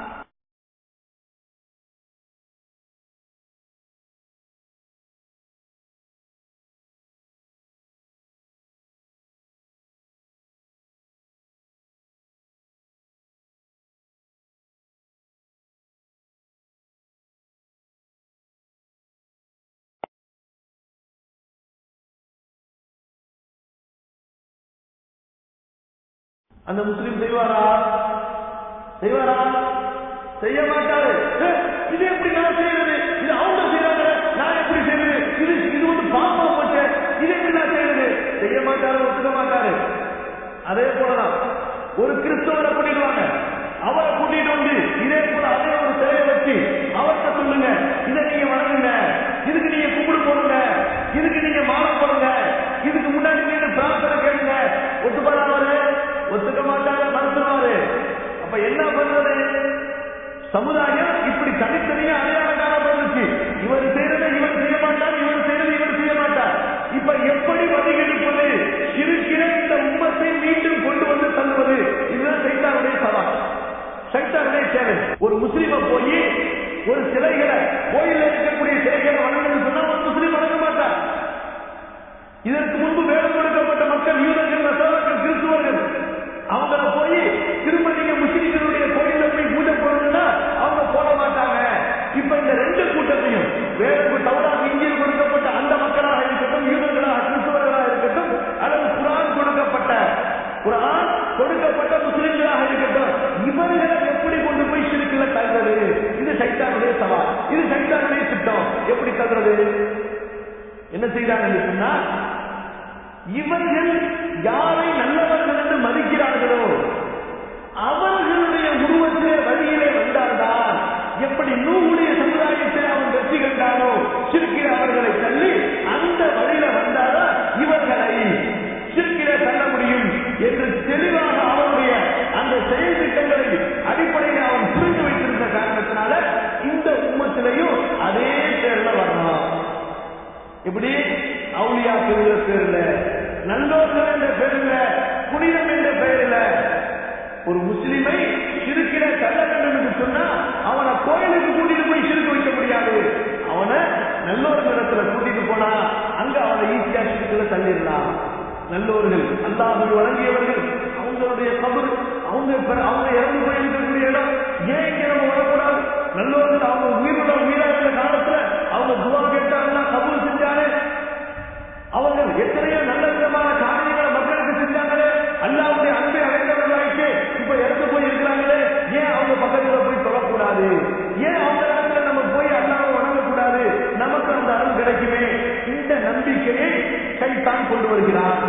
அந்த முஸ்லீம் செய்வாரா செய்வாரா செய்ய மாட்டாரு ஏ, இது எப்படி நான் செய்யறது இது அவங்க செய்யறாங்க நான் எப்படி செய்யறது இது இது வந்து பாப்பம் போச்சு இது எப்படி நான் செய்யறது செய்ய மாட்டாரு ஒத்துக்க மாட்டாரு அதே போலதான் ஒரு கிறிஸ்தவரை கூட்டிடுவாங்க அவரை கூட்டிட்டு வந்து இதே போல அதே ஒரு சிலையை வச்சு அவர்கிட்ட சொல்லுங்க இதை நீங்க வணங்குங்க இதுக்கு நீங்க கும்பிடு போடுங்க இதுக்கு நீங்க மாலை போடுங்க இதுக்கு முன்னாடி நீங்க பிரார்த்தனை கேளுங்க ஒத்துப்பாரா அவரு ஒத்துக்க மாட்டாரு மறுத்துவாரு அப்ப என்ன பண்றது சமுதாயம் இப்படி தனித்தனியா அடையாளம் காணப்பட்டுச்சு இவர் செய்யறதை இவர் செய்ய மாட்டார் இவர் செய்யறதை இவர் செய்ய மாட்டார் இப்ப எப்படி வழிகெடுப்பது இருக்கிற இந்த உம்மத்தை மீண்டும் கொண்டு வந்து தள்ளுவது இதுதான் சைத்தானுடைய சவால் சைத்தானுடைய சேலஞ்ச் ஒரு முஸ்லீமை போய் ஒரு சிலைகளை கோயில்ல இருக்கக்கூடிய சிலைகளை வணங்கணும்னு சொன்னா ஒரு முஸ்லீம் வணங்க மாட்டார் இதற்கு முன்பு வேடம் கொடுக்கப்பட்ட மக்கள் யூதர்கள் நசராக்கள் கிறிஸ்துவர்கள் அவங்கள போய் திரும்ப நீங்க முஸ்லிம்களுடைய கோயில்ல போய் பூஜை போடணும்னா அவங்க போட மாட்டாங்க இப்ப இந்த ரெண்டு கூட்டத்தையும் வேறு தவறா இஞ்சில் கொடுக்கப்பட்ட அந்த மக்களாக இருக்கட்டும் யூதர்களாக கிறிஸ்துவர்களாக இருக்கட்டும் அல்லது குரான் கொடுக்கப்பட்ட குரான் கொடுக்கப்பட்ட முஸ்லிம்களாக இருக்கட்டும் இவர்களை எப்படி கொண்டு போய் சிறுக்குல தள்ளுறது இது சைத்தானுடைய சவால் இது சைத்தானுடைய திட்டம் எப்படி தள்ளுறது என்ன செய்தாங்க சொன்னா இவர்கள் யாரை நல்லவர்கள் என்று மதிக்கிறார்களோ அவர்களுடைய உருவத்திலே வழியிலே வந்தால்தான் எப்படி நூவுடைய சமுதாயத்தில் அவன் வெற்றி கண்டானோ சிறுக்கிற அவர்களை தள்ளி அந்த வழியில வந்தாதான் இவர்களை சிறுக்கில தள்ள முடியும் என்று தெளிவாக அவருடைய அந்த செயல் திட்டங்களை அடிப்படையில் அவன் புரிந்து வைத்திருந்த காரணத்தினால இந்த உம்மத்திலையும் அதே பேர்ல வரணும் இப்படி அவுளியா என்ற பேர்ல நல்லோர்கள் என்ற பேர்ல புனிதம் என்ற பெயரில் ஒரு முஸ்லிமை சிறுக்கில தள்ள வேண்டும் என்று சொன்னா அவனை கோயிலுக்கு கூட்டிட்டு போய் சிறுக்கு வைக்க முடியாது அவனை நல்லோர்களிடத்துல கூட்டிட்டு போனா அங்க அவனை ஈஸியா சிறுக்குல தள்ளிடலாம் நல்லோர்கள் அல்லாஹை வழங்கியவர்கள் அவங்களுடைய கபர் அவங்க பிற- அவங்க இறந்து போயிருக்கக்கூடிய இடம் ஏன் இங்க நம்ம வரக்கூடாது நல்லோர்கள் அவங்க உயிரோட உயிரா இருந்த காலத்துல அவங்க துவா கேட்டாங்கன்னா கபூல் செஞ்சாரு அவங்க எத்தனையோ நல்ல விதமான காரியங்களை மக்களுக்கு செஞ்சாங்களே அல்லாவுடைய அன்பை அடைந்தவர்களாயிட்டு இப்ப இறந்து போய் இருக்கிறாங்களே ஏன் அவங்க பக்கத்துல போய் சொல்லக்கூடாது ஏன் அவங்க இடத்துல நம்ம போய் அல்லாவை வணங்கக்கூடாது நமக்கு அந்த அருள் கிடைக்குமே இந்த நம்பிக்கையை கைத்தான் கொண்டு வருகிறார்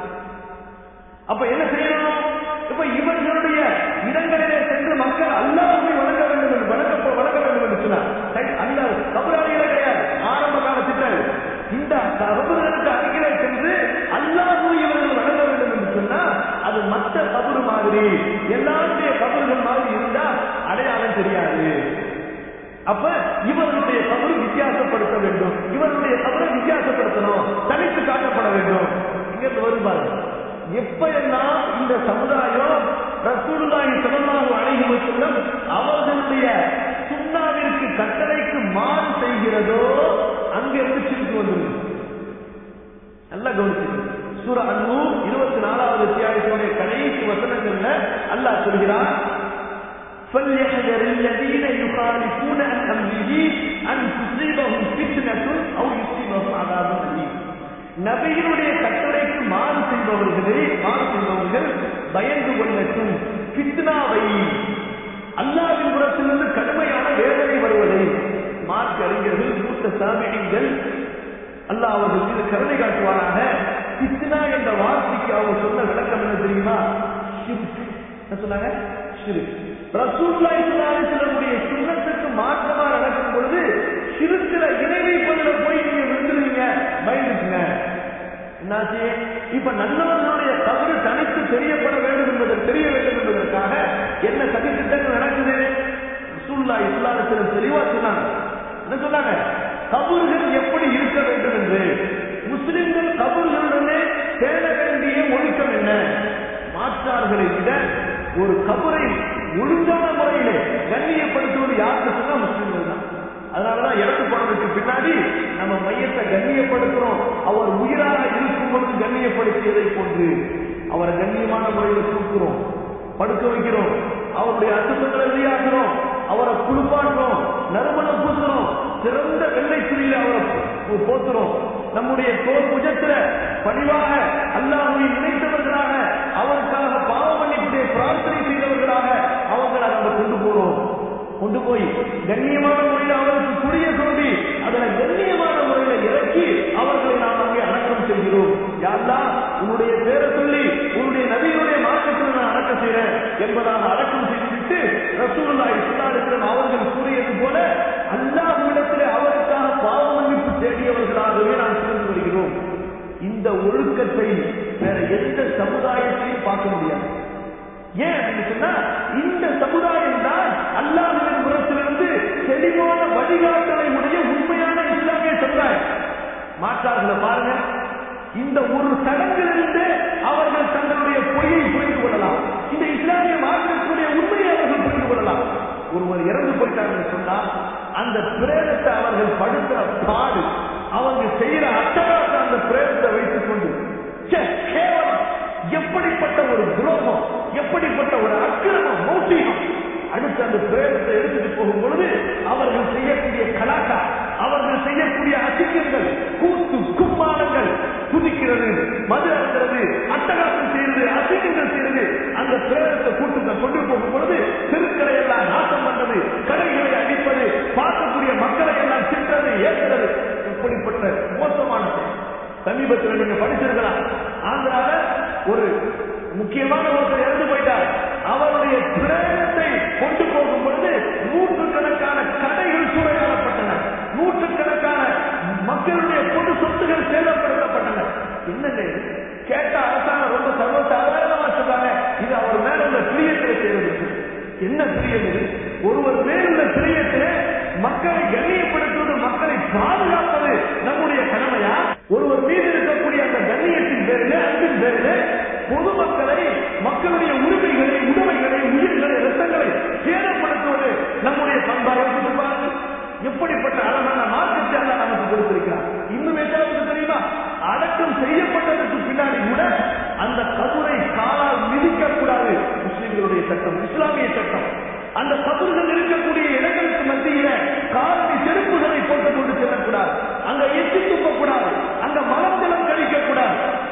அப்ப என்ன செய்யணும் இப்ப இவர்களுடைய இடங்களிலே சென்று மக்கள் அல்லாஹ்வை வணங்க வேண்டும் என்று வணங்க வணங்க வேண்டும் என்று சொன்னார் சரி, அந்த கபராளிகளே கிடையாது ஆரம்ப கால திட்டம் இந்த கபர்களுக்கு அருகிலே சென்று அல்லாஹ்வை இவர்கள் வணங்க வேண்டும் என்று சொன்னா அது மற்ற கபரு மாதிரி எல்லாருடைய கபர்கள் மாதிரி இருந்தா அடையாளம் தெரியாது அப்ப இவர்களுடைய கபரு வித்தியாசப்படுத்த வேண்டும் இவர்களுடைய கபரை வித்தியாசப்படுத்தணும் தனித்து காட்டப்பட வேண்டும் இங்க வருவாங்க எப்ப எல்லாம் இந்த சமுதாயம் ரசூலுல்லாஹி ஸல்லல்லாஹு அலைஹி வஸல்லம் அவர்களுடைய சுண்ணாவிற்கு கட்டளைக்கு மாறு செய்கிறதோ அங்க இருந்து சிரிப்பு வந்துருது நல்லா கவனிச்சுங்க சூர அன்பு இருபத்தி நாலாவது அத்தியாயத்தினுடைய கடைசி வசனங்கள்ல அல்லாஹ் சொல்கிறார் فليحذر الذين يخالفون عن நபியினுடைய கட்டளைக்கு மாறு செய்பவர்களே மாறு செய்பவர்கள் பயந்து கொள்ளட்டும் பித்னாவை அல்லாவின் புறத்திலிருந்து கடுமையான வேதனை வருவதை மார்க் அறிஞர்கள் மூத்த சாமிகள் அல்லாஹ் அவர்கள் மீது கருணை காட்டுவாராக பித்னா என்ற வார்த்தைக்கு அவர் சொன்ன விளக்கம் என்ன தெரியுமா ஷிர்க். என்ன சொன்னாங்க ஷிர்க். ரசூலுல்லாஹி ஸல்லல்லாஹு அலைஹி வஸல்லமுடைய சுன்னத்துக்கு மாற்றமா நடக்கும் பொழுது சிறுக்கிற இணை வைப்பதுல போய் நீங்க விழுந்துருவீங்க பயந்துக்குங்க என்னாச்சு இப்ப நல்லவர்களுடைய தவறு தனித்து தெரியப்பட வேண்டும் என்பது தெரிய வேண்டும் என்பதற்காக என்ன சதித்திட்டங்கள் நடக்குது ரசூலுல்லாஹி ஸல்லல்லாஹு அலைஹி வஸல்லம் தெளிவா சொன்னாங்க என்ன சொன்னாங்க கபூர்கள் எப்படி இருக்க வேண்டும் என்று முஸ்லிம்கள் கபூர்களுடனே தேட வேண்டிய ஒழுக்கம் என்ன மாற்றார்களை விட ஒரு கபரை ஒழுங்கான முறையிலே கண்ணியப்படுத்துவது யாருக்கு சொன்னா முஸ்லிம்கள் தான் அதனாலதான் இறந்து போனதுக்கு பின்னாடி நம்ம மையத்தை கண்ணியப்படுத்துறோம் அவர் உயிராக இருக்கும் பொழுது கண்ணியப்படுத்தியதை போன்று அவரை கண்ணியமான முறையில் தூக்குறோம் படுக்க வைக்கிறோம் அவருடைய அசுத்தங்களை வெளியாகிறோம் அவரை குளிப்பாட்டுறோம் நறுமணம் பூசுறோம் சிறந்த வெள்ளை துணியில அவரை போ- போத்துறோம் நம்முடைய தோல் புஜத்துல பணிவாக அல்லாஹ்வை நினைத்தவர்களாக அவருக்காக பாவ மன்னிப்புடைய பிரார்த்தனை செய்தவர்களாக அவங்களை நம்ம கொண்டு போறோம் கொண்டு போய் கண்ணியமான முறையில் அவருக்கு குடிய தோண்டி அதனை கண்ணியமான முறையில் இறக்கி அவர்களை நாம் அங்கே அடக்கம் செய்கிறோம் யாருலா உன்னுடைய பேரை சொல்லி உன்னுடைய நபியுடைய மாற்றத்தில் நான் அடக்கம் செய்கிறேன் என்பதாக அடக்கம் செய்துவிட்டு ரசூலுல்லாஹி ஸல்லல்லாஹு அலைஹி வஸல்லம் அவர்கள் கூறியது போல அல்லாஹ்விடத்திலே அவருக்காக பாவ மன்னிப்பு தேடியவர்களாகவே நாம் திறந்து வருகிறோம் இந்த ஒழுக்கத்தை வேற எந்த சமுதாயத்தையும் பார்க்க முடியாது ஏன் அப்படின்னு சொன்னா இந்த சமுதாயம் தான் அல்லாஹின் புறத்திலிருந்து தெளிவான வழிகாட்டலை உடைய உண்மையான இஸ்லாமிய சமுதாயம் மாற்றார்களை பாருங்க இந்த ஒரு சடங்கிலிருந்து அவர்கள் தங்களுடைய பொய்யை புரிந்து கொள்ளலாம் இந்த இஸ்லாமிய மார்க்கத்துடைய உண்மையை அவர்கள் புரிந்து கொள்ளலாம் ஒருவர் இறந்து போயிட்டாங்கன்னு சொன்னா அந்த பிரேதத்தை அவர்கள் படுத்துற பாடு அவங்க செய்யற அட்டகாச அந்த பிரேதத்தை வைத்துக் கொண்டு ச்சே, கேவலம் எப்படிப்பட்ட ஒரு துரோகம் எப்படிப்பட்ட ஒரு அக்கிரமம் மௌட்டியம் அடுத்து அந்த பிரேதத்தை எடுத்துட்டு போகும் பொழுது அவர்கள் செய்யக்கூடிய கலாட்டா அவர்கள் செய்யக்கூடிய அசிங்கங்கள் கூத்து கும்மாளங்கள் குதிக்கிறது மது அருகிறது அட்டகாசம் செய்யறது அசிங்கங்கள் செய்யறது அந்த பிரேதத்தை கூட்டுங்க கொண்டு போகும் பொழுது தெருக்களை எல்லாம் நாசம் பண்றது கடைகளை அடிப்பது பார்க்கக்கூடிய மக்களை எல்லாம் திட்டுறது ஏற்கிறது எப்படிப்பட்ட மோசமான செயல். சமீபத்தில் நீங்க படிச்சிருக்கலாம் ஆந்திரால ஒரு முக்கியமான ஒருத்தர் இறந்து போயிட்டார் அவருடைய பிரேதத்தை கொண்டு போகும் பொழுது நூற்றுக்கணக்கான கடைகள் சூறையாடப்பட்டன நூற்றுக்கணக்கான மக்களுடைய பொது சொத்துகள் சேதப்படுத்தப்பட்டன என்னங்க இது? கேட்ட அரசாங்கம் ரொம்ப சர்வசாதாரணமா சொல்றாங்க இது அவர் மேல உள்ள பிரியத்தை செய்வது என்ன பிரியம் இது ஒருவர் மேலுள்ள பிரியத்திலே மக்களை கண்ணியப்படுத்துவது மக்களை பாதுகாப்பது நம்முடைய கடமையா ஒருவர் மீது இருக்கக்கூடிய அந்த கண்ணியத்தின் பேரிலே அன்பின் பேரிலே பொதுமக்களை மக்களுடைய உரிமைகளை உடைமைகளை உயிர்களை ரத்தங்களை சேதப்படுத்துவது நம்முடைய பண்பாக யோசித்து பாருங்கள் எப்படிப்பட்ட அழகான மார்க்கத்தை எல்லாம் நமக்கு கொடுத்திருக்கிறார் இன்னும் எதாவது தெரியுமா அடக்கம் செய்யப்பட்டதற்கு பின்னாடி கூட அந்த கதுரை காலால் மிதிக்கக்கூடாது முஸ்லிம்களுடைய சட்டம் இஸ்லாமிய சட்டம் அந்த கபர்கள் இருக்கக்கூடிய இடங்களுக்கு மத்தியில காலடி செருப்புகளை போட்டுக் கொண்டு செல்லக்கூடாது அங்க எச்சி துப்பக்கூடாது அங்க மலர்ந்தலம் கழிக்கக்கூடாது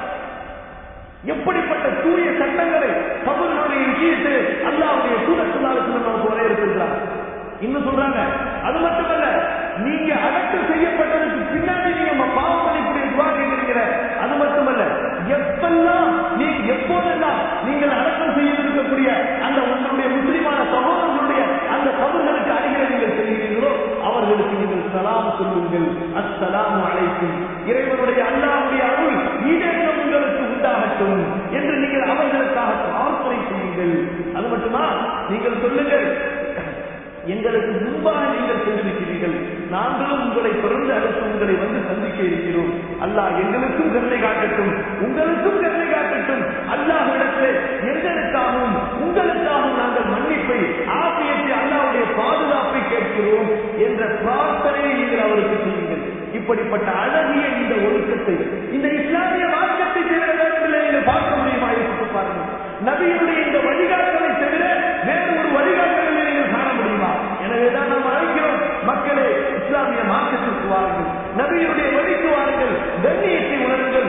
எப்படிப்பட்ட தூய சட்டங்களை கபர்களுடைய விஷயத்தில் அல்லாவுடைய சூழலாளர்கள் நமக்கு வரையறுத்திருக்கிறார் இன்னும் சொல்றாங்க அது மட்டுமல்ல நீங்க அடக்கம் செய்யப்பட்டதுக்கு பின்னாடி நீங்க பாவம் பண்ணிக்கூடிய துவா கேட்கிறீங்க அது மட்டுமல்ல எப்பெல்லாம் நீ எப்போதெல்லாம் நீங்கள் அடக்கம் செய்ய இருக்கக்கூடிய அந்த உங்களுடைய முஸ்லிமான சகோதரர்களுடைய அந்த கபர்களுக்கு அருகில் நீங்கள் செய்கிறீர்களோ அவர்களுக்கு நீங்கள் சலாம் சொல்லுங்கள் அஸ்ஸலாமு அலைக்கும் இறைவனுடைய அல்லாவுடைய அருள் ஈடேற்றம் உங்களுக்கு உண்டாகட்டும் என்று நீங்கள் அவர்களுக்காக பிரார்த்தனை செய்யுங்கள் அது மட்டுமா நீங்கள் சொல்லுங்கள் எங்களுக்கு முன்பாக நீங்கள் சென்றிருக்கிறீர்கள் நாங்களும் உங்களை தொடர்ந்து அடுத்து உங்களை வந்து சந்திக்க இருக்கிறோம் அல்லாஹ் எங்களுக்கும் கருணை காட்டட்டும் உங்களுக்கும் கருணை காட்டட்டும் அல்லாஹ் இடத்திலே எங்களுக்காகவும் உங்களுக்காகவும் நாங்கள் மன்னிப்பை ஆசியத்தை அல்லாவுடைய பாதுகாப்பை கேட்கிறோம் என்ற பிரார்த்தனையை நீங்கள் அவருக்கு செய்யுங்கள் இப்படிப்பட்ட அழகிய இந்த ஒழுக்கத்தை இந்த இஸ்லாமிய மார்க்கத்தை தவிர வேறொன்றிலே நீங்கள் பார்க்க முடியுமா யோசித்து பாருங்கள் நபியுடைய இந்த வழிகாட்டலை தவிர வேறு ஒரு வழிகாட்டலை நீங்கள் காண முடியுமா எனவேதான் நாம் அழைக்கிறோம் மக்களே இஸ்லாமிய மார்க்கத்திற்கு வாருங்கள் நபியுடைய வழிக்கு வாருங்கள் கண்ணியத்தை உணருங்கள்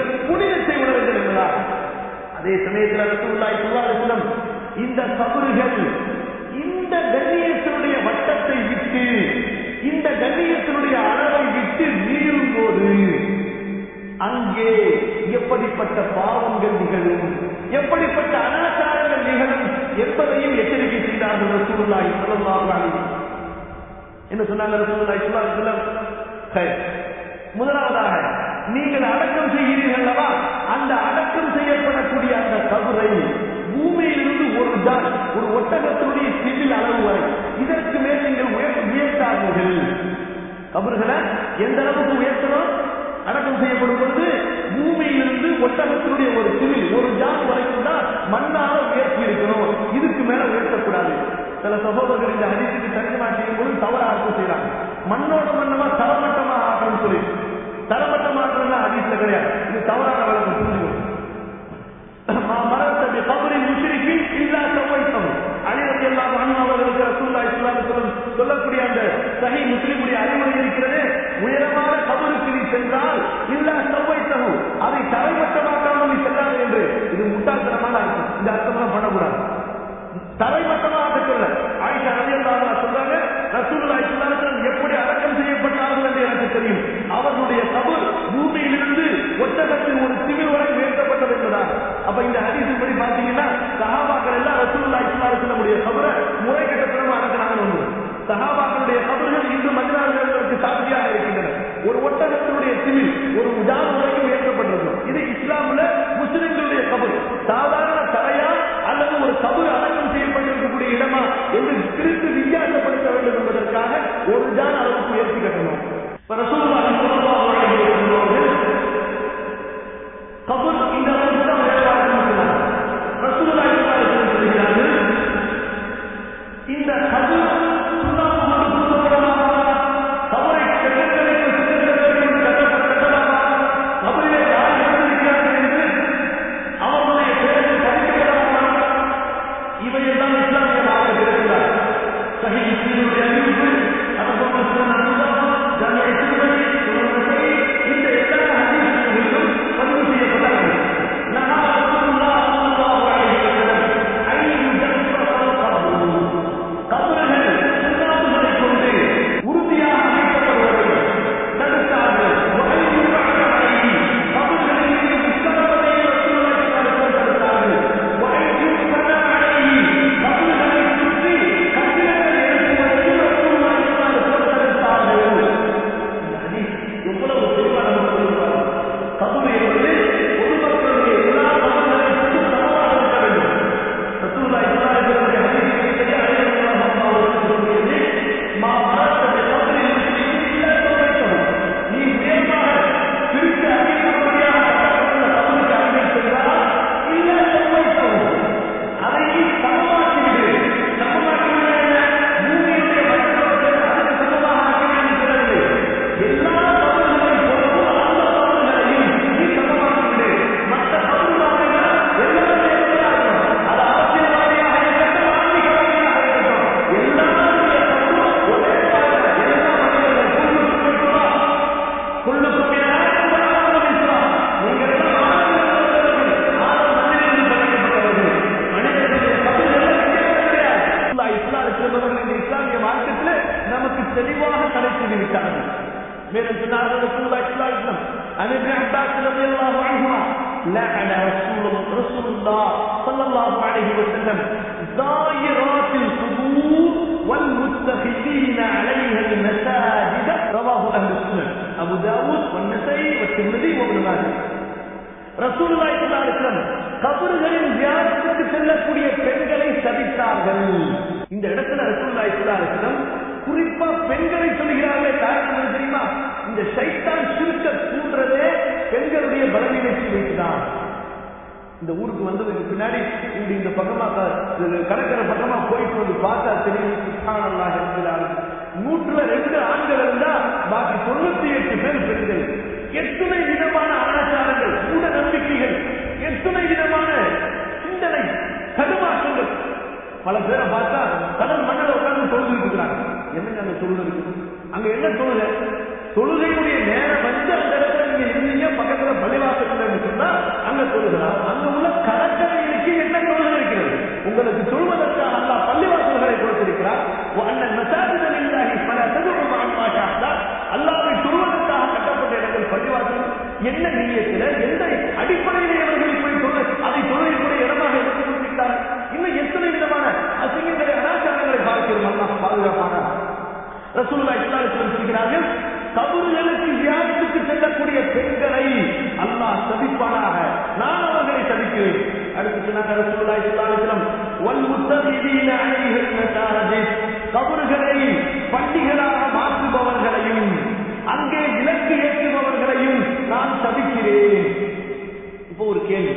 அதே சமயத்தில் ரசூலுல்லாஹி ஸல்லல்லாஹு அலைஹி வஸல்லம் இந்த கபறுகள் இந்த கண்ணியத்தினுடைய வட்டத்தை விட்டு இந்த கண்ணியத்தினுடைய அளவை விட்டு மீறும் போது அங்கே எப்படிப்பட்ட பாவங்கள் நிகழும் எப்படிப்பட்ட அனாச்சாரங்கள் நிகழும் என்பதையும் எச்சரிக்கை செய்தார்கள் ரசூலுல்லாஹி ஸல்லல்லாஹு அலைஹி வஸல்லம் என்ன சொன்னாங்க ரசூலுல்லாஹி ஸல்லல்லாஹு அலைஹி வஸல்லம் சரி. முதலாவதாக நீங்கள் அடக்கம் செய்கிறீர்கள் அல்லவா அந்த அடக்கம் செய்யப்படக்கூடிய அந்த கபரை பூமியிலிருந்து ஒரு ஜான் ஒரு ஒட்டகத்தினுடைய சிவில் அளவு வரை இதற்கு மேல் நீங்கள் உயர் உயர்த்தாதீர்கள் கபர்களை எந்த அளவுக்கு உயர்த்தணும் அடக்கம் செய்யப்படும் பொழுது பூமியிலிருந்து ஒட்டகத்தினுடைய ஒரு சிவில் ஒரு ஜான் வரைக்கும் தான் மண்ணால உயர்த்தி இருக்கணும் இதுக்கு மேல உயர்த்தக்கூடாது சில சகோதரர்கள் இந்த ஹதீஸுக்கு தர்ஜமா செய்யும் போது தவறு அர்த்தம் செய்யறாங்க மண்ணோட மண்ணமா தரமட்டமா ஆக்கணும்னு சொல்லி தரமட்டமா ஆக்கணும்னா ஹதீஸ்ல கிடையாது இது தவறான வழக்கம் புரிஞ்சுக்கணும் மரத்தடி கபரி முஷரிக்கு இல்லா சவைத்தம் அழிவதி எல்லாம் அவர்களுக்கு ரசூல்லா இஸ்லாம் சொல்லக்கூடிய அந்த சஹி முஸ்லிமுடைய அறிவுரை இருக்கிறது உயரமான கபருக்கு நீ சென்றால் இல்லா சவைத்தம் அதை தரைமட்டமாக்காமல் நீ செல்லாது என்று இது முட்டாள்தனமான அர்த்தம் இந்த அர்த்தம்லாம் பண்ணக்கூடாது தரைமட்டமாக சொல்ல ஆயிஷா ரலியல்லாஹு சொல்றாங்க ரசூலுல்லாஹி ஸல்லல்லாஹு அலைஹி வஸல்லம் எப்படி அடக்கம் செய்யப்பட்டார்கள் என்று எனக்கு தெரியும் அவர்களுடைய கபர் பூமியிலிருந்து ஒட்டகத்தின் ஒரு சிவில் வரை உயர்த்தப்பட்டது என்பதாக அப்ப இந்த ஹதீஸின் படி பாத்தீங்கன்னா சஹாபாக்கள் எல்லாம் ரசூலுல்லாஹி ஸல்லல்லாஹு அலைஹி வஸல்லமுடைய கபரை முறை கட்டப்படமா அடக்குறாங்க ஒன்று சஹாபாக்களுடைய கபர்கள் இன்று மதினாவிற்கு சாட்சியாக இருக்கின்றன ஒரு ஒட்டகத்தினுடைய சிவில் ஒரு உஜான் வரைக்கும் உயர்த்தப்பட்டது இது இஸ்லாம்ல முஸ்லிம்களுடைய கபர் சாதாரண தரையா அல்லது ஒரு கபர் அடக்கம் செய்யப்பட்டிருக்கக்கூடிய இடமா என்று பிரித்து வித்தியாசப்படுத்த வேண்டும் என்பதற்காக ஒரு ஜான் அளவுக்கு உயர்த்தி கட்டணும் இப்ப ரசூலுல்லாஹி ஸல்லல்லாஹு அலைஹி வஸல்லம் அவர்கள் கபர் இந்த அளவுக்கு தான் உயர்வாக சொன்னார் ரசூலுல்லாஹி ஸல்லல்லாஹு அலைஹி வஸல்லம் சொல்கிறார்கள் இந்த கபர் சுண்ணாம்பு கொண்டு பூசப்படலாமா கபரை கட்டங்களுக்கு சித்தர்கள் என்று கட்டப்பட்ட கட்டலாமா கபரிலே யார் இருந்திருக்கிறார்கள் என்று அவர்களுடைய பெயர்கள் பதிக்கப்படலாமா இவையெல்லாம் இஸ்லாமிய மார்க்க இருக்கிறார் சஹி முஸ்லிமுடைய அறிவிப்பு அதுபோல ஜாமிய திருமதி இந்த எல்லா ஹதீஸ்களிலும் பதிவு செய்யப்பட்டார்கள் நஹா ரசூலுல்லாஹ் ஸல்லல்லாஹு அலைஹி வஸல்லம் ஐ யுஜஸ்ஸஸல் கபர் கபர்கள் சுண்ணாம்புகளை கொண்டு உறுதியாக அமைக்கப்படுவதை தடுத்தார்கள் வகை யுபஅலை கபர்களில் இருந்து முஸ்தகத்தை ரசூலுல்லாஹி ஸல்லல்லாஹு அலைஹி வஸல்லம் தடுத்தார்கள் வகை யுபஅலை கபர்களை சுற்றி கட்டிடங்கள் எழுப்புவதற்கு ரசூலுல்லாஹி ஸல்லல்லாஹு அலைஹி வஸல்லம் தடுத்தார்கள் இந்த ஹதீஸ் எவ்வளவு தெளிவாக நமக்கு சொல்லுவார் கபர் என்பது பொதுமக்களுடைய எல்லா கபர்களையும் கொண்டு சமமாக இருக்க வேண்டும் ரசூலுல்லாஹி ஸல்லல்லாஹு அலைஹி வஸல்லம் ஹதீஸில் அலைஹி அவர்கள் சொல்லியது மா மரத்தது கபரில் இல்ல சொல்லிட்டோம் நீ உயர்வாக பிரித்து அறிவிக்கப்படியாக கட்டப்பட்டுள்ள கபருக்கு அருகில் சென்றால் இல்ல சொல்லிட்டோம் அதை நீ சமமாக்கிவிடு சமமாக்கிவிடு என்ன பூமியுடைய மற்றவர்கள் அதுக்கு சமமாக ஆக்கிவிடுகிறது எல்லா கபர்களையும் போலவும் அந்த கபர்களையும் நீ சமமாக்கிவிடு மற்ற கபர்களாக எல்லாரும் சேர்ந்ததாக அது அரசியல்வாதியாக இருக்கட்டும் ஆன்மீகவாதியாக இருக்கட்டும் எல்லாருடைய கபரும் ஒரே பாதை எல்லா மனிதர்கள் குள்ளுக்கும் குள்ளுக்கும் நீங்கள் எல்லாம் ஆன்மீகவாதிகள் ஆறு மனிதர்கள் படைக்கப்பட்டவர்கள் மனிதர்களுடைய கபர்கள் அல்லாஹ் இஸ்லாம் இருக்கிறவர்கள் இந்த இஸ்லாமிய மார்க்கத்தில் நமக்கு தெளிவாக தடை செய்து விட்டார்கள் மேலும் சொன்னார்கள் ரசூலுல்லாஹி ஸல்லல்லாஹு அலைஹி வஸல்லம் عن ابن عباس رضي الله عنهما لعن رسول رسول الله صلى الله عليه وسلم زائرات القبور والمتخذين عليها المساجد رواه اهل السنن ابو داود والنسائي والترمذي وابن ماجه ரசூலுல்லாஹி ஸல்லல்லாஹு அலைஹி வஸல்லம் கபர்களின் தியானத்துக்கு செல்லக்கூடிய பெண்களை சபித்தார்கள் இந்த இடத்துல ரசூலுல்லாஹி ஸல்லல்லாஹு அலைஹி வஸல்லம் குறிப்பா பெண்களை சொல்கிறார்களே காரணம் என்ன தெரியுமா இந்த ஷைத்தான் சுருக்க தூண்டுறதே பெண்களுடைய பலவீனத்தை வைத்துதான் இந்த ஊருக்கு வந்ததுக்கு பின்னாடி இப்படி இந்த பக்கமா க- இது கடற்கரை பக்கமா போயிட்டு வந்து பார்த்தா தெரியும் சுப்ஹானல்லாஹ் இருக்கிறார் நூற்றுல ரெண்டு ஆண்கள் இருந்தா பாக்கி தொண்ணூத்தி எட்டு பேர் பெண்கள் எத்தனை விதமான அனாச்சாரங்கள் கூட நம்பிக்கைகள் எத்தனை விதமான சிந்தனை தடுமாற்றங்கள் பல பேரை பார்த்தா கடல் மண்ணில் உட்கார்ந்து தொழுது இருக்கிறாங்க என்னங்க அங்க தொழுது இருக்கு அங்க என்ன தொழுகை தொழுகையுடைய நேரம் வந்து அந்த இடத்துல நீங்க இருந்தீங்க பக்கத்துல பள்ளிவாசல் சொன்னா அங்க தொழுகலாம் அங்க உள்ள கடற்கரை உங்களுக்கு சொல்வதற்காக அல்லாஹ் பள்ளிவாசல்களை கொடுத்திருக்கிறார் அண்ணன் மசாஜிதல் இல்லாஹி பல தகுதி மாட்டாக அல்லாவை சொல்வதற்காக கட்டப்பட்ட இடங்கள் பள்ளிவாசல் என்ன நீயத்தில் எந்த அடிப்படையில் அவர்கள் போய் சொல்ல அதை தொழில்முறை இடமாக எடுத்துக் கொண்டிருக்கிறார் இன்னும் எத்தனை விதமான அசிங்கங்களை அனாச்சாரங்களை பார்க்கிறோம் அல்லாஹ் பாதுகாப்பான ரசூலுல்லா இஸ்லாத்தில் சொல்கிறார்கள் கபர்களுக்கு வியாழத்துக்கு செல்லக்கூடிய பெண்களை அல்லாஹ் சபிப்பானாக நான் அவர்களை சபிக்கிறேன் அடுத்து சொன்னாங்க ரசூலுல்லா இஸ்லாத்திலும் வல் முத்தமிதீன அலைஹில் மசாஜித் கபறுகளை பண்டிகளாக மாற்றுபவர்களையும் அங்கே விலக்கு ஏற்றுபவர்களையும் நான் சபிக்கிறேன் இப்போ ஒரு கேள்வி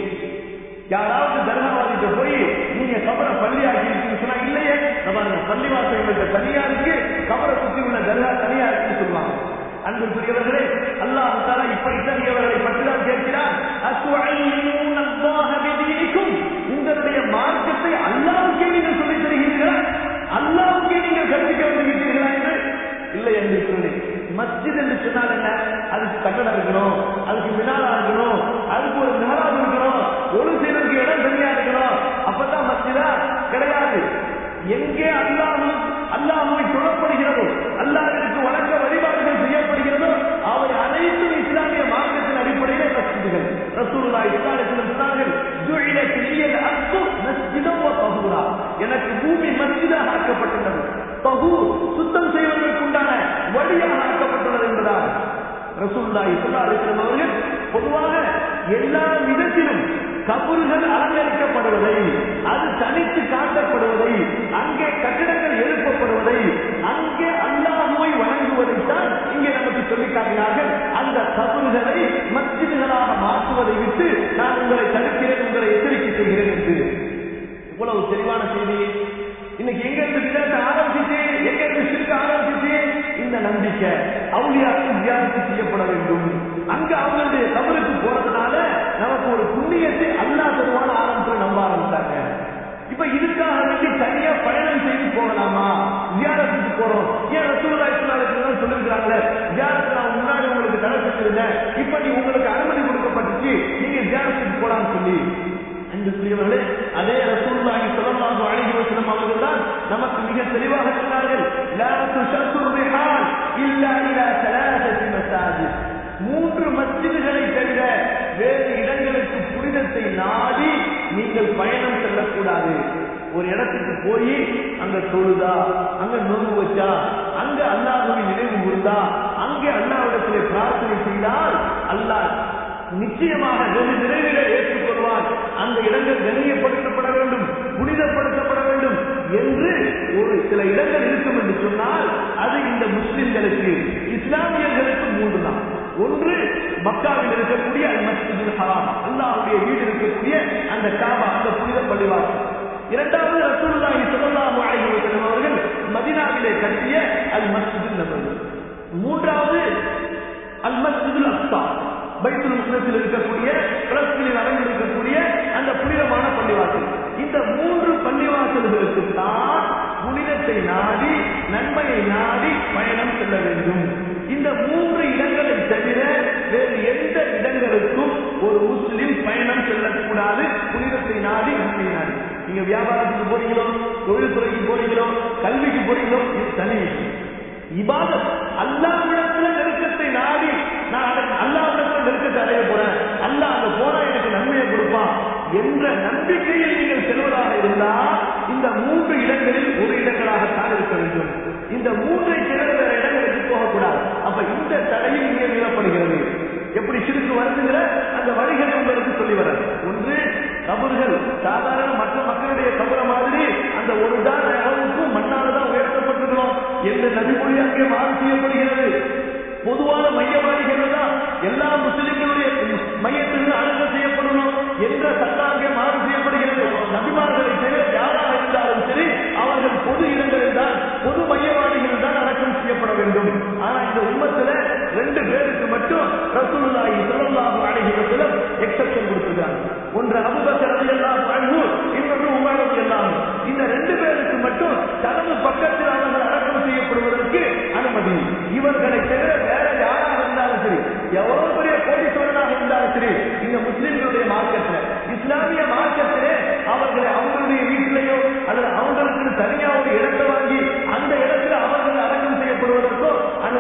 யாராவது தர்மவாதிட்ட போய் நீங்க கபரை பள்ளி ஆக்கிருக்கீங்கன்னு சொன்னா இல்லையே இந்த பாருங்க பள்ளிவாசல் எங்களுக்கு தனியா இருக்கு கபரை சுத்தி உள்ள தர்கா தனியா இருக்குன்னு சொல்லுவாங்க அன்பிற்குரியவர்களே அல்லாஹ் தாலா இப்படித்தான் இவர்களை பற்றிதான் கேட்கிறார் அஸ்வஅய்யூன அல்லாஹ பிதீனிக்கும் உங்களுடைய மார்க்கத்தை அல்லாஹ்வுக்கே நீங்கள் சொல்லித் தருகிறீர்களா அல்லாஹ்வுக்கே நீங்கள் கற்பிக்க வந்துவிட்டீர்களா என்று இல்லை என்று சொல்லி மஸ்ஜித் என்று சொன்னால் என்ன அதுக்கு கட்டடம் இருக்கணும் அதுக்கு மினாலா இருக்கணும் அதுக்கு ஒரு மினாராம் இருக்கணும் ஒரு சிலருக்கு இடம் தனியா இருக்கணும் அப்பதான் மஸ்ஜிதா கிடையாது எங்கே அல்லாஹ் அல்லாஹுவை சொல்லப்படுகிறதோ அல்லாஹிற்கு வணக்க வழிபாடுகள் செய்யப்படுகிறதோ அவை அனைத்தும் இஸ்லாமிய மார்க்கத்தின் அடிப்படையிலே மஸ்ஜிதுகள் ரசூலுல்லாஹி இஸ்லாமியத்தில் சொன்னார்கள் ஜுஇலத் லியல் அர்து மஸ்ஜிதம் வ தஹூரா எனக்கு பூமி மஸ்ஜிதாக ஆக்கப்பட்டுள்ளது தஹூ சுத்தம் செய்வதற்குண்டான வழியாக ஆக்கப்பட்டுள்ளது என்பதால் ரசூலுல்லாஹி ஸல்லல்லாஹு அலைஹி வஸல்லம் அவர்கள் பொதுவாக எல்லா விதத்திலும் கபறுகள் அலங்கரிக்கப்படுவதை அது தனித்து காட்டப்படுவதை அங்கே கட்டிடங்கள் எழுப்பப்படுவதை அங்கே அல்லாஹுவை வணங்குவதைத்தான் இங்கே நமக்கு சொல்லி காட்டினார்கள் அந்த கபறுகளை மஸ்ஜிதுகளாக மாற்றுவதை விட்டு நான் உங்களை தடுக்கிறேன் உங்களை எச்சரிக்கை செய்கிறேன் என்று இவ்வளவு தெளிவான செய்தி இன்னைக்கு எங்க இருந்து விதத்தை ஆரம்பிச்சு எங்க இருந்து சிறுக்க ஆரம்பிச்சு இந்த நம்பிக்கை அவுளியாக்கு தியானத்து செய்யப்பட வேண்டும் அங்க அவங்களுடைய தவறுக்கு போறதுனால நமக்கு ஒரு புண்ணியத்தை அல்லா தருவான ஆரம்பத்தில் நம்ப ஆரம்பிச்சாங்க இப்ப இதுக்காக வேண்டி தனியா பயணம் செய்து போகலாமா தியானத்துக்கு போறோம் ஏன் ரசூல்லா இஸ்லாத்துக்கு சொல்லிருக்காங்க தியானத்தை நான் முன்னாடி உங்களுக்கு தடை செஞ்சிருந்தேன் இப்ப நீ உங்களுக்கு அனுமதி கொடுக்கப்பட்டுச்சு நீங்க தியானத்துக்கு போலாம்னு சொல்லி அன்புக்குரியவர்களே அதே ரசூலுல்லாஹி ஸல்லல்லாஹு அலைஹி வஸல்லம் அவர்கள் தான் நமக்கு மிக தெளிவாக சொன்னார்கள் லா துஷத்து ரிஹால் இல்லா இலா ثلاثه மசாஜித் மூன்று மஸ்ஜிதுகளை தவிர வேறு இடங்களுக்கு புனிதத்தை நாடி நீங்கள் பயணம் செல்லக்கூடாது ஒரு இடத்துக்கு போய் அங்க தொழுதா அங்க நோன்பு வச்சா அங்க அல்லாஹுவை நினைவு கூர்ந்தா அங்கே அல்லாவிடத்திலே பிரார்த்தனை செய்தால் அல்லாஹ் நிச்சயமாக வெகு விரைவில் ஏற்றுக்கொள்வார் அந்த இடங்கள் கண்ணியப்படுத்தப்பட வேண்டும் புனிதப்படுத்தப்பட வேண்டும் என்று ஒரு சில இடங்கள் இருக்கும் என்று சொன்னால் அது இந்த முஸ்லிம்களுக்கு இஸ்லாமியர்களுக்கு மூன்று தான் ஒன்று மக்காவில் இருக்கக்கூடிய அல் மஸ்ஜிதுல் ஹராம் அல்லாஹ்வுடைய வீடு இருக்கக்கூடிய அந்த காபா அந்த புனித பள்ளிவாசல் இரண்டாவது ரசூலுல்லாஹி ஸல்லல்லாஹு அலைஹி வஸல்லம் அவர்கள் மதீனாவிலே கட்டிய அல் மஸ்ஜிதுல் நபவி மூன்றாவது அல் மஸ்ஜிதுல் அக்ஸா பைத்துல் முஸ்லித்தில் இருக்கக்கூடிய பிளஸ்தீனில் அமைந்திருக்கக்கூடிய அந்த புனிதமான பள்ளிவாசல் இந்த மூன்று பள்ளிவாசல்களுக்கு தான் புனிதத்தை நாடி நன்மையை நாடி பயணம் செல்ல வேண்டும் இந்த மூன்று இடங்களை தவிர வேறு எந்த இடங்களுக்கும் ஒரு முஸ்லிம் பயணம் செல்லக்கூடாது புனிதத்தை நாடி நன்மையை நாடி நீங்க வியாபாரத்துக்கு போறீங்களோ தொழில்துறைக்கு போறீங்களோ கல்விக்கு போறீங்களோ இது தனி விஷயம் இபாதத் அல்லாவிடத்துல நெருக்கத்தை நாடி நான் அல்லாவிடத்துல நெருக்கத்தை அடைய போறேன் அல்லாஹ் அங்க போனா எனக்கு நன்மையை கொடுப்பான் என்ற நம்பிக்கையில் நீங்கள் செல்வதாக இருந்தால் இந்த மூன்று இடங்களில் ஒரு இடங்களாகத்தான் இருக்க வேண்டும் இந்த மூன்றை தவிர வேற இடங்களுக்கு போகக்கூடாது அப்ப இந்த தடையும் இங்கே மீறப்படுகிறது எப்படி சிறுக்கு வருதுங்கிற அந்த வழிகளை உங்களுக்கு சொல்லி வர ஒன்று கபர்கள் சாதாரண மற்ற மக்களுடைய கபரை மாதிரி அந்த ஒரு தான் அளவுக்கும் மண்ணால தான் உயர்த்தப்பட்டிருக்கிறோம் என்ற நபிமொழி அங்கே மாறு செய்யப்படுகிறது பொதுவான மையவாதிகள் தான் எல்லா முஸ்லிம்களுடைய மையத்திலிருந்து அடக்கம் செய்யப்படணும் என்ற சட்டம் அங்கே மாறு செய்யப்படுகிறது நபிமார்களை தவிர யாராக இருந்தாலும் சரி அவர்கள் பொது இடங்களில் தான் பொது மையவாதிகள் தான் அடக்கம் செய்யப்பட வேண்டும் ஆனா இந்த உண்மத்துல ரெண்டு பேருக்கு மட்டும் ரசூலுல்லாஹி ஸல்லல்லாஹு அலைஹி வஸல்லம் எக்ஸெப்ஷன் கொடுத்திருக்காங்க ஒன்று அபூபக்கர் ரலியல்லாஹு அன்ஹு இன்னொன்று உமர் ரலியல்லாஹு இந்த ரெண்டு பேருக்கு மட்டும் தனது பக்கத்தில் அவர்கள் அடக்கம் செய்யப்படுவதற்கு அனுமதி இவர்களை தவிர வேற யாராக இருந்தாலும் சரி எவ்வளவு பெரிய கோடீஸ்வரனாக இருந்தாலும் சரி இந்த முஸ்லிம்களுடைய மார்க்கத்தில் இஸ்லாமிய மார்க்கத்திலே அவர்களை அவங்களுடைய வீட்டிலேயோ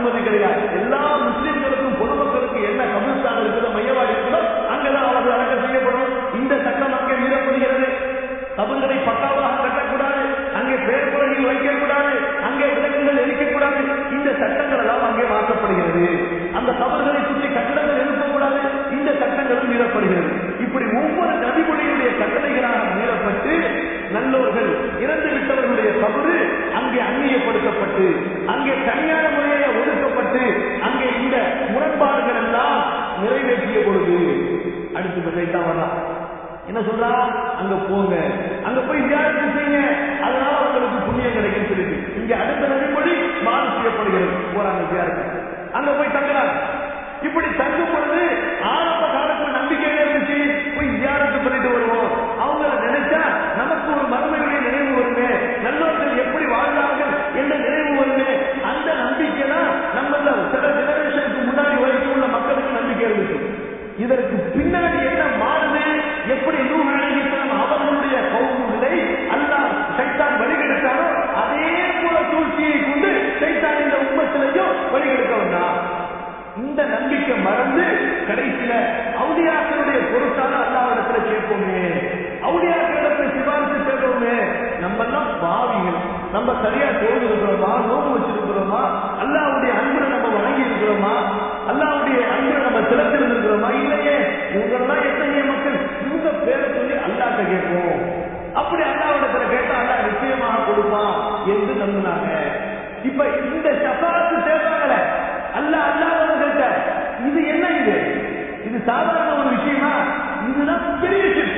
அனுமதி கிடையாது எல்லா முஸ்லிம்களுக்கும் பொதுமக்களுக்கும் என்ன கபில்ஸ்தான் இருக்குதோ மையவாடி இருக்குதோ அங்கதான் அவர்கள் அடக்கம் செய்யப்படும் இந்த சட்டம் அங்கே மீறப்படுகிறது கபல்களை பக்காவாக கட்டக்கூடாது அங்கே பேர் குறைகள் வைக்கக்கூடாது அங்கே விலங்குகள் எரிக்கக்கூடாது இந்த சட்டங்கள் எல்லாம் அங்கே மாற்றப்படுகிறது அந்த கபல்களை சுற்றி கட்டடங்கள் எழுப்பக்கூடாது இந்த சட்டங்களும் மீறப்படுகிறது இப்படி ஒவ்வொரு நபிமொழியுடைய கட்டளைகளாக மீறப்பட்டு நல்லோர்கள் இறந்து விட்டவர்களுடைய கபரு அங்கே அந்நியப்படுத்தப்பட்டு அங்கே தனியான முறையில ஒதுக்கப்பட்டு அங்கே இந்த முரண்பாடுகள் எல்லாம் நிறைவேற்றிய பொழுது அடுத்து சைத்தான் வரலாம் என்ன சொல்றா அங்க போங்க அங்க போய் தியானத்தை செய்யுங்க அதனால உங்களுக்கு புண்ணியம் கிடைக்கும் சொல்லிட்டு இங்க அடுத்த நடைமுறை மாறு செய்யப்படுகிறது போறாங்க தியானத்தை அங்க போய் தங்குறாங்க இப்படி தங்கும் பொழுது ஆரம்ப காலத்துல நம்பிக்கையில இருந்துச்சு போய் தியானத்தை பண்ணிட்டு வருவோம் அவங்கள நினைச்சா நமக்கு ஒரு மறுமையுடைய நினைவு வருமே நல்லவர்கள் எப்படி வாழ்ந்தார்கள் என்ற நினைவு வருமே அந்த நம்பிக்கை தான் நம்மள சில ஜெனரேஷனுக்கு முன்னாடி வரைக்கும் உள்ள மக்களுக்கு நம்பிக்கை இருந்துச்சு இதற்கு பின்னாடி என்ன மாறுது எப்படி நூறு அழகித்தனம் அவர்களுடைய கௌமுகளை அல்லாஹ் சைத்தான் வழிகெடுத்தாரோ அதே போல சூழ்ச்சியை கொண்டு சைத்தான் இந்த உம்மத்திலையும் வழிகெடுக்க வந்தான் இந்த நம்பிக்கை மறந்து கடைசியில அவுடியாக்களுடைய பொருட்டான அல்லாவிடத்துல கேட்போமே அவுடியாக்களிடத்துல சிபாரிசு கேட்போமே நம்ம எல்லாம் பாவிகள் நம்ம சரியா தொழுது இருக்கிறோமா நோம்பு வச்சிருக்கிறோமா அல்லாவுடைய அன்புல நம்ம வணங்கி இருக்கிறோமா அல்லாவுடைய அன்புல நம்ம திறத்திருந்திருக்கிறோமா இல்லையே இவங்கெல்லாம் எத்தகைய மக்கள் இவங்க பேரை சொல்லி அல்லாட்ட கேட்போம் அப்படி அல்லாவிடத்துல கேட்டா அல்லா நிச்சயமாக கொடுப்பான் என்று நம்பினாங்க இப்ப இந்த சபாத்து சேர்த்தாங்கள அல்ல அல்லாதவர்கள்ட்ட இது என்ன இது இது சாதாரண ஒரு விஷயமா இதுதான் பெரிய விஷயம்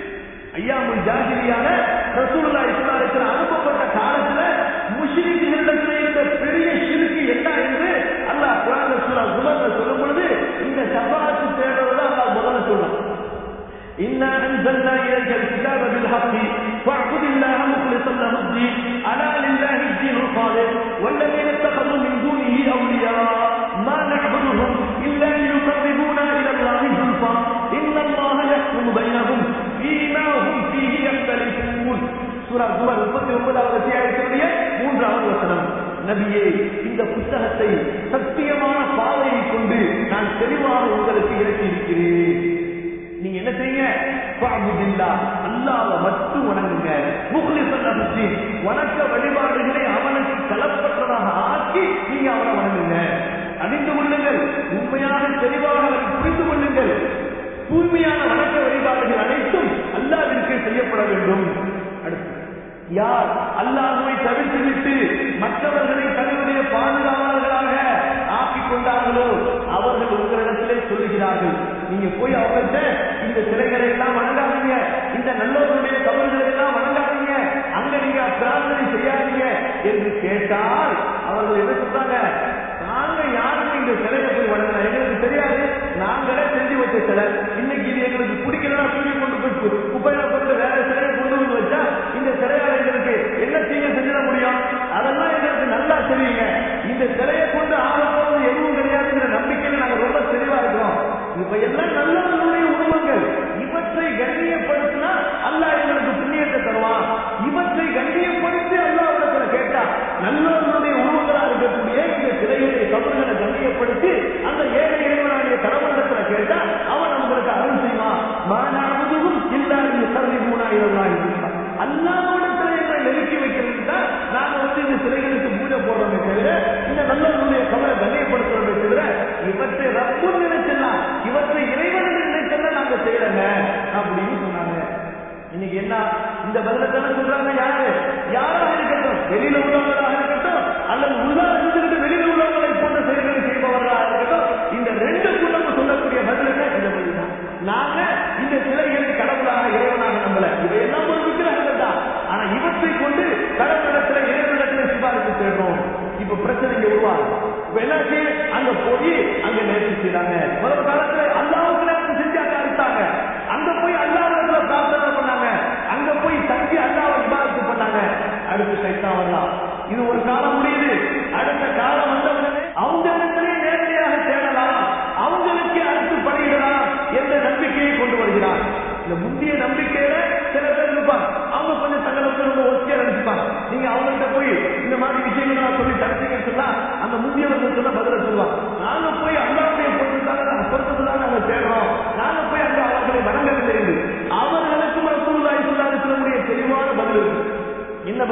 ஐயாமுல் ஜாகிரியான ரசூலுல்லா இஸ்லாத்தில் அனுப்பப்பட்ட காலத்துல முஸ்லிம்களிடத்தில் இருந்த பெரிய ஷிருக்கு என்ன என்று அல்லாஹ் குரான் சூரா சுமர்ல சொல்லும் பொழுது இந்த சபாத்து தேடுறத அல்லாஹ் முதல்ல சொல்றான் إنا أنزلنا إليك الكتاب بالحق فاعبد الله مخلصا له الدين ألا لله الدين الخالص والذين اتخذوا من دونه أولياء ما نعبدهم إلا ليقربونا إلى الله زلفى إن الله يحكم بينهم فيما هم فيه يختلفون சூரா சுமர் முப்பத்தி ஒன்பதாவது அத்தியாயத்தினுடைய மூன்றாவது வசனம் நபியே இந்த புத்தகத்தை சத்தியமான பாதையை கொண்டு நான் தெளிவாக உங்களுக்கு இறக்கி இருக்கிறேன் நீங்க என்ன செய்யுங்க அல்லாத மட்டும் வணங்குங்க முக்லிசன் அபிச்சு வணக்க வழிபாடுகளை அவனுக்கு கலப்பற்றதாக ஆக்கி நீங்க அவனை வணங்குங்க அறிந்து கொள்ளுங்கள் உண்மையாக தெளிவாக அவரை புரிந்து கொள்ளுங்கள் தூய்மையான வணக்க வழிபாடுகள் அனைத்தும் அல்லாவிற்கு செய்யப்பட வேண்டும் அடுத்து யார் அல்லாஹுவை தவிர்த்து விட்டு மற்றவர்களை தன்னுடைய பாதுகாவலர்களாக ஆக்கிக் கொண்டார்களோ அவர்கள் உங்களிடத்திலே சொல்லுகிறார்கள் நீங்க போய் அவங்கள்ட்ட இந்த சிலைகளை எல்லாம் வணங்காதீங்க இந்த நல்லவர்களுடைய தவறுகளை எல்லாம் வணங்காதீங்க அங்க நீங்க பிரார்த்தனை செய்யாதீங்க என்று கேட்டால் அவர்கள் என்ன சொல்றாங்க நாங்க யாருக்கும் இந்த சிலையை போய் வணங்கலாம் எங்களுக்கு தெரியாது நாங்களே செஞ்சு வச்ச சிலை இன்னைக்கு இது எங்களுக்கு பிடிக்கலன்னா தூக்கி கொண்டு போய் குப்பையில கொண்டு வேற சிலையை கொண்டு வந்து வச்சா இந்த சிலையால எங்களுக்கு என்ன செய்ய செஞ்சிட முடியும் அதெல்லாம் எங்களுக்கு நல்லா தெரியுங்க இந்த சிலையை கொண்டு ஆக போறது எதுவும் கிடையாதுங்கிற நம்பிக்கையில நாங்க ரொம்ப தெளிவா இருக்கிறோம் இப்ப எல்லாம் நல்லவர்களுடைய உருவங்கள் இவற்றை கண்ணியப்படுத்தினா அல்லாஹ் எங்களுக்கு புண்ணியத்தை தருவான் இவற்றை கண்ணியப்படுத்தி அல்லாஹ் கேட்டா நல்லவர்களுடைய உருவங்களா இருக்கக்கூடிய இந்த சிலையுடைய கபர்களை கண்ணியப்படுத்தி அந்த ஏழை இறைவனுடைய கடவுளத்துல கேட்டா அவன் உங்களுக்கு அருள் செய்வான் மானாவதும் இல்லாத கருதி மூணாயிரம் அல்லாவிடத்துல எங்களை நெருக்கி வைக்கிறது தான் நாங்க வந்து இந்த சிலைகளுக்கு பூஜை போடுறோமே தவிர இந்த நல்லவர்களுடைய கவலை கண்ணியப்படுத்துறோமே தவிர இவற்றை ரப்பு நினைச்சலாம் இவற்றை இறைவன் நினைச்சலாம் நாங்க செய்யறங்க அப்படின்னு சொன்னாங்க இன்னைக்கு என்ன இந்த பதிலத்தான சொல்றாங்க யாரு யாராக இருக்கட்டும் வெளியில உள்ளவங்களாக இருக்கட்டும் அல்லது உள்ள இருந்துகிட்டு வெளியில உள்ளவங்களை போன்ற செயல்களை செய்பவர்களாக இருக்கட்டும் இந்த ரெண்டுக்கும் நம்ம சொல்லக்கூடிய பதில் என்ன இந்த பதில் தான் நாங்க இந்த சிலைகளை கடவுளாக இறைவனாக நம்பல இவையெல்லாம் ஒரு விக்கிரகங்கள் தான் ஆனா இவற்றை கொண்டு கடவுளிடத்துல இறைவனிடத்துல சிபாரிசு தேடுறோம் இப்ப பிரச்சனை இங்க உருவாகும் இப்ப என்னாச்சு அங்க போய் அங்க நேர்ச்சி செய்யறாங்க முதல் காலத்துல அல்லாவுக்கு நேரத்து செஞ்சு அங்க அறுத்தாங்க அங்க போய் அல்லாவிடத்துல பிரார்த்தனை பண்ணாங்க அங்க போய் தங்கி அல்லாவை விவாதத்து பண்ணாங்க அடுத்து சைத்தா வரலாம் இது ஒரு காலம் முடியுது அடுத்த காலம் வந்த உடனே அவங்க இடத்திலே நேரடியாக தேடலாம் அவங்களுக்கே அடுத்து பணியிடலாம் என்ற நம்பிக்கையை கொண்டு வருகிறார் இந்த முந்தைய நம்பிக்கையில சில பேர் இருப்பாங்க அவங்க கொஞ்சம் தங்களை வந்து ரொம்ப ஒத்தியா நினைச்சுப்பாங்க நீங்க அவங்கள்ட்ட போய் இந்த மாதிரி விஷயங்கள் நான் சொல்லி தடுத்தீங்கன்னு சொன்னா அந்த முந்தியவர்கள் சொன்ன பதில்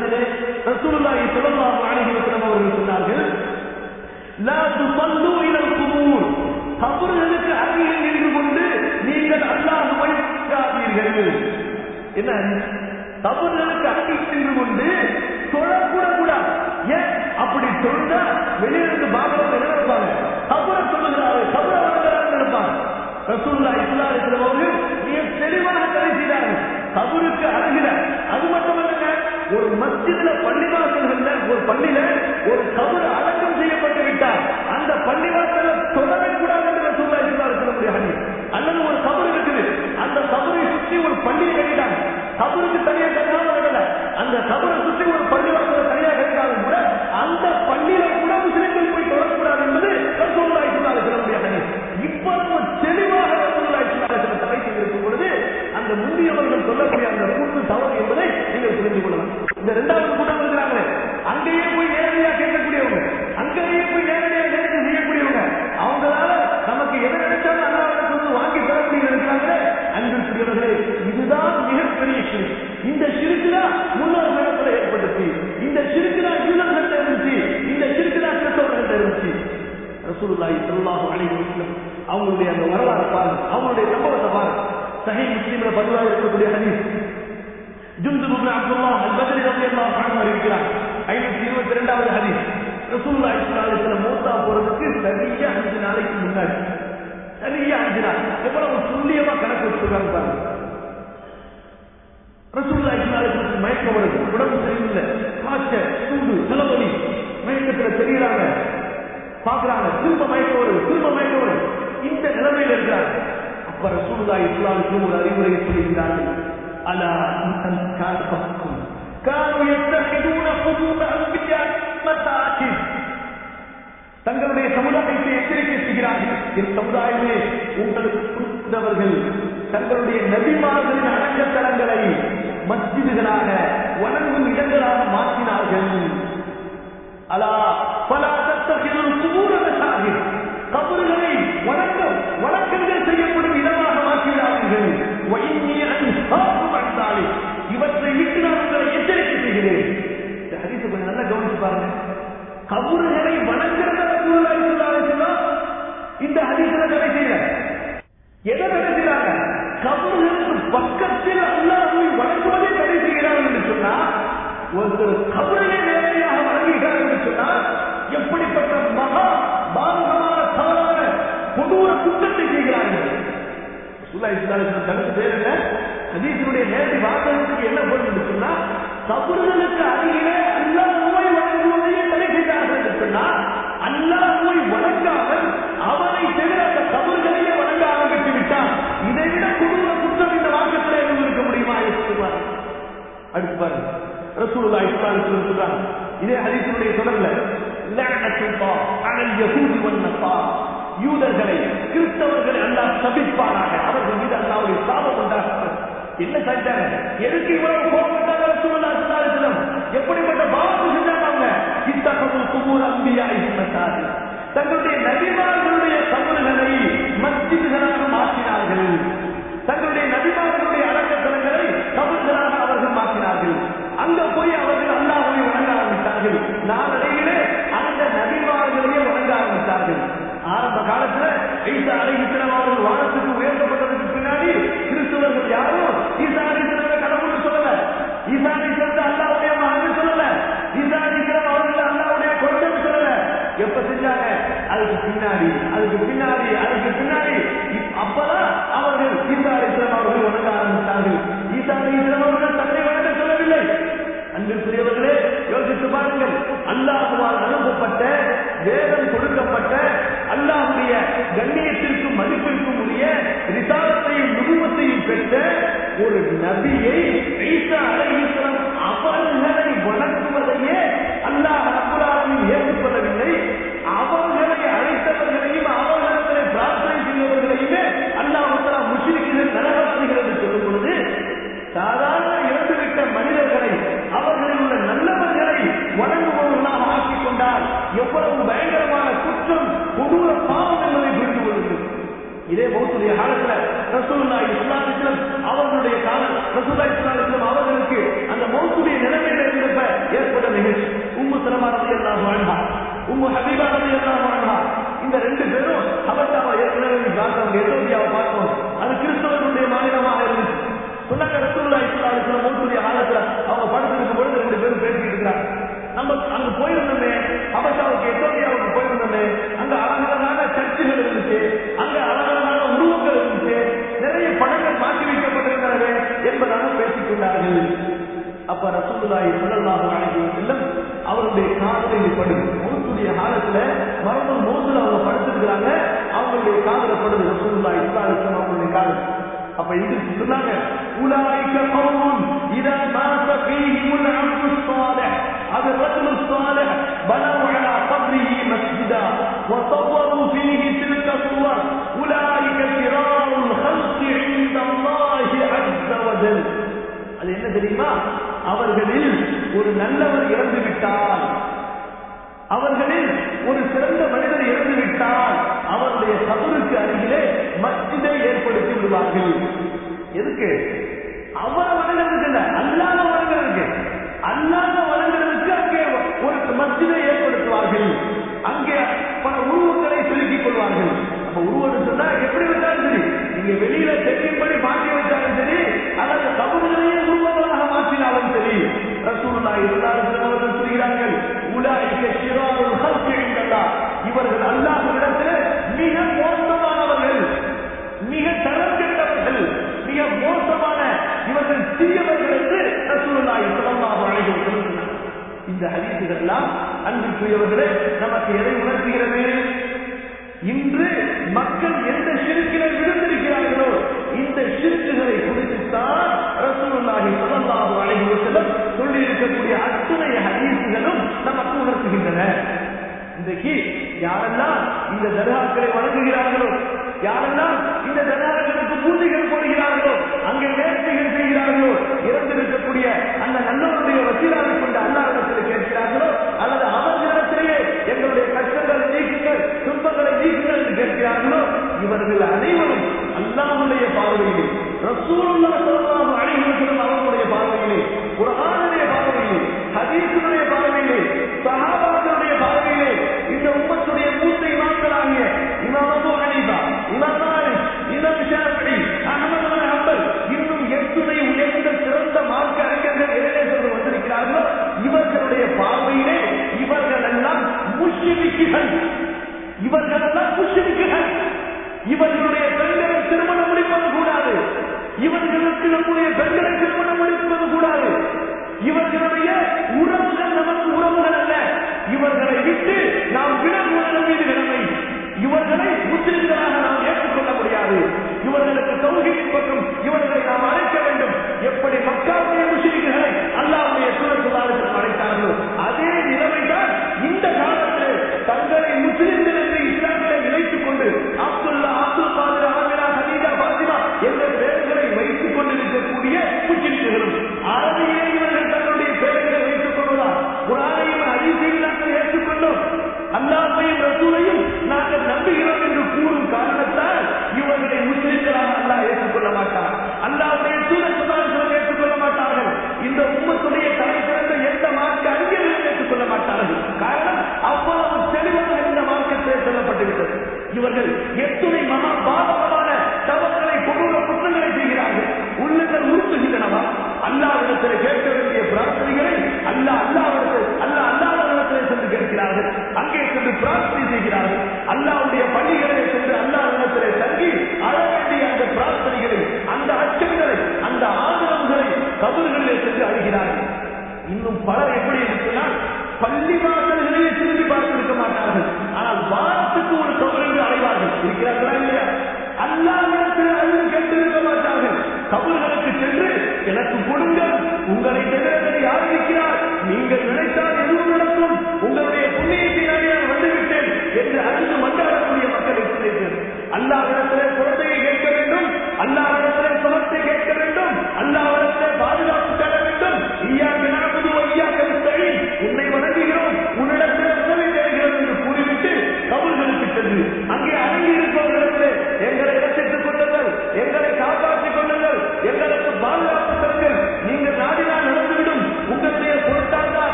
காலத்திலே ரசூலுல்லாஹி ஸல்லல்லாஹு அலைஹி வஸல்லம் அவர்கள் சொன்னார்கள் லா துஸல்லு இலல் குபூர் கபர்களுக்கு அருகில் நின்று கொண்டு நீங்கள் அல்லாஹ்வை வணங்காதீர்கள் என்ன கபர்களுக்கு அருகில் நின்று கொண்டு தொழக்கூட கூடாது ஏன் அப்படி தொழுதா வெளியிருந்து பாபம் என்ன நினைப்பாங்க கபரை சொல்லுகிறாரு கபரை வணங்குறாருன்னு நினைப்பாங்க ரசூல்லா இஸ்லாத்தில் அவர்கள் மிக தெளிவாக தடை செய்தார்கள் கபருக்கு அருகில அது மட்டுமல்ல ஒரு மஸ்ஜித்ல பள்ளிவாசல்கள்ல ஒரு பள்ளியில ஒரு கபர் அடக்கம் செய்யப்பட்டு விட்டார் அந்த பள்ளிவாசல தொடரவே கூடாது என்று ரசூல்லா இஸ்லாத்தில் சொல்லக்கூடிய ஹதீஸ் அல்லது ஒரு கபர் இருக்குது அந்த கபரை சுற்றி ஒரு பள்ளி கட்டிட்டாங்க கபருக்கு தனியா கட்டாமல் விடல அந்த கபரை சுற்றி ஒரு பள்ளிவாசல தனியா கட்டினாலும் கூட அந்த பள்ளியில கூட முஸ்லிம்கள் போய் தொடரக்கூடாது என்பது ரசூல்லா இஸ்லாத்தில் சொல்லக்கூடிய ஹதீஸ் இவ்வளவு தெளிவாக ரசூலுல்லாஹி ஸல்லல்லாஹு அலைஹி வஸல்லம் தடை செய்திருக்கும் பொழுது அந்த முந்தியவர்கள் சொல்லக்கூடிய அந்த கூட்டு தவறு என்பதை நீங்கள் புரிந்து கொள்ளலாம் இந்த இரண்டாவது கூட்டம் இருக்கிறாங்களே அங்கேயே போய் நேரடியாக கேட்கக்கூடியவங்க அங்கேயே போய் நேரடியாக நேரடி செய்யக்கூடியவங்க அவங்களால நமக்கு எதை நினைச்சாலும் அல்லாஹ் வந்து வாங்கி தரக்கூடிய இருக்கிறாங்களே அன்பிற்குரியவர்களே இதுதான் மிகப்பெரிய சிறுக்கு இந்த சிறுக்கு தான் முன்னோர் இடத்துல ஏற்பட்டுச்சு இந்த சிறுக்கு தான் யூதர்கள்ட்ட இருந்துச்சு இந்த சிறுக்கு தான் கிறிஸ்தவர்கள்ட்ட இருந்துச்சு ரசூலுல்லாஹி ஸல்லல்லாஹு அலைஹி வஸல்லம் அவங்களுடைய அந்த வரலாறு பாருங்க அவங்களுடைய சம்பவத்தை பாருங்க சஹீஹ் முஸ்லிம்ல பதிவாக இருக்கக்கூடிய ஹதீஸ் ஜுந்துப் இப்னு அப்துல்லாஹ் அல்-பத்ரி ரலியல்லாஹு அன்ஹு அறிவிக்கிறார் 522வது ஹதீஸ் ரசூலுல்லாஹி ஸல்லல்லாஹு அலைஹி வஸல்லம் மூத்தா போறதுக்கு சரியா அஞ்சு நாளைக்கு முன்னாடி சரியா அஞ்சு நாள் எவ்வளவு துல்லியமா கணக்கு வச்சிருக்காங்க பாருங்க ரசூலுல்லாஹி ஸல்லல்லாஹு அலைஹி வஸல்லம் மயக்கம் வருது உடம்பு சரியில்லை காய்ச்சல் சூடு தலைவலி மயக்கத்துல தெரியறாங்க பாக்குறாங்க திரும்ப மயக்கம் வருது திரும்ப மயக்கம் வருது இந்த நிலைமையில இருக்கிறாங்க அப்ப ரசூலுல்லா இஸ்லாமுக்கு ஒரு அறிவுரை சொல்லுகிறார்கள் அலா அன் காலப்பக்கும் كانوا يتخذون قبور انبياء مساجد தங்களுடைய சமுதாயத்தை எச்சரிக்கை செய்கிறார்கள் என் சமுதாயமே உங்களுக்கு கொடுத்தவர்கள் தங்களுடைய நபிமார்களின் அடக்கத்தலங்களை மஸ்ஜிதுகளாக வணங்கும் இடங்களாக மாற்றினார்கள் அலா பல தத்தகிலும் குபூர மசாஜித் கபறுகளை வணக்க வணக்கங்கள் செய்யப்படும் இடமாக மாற்றினார்கள் வயின்னி அன்சாக்கும் அன்சாலி இவற்றை விட்டு நான் உங்களை எச்சரிக்கை செய்கிறேன் இந்த ஹதீஸை கொஞ்சம் நல்லா கவனிச்சு பாருங்க கபறுகளை வணங்குறத ரசூலுல்லாஹி ஸல்லல்லாஹு அலைஹி வஸல்லம் இந்த ஹதீஸ்ல தடை செய்யல எதை தடை செய்யறாங்க கபறுகளுக்கு பக்கத்தில் அல்லாஹ்வை வணங்குவதை தடை செய்கிறார்கள் என்று சொன்னா ஒருத்தர் கபரையை நேரடியாக வணங்குகிறார் என்று சொன்னால் எப்படிப்பட்ட மகா பாரதமான தவறான கொடூர குற்றத்தை செய்கிறார்கள் ரசூலுல்லாஹி ஸல்லல்லாஹு அலைஹி வஸல்லம் தனக்கு பேர் என்ன ஹதீஸினுடைய நேரடி வாசகத்துக்கு என்ன பொருள் என்று சொன்னா கபறுகளுக்கு அருகிலே அல்லாஹ்வை வணங்குவதையே தடை செய்தார்கள் என்று சொன்னால் அல்லாஹ்வை வணங்காமல் அவனை தவிர அந்த கபறுகளையே வணங்க ஆரம்பித்து விட்டால் இதை விட கொடூர குற்றம் இந்த வாக்கத்தில் எதுவும் இருக்க முடியுமா யோசித்து பாருங்க அடுத்து பாருங்க ரசூலுல்லாஹி ஸல்லல்லாஹு அலைஹி வஸல்லம் சொல்றாங்க இதே ஹதீஸினுடைய தொடர்ல லஅனத்துல்லாஹ் அலல் யஹூதி வன் நஸாரா யூதர்களை கிறிஸ்தவர்களை அல்லாஹ் சபிப்பானாக அவர்கள் மீது அல்லாஹ்வுடைய சாபம் உண்டாகும் என்ன செஞ்சாங்க எதுக்கு இவ்வளவு கோபப்பட்டாங்க ரசூலுல்லாஹி ஸல்லல்லாஹு அலைஹி வஸல்லம் எப்படிப்பட்ட பாவம் செஞ்சாங்க அவங்க இத்தகது குபூர் அன்பியா இஸ்மத்தாதி தங்களுடைய நபிமார்களுடைய கபறுகளை மஸ்ஜிதுகளாக மாற்றினார்கள் தங்களுடைய நபிமார்களுடைய அடக்கத்தலங்களை கபறுகளாக அவர்கள் மாற்றினார்கள் அங்க போய் அவர்கள் அல்லாஹ்வை வணங்க ஆரம்பித்தார்கள் நாளடைவிலே அந்த நபிமார்களையே வணங்க ஆரம்பித்தார்கள் ஆரம்ப காலத்துல ஈசா அலைஹிஸ்ஸலாம் அவர்கள் வானத்துக்கு உயர்த்தப்பட்டதுக்கு பின்னாடி கிறிஸ்துவர்கள் யாரும் ஈசா அலைஹிஸ்ஸலாமை கடவுள்னு சொல்லல ஈசா அலைஹிஸ்ஸலாத்தை அல்லாஹ்வுடைய மகன் சொல்லல ஈசா அலைஹிஸ்ஸலாம் அவர்கள் அல்லாஹ்வுடைய கொண்டன்னு சொல்லல எப்ப செஞ்சாங்க அதுக்கு பின்னாடி அதுக்கு பின்னாடி அதுக்கு பின்னாடி இப்- அப்பதான் அவர்கள் ஈசா அலைஹிஸ்ஸலாம் அவர்கள் வணங்க ஆரம்பித்தார்கள் ஈசா அலைஹிஸ்ஸலாம் அவர்கள் தன்னை வணங்க சொல்லவில்லை அன்பிற்குரியவர்களே யோசித்து பாருங்கள் அல்லாஹுவால் அனுப்பப்பட்ட வேதம் கொடுக்கப்பட்ட அல்லாஹுடைய கண்ணியத்திற்கும் மதிப்பிற்கும் உரிய ரிசாலத்தையும் நுகுமத்தையும் பெற்ற ஒரு நபியை ஈசா அலைஹிஸ்ஸலாம் அவர்களை வணங்குவதையே அல்லாஹ் ரப்புல் ஏற்றுக்கொள்ளவில்லை அவர்களை அழைத்தவர்களையும் அவர்களை பிரார்த்தனை செய்தவர்களையுமே அல்லாஹ் முஸ்லிம்கள் நரகவாதிகள் என்று சொல்லும் பொழுது சாதாரண இறந்துவிட்ட மனிதர்களை அவர்களில் உள்ள நல்லவர்களை வணங்குபவர்களாக ஆக்கிக் கொண்டால் எவ்வளவு பயங்கரமான குற்றம் கொடூர பாவம் என்பதை புரிந்து கொள்கிறது இதே மௌத்துடைய காலத்துல ரசூல்லா இஸ்லாமிஸ்லம் அவர்களுடைய காலம் ரசூல்லா இஸ்லாமிஸ்லம் அவர்களுக்கு அந்த மௌத்துடைய நிலைமையில இருந்தப்ப ரலியல்லாஹு அன்ஹா உம்மு ஹபீபா ரலியல்லாஹு அன்ஹா இந்த ரெண்டு பேரும் ஹபஷாவை ஏற்கனவே பார்த்தோம் எத்தோப்பியாவை பார்த்தோம் அது கிறிஸ்தவர்களுடைய மாநிலமாக இருந்துச்சு சொன்னாங்க ரசூலுல்லாஹி ஸல்லல்லாஹு அலைஹி வஸல்லம் மௌத்துடைய காலத்துல அவங்க படுத்திருக்கும் பொழுது ரெண்டு பேரும் பேசிட்டு இருக்கிறாங்க நம்ம அங்க போயிருந்தோமே ஹபஷாவுக்கு எத்தோப்பியாவுக்கு போயிருந்தோமே அங்க அழகழகான சர்ச்சுகள் இருந்துச்சு அங்க அழகழகான உருவங்கள் இருந்துச்சு நிறைய படங்கள் மாற்றி வைக்கப்பட்டிருக்கிறது என்பதாக பேசிக் கொண்டார்கள் அப்ப ரசூலுல்லாஹி ஸல்லல்லாஹு அலைஹி வஸல்லம் அவருடைய காதலை படுது மௌத்துடைய காலத்துல மரணம் மௌத்துல அவங்க படுத்திருக்கிறாங்க அவங்களுடைய காதல படுது ரசூலுல்லாஹி ஸல்லல்லாஹு அலைஹி வஸல்லம் அவங்களுடைய காதல் அப்ப இது சொன்னாங்க உலாய்க்க கௌமுன் இதா மாத ஃபீஹிமுல் அப்து ஸாலிஹ் அது ரஜுல் ஸாலிஹ் பனவு அலா கப்ரிஹி மஸ்ஜிதா وصوروا فيه تلك الصور أولئك شرار الخلق عند الله عز وجل அது என்ன தெரியுமா அவர்களில் ஒரு நல்லவர் இறந்து விட்டால் அவர்களில் ஒரு சிறந்த மனிதர் இறந்து விட்டால் அவருடைய கபருக்கு அருகிலே மஸ்ஜிதை ஏற்படுத்தி விடுவார்கள் எதுக்கு அவரை வணங்குறதுக்கு இல்ல அல்லாத வணங்குறதுக்கு அல்லாத வணங்குறதுக்கு அங்கே ஒரு மஸ்ஜிதை ஏற்படுத்துவார்கள் அங்கே பல உருவங்களை செலுத்திக் கொள்வார்கள் அப்ப உருவம் சொன்னா எப்படி வச்சாலும் சரி நீங்க வெளியில தெரியும்படி மாற்றி வச்சாலும் சரி அல்லது கபர்களையே உருவங்களாக மாற்றினாலும் சரி ரசூலுல்லா எல்லாரும் அவர்கள் சொல்கிறார்கள் உலாய்க்க சிறாருள் ஹல்கி இந்தல்லாஹ். இவர்கள் அல்லாஹ்விடத்தில் மிக மோசமானவர்கள் மிக தரம் கெட்டவர்கள் மிக மோசமான இவர்கள் சிறியவர்கள் என்று ரசூலுல்லாஹி ஸல்லல்லாஹு அலைஹி வஸல்லம் சொன்னார். இந்த ஹதீசுகள் எல்லாம் அன்புக்குரியவர்களே நமக்கு எதை உணர்த்துகிறது இன்று மக்கள் எந்த சிறுக்கிலே விழுந்திருக்கிறார்களோ இந்த சிறுக்குகளை குறித்துத்தான் ரசூலுல்லாஹி ஸல்லல்லாஹு அலைஹி வஸல்லம் சொல்லி இருக்கக்கூடிய அத்துணை ஹதீசுகளும் நமக்கு உணர்த்துகின்றன இன்றைக்கு யாரெல்லாம் இந்த தர்காக்களை வழங்குகிறார்களோ யாரெல்லாம் இந்த தர்காக்களுக்கு பூஜைகள் போடுகிறார்களோ அங்கே நேர்ச்சிகள் செய்கிறார்களோ இறந்திருக்கக்கூடிய அந்த நல்லவருடைய வசீலாவை கொண்டு அல்லாவிடத்தில் கேட்கிறார்களோ அல்லது அவர்களிடத்திலேயே எங்களுடைய கஷ்டங்களை நீக்குங்கள் துன்பங்களை நீக்குங்கள் என்று கேட்கிறார்களோ இவர்கள் அனைவரும் அல்லாஹ்வுடைய பார்வையிலே ரசூலுல்லாஹ் ஸல்லல்லாஹு அலைஹி வஸல்லம் அவர்களுடைய பார்வையிலே குர்ஆனுடைய பார்வையிலே ஹதீஸுடைய பார்வையிலே சஹாபாக்களுடைய பார்வையிலே இந்த உம்மத்துடைய மூத்த இமாம்களாகிய இமாம் அபூ ஹனீஃபா இமாம் மாலிக் இமாம் ஷாஃபிஈ அஹ்மத் பின் ஹம்பல் இன்னும் எத்துணை உயர்ந்த சிறந்த மார்க்க அறிஞர்கள் இளைஞர்கள் வந்திருக்கிறார்களோ இவர்களுடைய பார்வையிலே இவர்கள் எல்லாம் முஷ்ரிக்குகள் இவர்கள் எல்லாம் முஷ்ரிக்குகள் இவர்களுடைய பெண்களை திருமணம் முடிப்பது கூடாது இவர்களுக்கு நம்முடைய பெண்களை திருமணம் முடிப்பது கூடாது இவர்களுடைய உறவுகள் நமக்கு உறவுகள் அல்ல இவர்களை விட்டு நாம் விலகுவதன் மீது கடமை இவர்களை முஸ்லிம்களாக நாம் ஏற்றுக்கொள்ள முடியாது இவர்களுக்கு தௌஹீத் பக்கம் இவர்களை நாம் அழைக்க வேண்டும் எப்படி மக்காவுடைய முஸ்லிம்களை அல்லாவுடைய சூழல் அழைத்தார்களோ அதே நிலைமைதான் இந்த காலத்தில் தங்களை முஸ்லிம்கள் என்று இஸ்லாமிலே இணைத்துக் கொண்டு அப்துல்லா அப்துல் காதர் அமீரா ஹதீஜா பாத்திமா என்ற பெயர்களை வைத்துக் கொண்டிருக்கக்கூடிய முஸ்லிம்களும் அரபியே இவர்கள் தங்களுடைய பெயர்களை வைத்துக் கொள்வதால் குரானையும் அதிசயம் நாங்கள் ஏற்றுக்கொண்டோம் அல்லாஹையும் ரசூலையும் நாங்கள் நம்புகிறோம் என்று கூறும் காரணத்தால் இவர்களை முஸ்லிம்களாக அல்லாஹ் ஏற்றுக்கொள்ள மாட்டார் அல்லாஹுடைய சூழல் ஏற்றுக்கொள்ள மாட்டார்கள் இந்த உம்மத்துடைய தலை சிறந்த எந்த மார்க்க அறிஞர்களும் ஏற்றுக்கொள்ள மாட்டார்கள் காரணம் அவ்வளவு தெளிவாக இந்த மார்க்கத்தை சொல்லப்பட்டுவிட்டது இவர்கள் எத்துணை மகா பாதகமான தவறுகளை கொடூர குற்றங்களை செய்கிறார்கள் உள்ளங்கள் உறுத்துகின்றனவா அல்லாவிடத்தில் கேட்க வேண்டிய பிரார்த்தனைகளை அல்லா அல்லாவிடத்தில் அல்லா அல்லாவிடத்தில் சென்று கேட்கிறார்கள் அங்கே சென்று பிரார்த்தனை செய்கிறார்கள் அல்லாவுடைய பள்ளிகளை சென்று அல்லாவிடத்தில் தங்கி அழ வேண்டிய அந்த பிரார்த்தனைகளை அந்த அச்சங்களை அந்த ஆதரவுகளை கபர்களிலே சென்று அழுகிறார்கள் இன்னும் பலர் எப்படி இருக்குன்னா பள்ளி வாசல்களையே திரும்பி பார்த்திருக்க மாட்டார்கள் ஆனால் வாரத்துக்கு ஒரு கபருக்கு அடைவார்கள் இருக்கிறார்களா இல்லையா அல்லாவிடத்தில் அழுது கேட்டிருக்க மாட்டார்கள் கபர்களுக்கு சென்று எனக்கு கொடுங்கள் உங்களை தவிர யார் இருக்கிறார் நீங்கள் நினைத்தால் எதுவும் நடக்கும் உங்களுடைய புண்ணியத்தை நான் வந்துவிட்டேன் என்று அழுது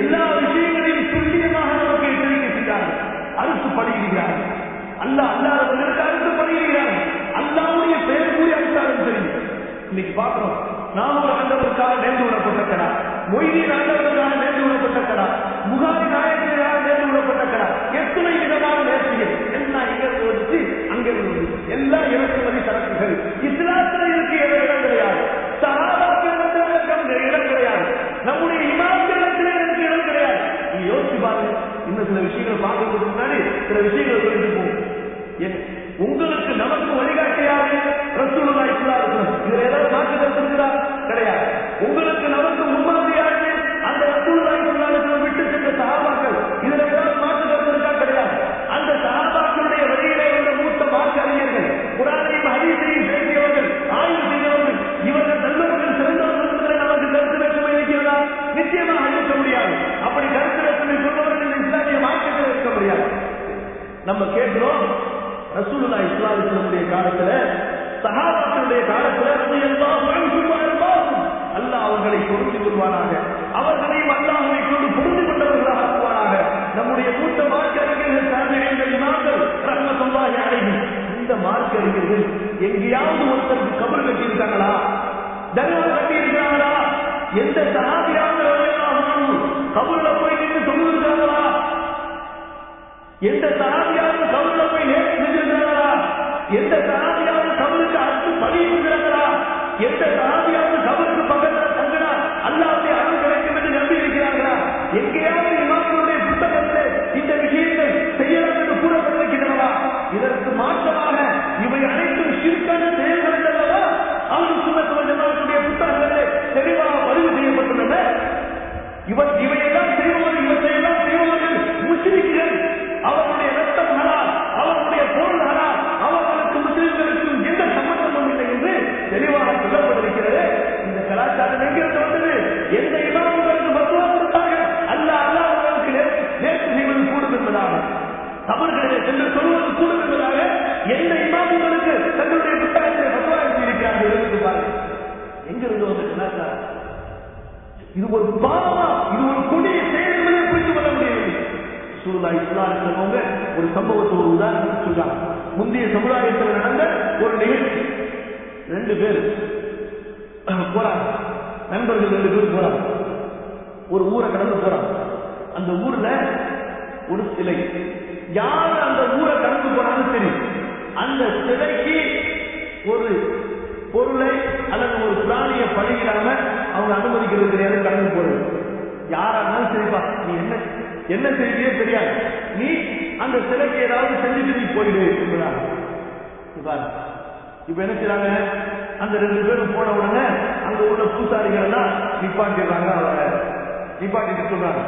எல்லா விஷயங்களையும் துல்லியமாக நமக்கு எச்சரிக்கை செய்கிறார்கள் அறுத்து படுகிறார்கள் அல்லாஹ் அல்லாதவர்களுக்கு அறுத்து படுகிறார்கள் அல்லாவுடைய பெயர் கூறி அறுத்தாலும் சரி இன்னைக்கு பார்க்கிறோம் நானூறு ஆண்டவருக்காக நேர்ந்து விடப்பட்ட கடா மொய்தீன் ஆண்டவருக்காக நேர்ந்து விடப்பட்ட கடா முகாரி நாயகருக்காக நேர்ந்து விடப்பட்ட கடா எத்தனை விதமான நேர்ச்சிகள் எல்லாம் இங்க வந்துச்சு அங்க வந்து எல்லாம் இறக்குமதி சரக்குகள் இஸ்லாத்துல இருக்கு இடம் கிடையாது சகாபாக்கள் இடம் கிடையாது நம்முடைய இமாம்களிடத்திலே எனக்கு இடம் கிடையாது நீ யோசிச்சு பாருங்க இன்னும் சில விஷயங்கள் பார்க்கறதுக்கு முன்னாடி சில விஷயங்கள் சொல்லிட்டு போகும் ஏன், உங்களுக்கு நமக்கு வழிகாட்டியாக ரசூலுல்லா இஸ்லாம் இதுல ஏதாவது மாற்று கருத்து இருக்குதா கிடையாது உங்களுக்கு நமக்கு முன்மாதிரியாக அந்த ரசூலுல்லா இஸ்லாம் விட்டு சென்ற சகாபாக்கள் இதுல ஏதாவது மாற்று கருத்து இருக்கா கிடையாது அந்த சகாபாக்களுடைய வழியிலே உள்ள மூத்த மார்க்க அறிஞர்கள் குரானையும் ஹதீஸையும் பேசியவர்கள் ஆய்வு செய்தவர்கள் இவர்கள் நல்லவர்கள் சிறந்தவர்கள் என்பதிலே நமக்கு கருத்து வேற்றுமை இருக்கிறதா நிச்சயமாக இருக்க முடியாது அப்படி கருத்து வேற்றுமை கொண்டவர்கள் இந்த இஸ்லாமிய மார்க்கத்தில் இருக்க முடியாது நம்ம கேட்கிறோம் ரசூலுல்லா இஸ்லாமிய காலத்துல சஹாபாக்களுடைய காலத்துல ரலியல்லாஹு அன்ஹும் வஅர்தாஹும் அல்லாஹ் அவர்களை பொருந்தி கொள்வானாக அவர்களையும் அல்லாஹ்வை கொண்டு பொருந்தி கொண்டவர்களாக ஆக்குவானாக நம்முடைய மூத்த மார்க்க அறிஞர்கள் சாதனைகள் இமாம்கள் ரஹ்மத்துல்லாஹி அலைஹிம் இந்த மார்க்க அறிஞர்கள் எங்கேயாவது ஒருத்தருக்கு கபர் கட்டியிருக்காங்களா தர்மம் கட்டியிருக்காங்களா எந்த சஹாபியாவது ரலியல்லாஹு அன்ஹு கபர்ல போய் நின்று சொல்லியிருக்காங்களா எந்த சகாபியாவது கவுல போய் நேர்ச்சி செஞ்சிருக்கிறார்களா எந்த சகாபியாவது கவுலுக்கு அடுத்து பதியிருக்கிறார்களா எந்த சகாபியாவது கவுலுக்கு பக்கத்தில் தங்கினா அல்லாவுடைய அருள் கிடைக்கும் என்று நம்பி இருக்கிறார்களா எங்கேயாவது இமாம்களுடைய புத்தகத்திலே இந்த விஷயங்கள் செய்யலாம் என்று கூறப்பட்டிருக்கின்றனவா இதற்கு மாற்றமாக இவை அனைத்தும் சிற்கான செயல்கள் அல்லவா அவர் சுமத்துவ ஜனங்களுடைய புத்தகங்களிலே தெளிவாக பதிவு செய்யப்பட்டுள்ளன இவர் இவையெல்லாம் செய்வார்கள் இவற்றையெல்லாம் செய்வார்கள் முஸ்லிம்கள் அவருடைய ரத்தம் ஹலால் அவருடைய பொருள் ஹலால் அவர்களுக்கு முஸ்லிம்களுக்கும் எந்த சம்பந்தமும் இல்லை என்று தெளிவாக சொல்லப்பட்டிருக்கிறது இந்த கலாச்சாரம் எங்கிருந்து வந்தது எந்த இமாமங்களுக்கு மத்துவா கொடுத்தார்கள் அல்ல அல்ல அவர்களுக்கு நேர்ச்சி நேர்ச்சி செய்வது கூடும் என்பதாக தமிழ்களிலே சென்று சொல்வது கூடும் என்பதாக எந்த இமாமங்களுக்கு தங்களுடைய புத்தகத்தை மத்துவா எழுதியிருக்கிறார்கள் என்று பாருங்கள் எங்கிருந்து வந்த கலாச்சாரம் இது ஒரு பாவமா இது ஒரு கொடிய செயல்களே புரிந்து கொள்ள முடியவில்லை சூழ்நிலை இஸ்லாம் சொன்னவங்க ஒரு சம்பவத்தை ஒரு உதாரணம் சொல்றாங்க முந்தைய சமுதாயத்தில் நடந்த ஒரு நிகழ்ச்சி ரெண்டு பேர் போறாங்க நண்பர்கள் ரெண்டு பேர் போறாங்க ஒரு ஊரை கடந்து போறாங்க அந்த ஊர்ல ஒரு சிலை யார் அந்த ஊரை கடந்து போனாலும் சரி அந்த சிலைக்கு ஒரு பொருளை அல்லது ஒரு பிராணியை பழகிடாம அவங்க அனுமதிக்கிறது கிடையாது கடந்து போறது யாரா இருந்தாலும் சரிப்பா நீ என்ன என்ன செய்தியே தெரியாது நீ அந்த சிலைக்கு ஏதாவது செஞ்சுட்டு நீ போயிடு என்பதாக இவ்வாறு. இப்ப என்ன செய்றாங்க அந்த ரெண்டு பேரும் போன உடனே அங்க உள்ள பூசாரிகள் எல்லாம் நிப்பாட்டிடுறாங்க அவரை நிப்பாட்டிட்டு சொல்றாங்க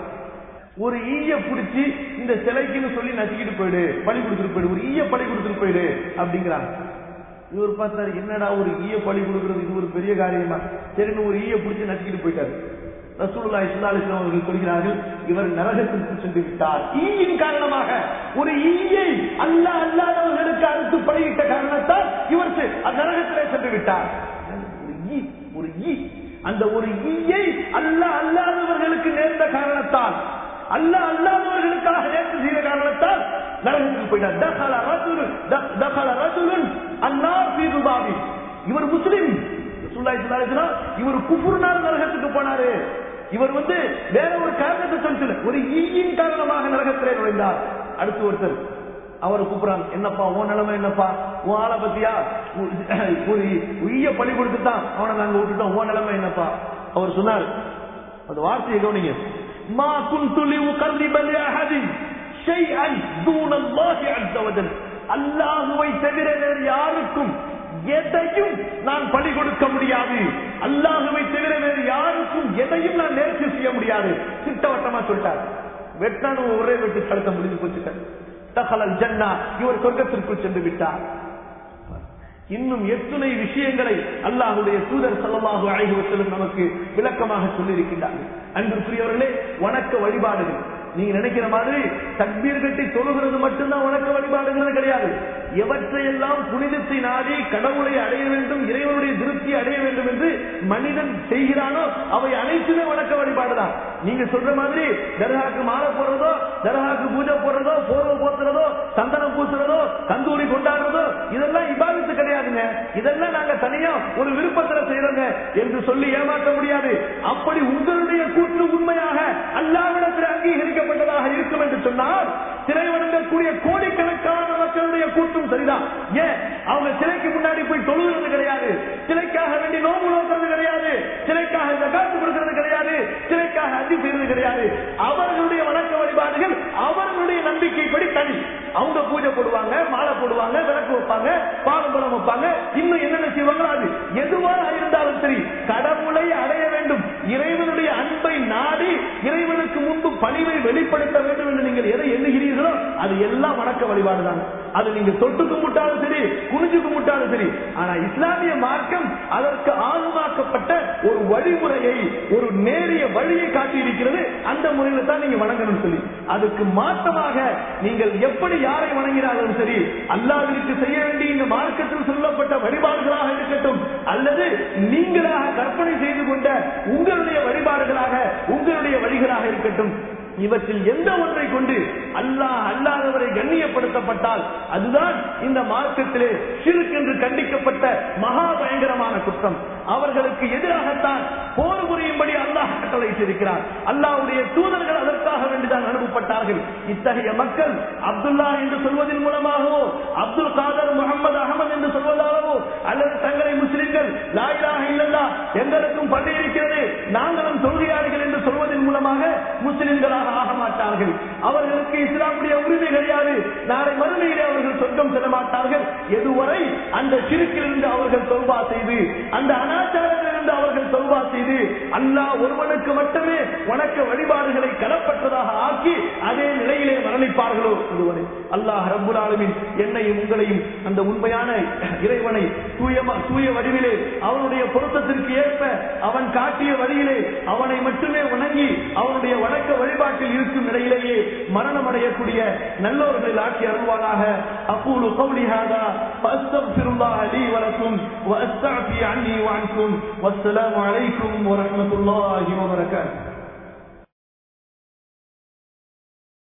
ஒரு ஈய புடிச்சு இந்த சிலைக்குன்னு சொல்லி நசுக்கிட்டு போயிடு பழி கொடுத்துட்டு போயிடு ஒரு ஈய பழி கொடுத்துட்டு போயிடு அப்படிங்கிறாங்க இவர் பார்த்தாரு என்னடா ஒரு ஈய பழி கொடுக்கிறது இது ஒரு பெரிய காரியமா சரின்னு ஒரு ஈய பிடிச்சு நசுக்கிட்டு போயிட்டாரு ரசூலுல்லா இஸ்லாலிஸ்லாம் அவர்கள் சொல்கிறார்கள் இவர் நரகத்திற்கு சென்று விட்டார் ஈயின் காரணமாக ஒரு ஈயை அல்ல அல்லாதவர்களுக்கு அறுத்து பழகிட்ட காரணத்தால் இவர் செ- அந்த நரகத்திலே சென்று விட்டார் ஒரு ஈ ஒரு ஈ அந்த ஒரு ஈயை அல்ல அல்லாதவர்களுக்கு நேர்ந்த காரணத்தால் அல்ல அல்லாதவர்களுக்காக நேர்த்து செய்த காரணத்தால் நரகத்துக்கு போயிட்டார் தகல ரஜுலுன் த- தகல ரஜுலுன் அன்னார் ஃபீ துபாபி. இவர் முஸ்லிம் ரசூலுல்லாஹி ஸல்லல்லாஹு அலைஹி வஸல்லம் இவர் குஃபுர்னால நரகத்துக்கு போனாரு இவர் வந்து வேற ஒரு காரணத்தை சொல்லல ஒரு ஈயின் காரணமாக நரகத்திலே நுழைந்தார் அடுத்து ஒருத்தர் அவரை கூப்பிடுறாங்க என்னப்பா உன் நிலைமை என்னப்பா உன் ஆளை பத்தியா உ- ஒரு உய்ய பழி கொடுத்துட்டான் அவனை நாங்க விட்டுட்டோம் உன் நிலைமை என்னப்பா அவர் சொன்னார் அந்த வார்த்தையை கவனிங்க மா குந்துலி உகர்ரிப லிஅஹதின் ஷைஅன் தூன அல்லாஹி அஸ்ஸ வஜல் அல்லாஹ்வை தவிர வேறு யாருக்கும் எதையும் நான் பலி கொடுக்க முடியாது அல்லாஹுவை தவிர வேறு யாருக்கும் எதையும் நான் நேர்ச்சி செய்ய முடியாது திட்டவட்டமா சொல்லிட்டார் வெட்டான ஒரே வெட்டு கழுத்த முடிஞ்சு போச்சுட்டார் தகலல் ஜன்னா இவர் சொர்க்கத்திற்குள் சென்று விட்டார் இன்னும் எத்துணை விஷயங்களை அல்லாஹுடைய தூதர் ஸல்லல்லாஹு அலைஹி வஸல்லம் நமக்கு விளக்கமாக சொல்லியிருக்கின்றார்கள் அன்பிற்குரியவர்களே வணக்க வழிபாடுகள் நீங்க நினைக்கிற மாதிரி தக்பீர் கட்டி தொழுகிறது மட்டும்தான் வணக்க வழிபாடுங்கிறது கிடையாது எவற்றையெல்லாம் புனிதத்தை நாடி கடவுளை அடைய வேண்டும் இறைவனுடைய திருப்தி அடைய வேண்டும் என்று மனிதன் செய்கிறானோ அவை அனைத்துமே வணக்க வழிபாடுதான் நீங்க சொல்ற மாதிரி தர்காக்கு மாலை போடுறதோ தர்காக்கு பூஜை போடுறதோ போர்வை போத்துறதோ சந்தனம் பூசுறதோ கந்தூரி கொண்டாடுறதோ இதெல்லாம் இபாதத்து கிடையாதுங்க இதெல்லாம் நாங்க தனியா ஒரு விருப்பத்துல செய்யறோங்க என்று சொல்லி ஏமாற்ற முடியாது அப்படி உங்களுடைய கூற்று உண்மையாக அல்லாவிடத்தில் அங்கீகரிக்கப்பட்டதாக இருக்கும் என்று சொன்னால் சிறை வணங்கக்கூடிய கோடிக்கணக்கான மக்களுடைய கூற்றும் சரிதான் ஏன் அவங்க சிலைக்கு முன்னாடி போய் தொழுகிறது கிடையாது சிலைக்காக வேண்டி நோம்பு நோக்கிறது கிடையாது சிலைக்காக இந்த காத்து கொடுக்கிறது கிடையாது சிலைக்காக அதி செய்வது கிடையாது அவர்களுடைய வணக்க வழிபாடுகள் அவர்களுடைய நம்பிக்கைப்படி தனி அவங்க பூஜை போடுவாங்க மாலை போடுவாங்க விளக்கு வைப்பாங்க பாலம்பலம் வைப்பாங்க இன்னும் என்னென்ன செய்வாங்களோ அது எதுவாக இருந்தாலும் சரி கடவுளை அடைய வேண்டும் இறைவனுடைய அன்பை நாடி இறைவனுக்கு முன்பு பணிவை வெளிப்படுத்த வேண்டும் என்று நீங்கள் எதை எண்ணுகிறீர்களோ அது எல்லாம் வணக்க வழிபாடுதான் அது நீங்க தொட்டு கும்பிட்டாலும் சரி குனிஞ்சு கும்பிட்டாலும் சரி ஆனா இஸ்லாமிய மார்க்கம் அதற்கு ஆளுமாக்கப்பட்ட ஒரு வழிமுறையை ஒரு நேரிய வழியை காட்டி இருக்கிறது அந்த முறையில தான் நீங்க வணங்கணும் சொல்லி அதுக்கு மாற்றமாக நீங்கள் எப்படி யாரை வணங்கினாலும் சரி அல்லாவிற்கு செய்ய வேண்டிய இந்த மார்க்கத்தில் சொல்லப்பட்ட வழிபாடுகளாக இருக்கட்டும் அல்லது நீங்களாக கற்பனை செய்து கொண்ட உங்களுடைய வழிபாடுகளாக உங்களுடைய வழிகளாக இருக்கட்டும் இவற்றில் எந்த ஒன்றை கொண்டு அல்லாஹ் அல்லாதவரை கண்ணியப்படுத்தப்பட்டால் அதுதான் இந்த மார்க்கத்திலே சிறுக்கு என்று கண்டிக்கப்பட்ட மகா பயங்கரமான குற்றம் அவர்களுக்கு எதிராகத்தான் போர் புரியும்படி அல்லாஹ் கட்டளை செய்திருக்கிறார் அல்லாஹ்வுடைய தூதர்கள் அதற்காக வேண்டிதான் அனுப்பப்பட்டார்கள் இத்தகைய மக்கள் அப்துல்லா என்று சொல்வதன் மூலமாகவோ அப்துல் காதர் முகமது அகமது என்று சொல்வதாகவோ அல்லது தங்களை முஸ்லிம்கள் லாயிலாக இல்லல்லா எங்களுக்கும் பள்ளி இருக்கிறது நாங்களும் தொழுகையாளிகள் என்று சொல்வதன் மூலமாக முஸ்லிம்களாக ஆக மாட்டார்கள் அவர்களுக்கு இஸ்லாமுடைய உரிமை கிடையாது நாளை மறுமையிலே அவர்கள் சொர்க்கம் செல்ல மாட்டார்கள் எதுவரை அந்த சிறுக்கிலிருந்து அவர்கள் தொல்வா செய்து அந்த அனாச்சாரத்திலிருந்து அவர்கள் தொல்வா செய்து அல்லாஹ் ஒருவனுக்கு மட்டுமே வணக்க வழிபாடுகளை கடப்பட்டதாக ஆக்கி அதே நிலையிலே மரணிப்பார்களோ இதுவரை அல்லாஹ் ரப்புல் ஆலமீன் என்னையும் உங்களையும் அந்த உண்மையான இறைவனை தூயமா தூய வடிவிலே அவனுடைய பொருத்தத்திற்கு ஏற்ப அவன் காட்டிய வழியிலே அவனை மட்டுமே வணங்கி அவனுடைய வணக்க வழிபாட்டில் இருக்கும் நிலையிலேயே மரணம் அடையக்கூடிய நல்லோர்களில் ஆக்கி அருள்வானாக அக்கூலு கௌலி ஹாதா ஃபஅஸ்தக்ஃபிருல்லாஹ லீ வலக்கும் வஅஸ்தஃபி அன்னி வஅன்கும் வஸ்ஸலாமு அலைக்கும் வரஹ்மத்துல்லாஹி வபரகாத்துஹு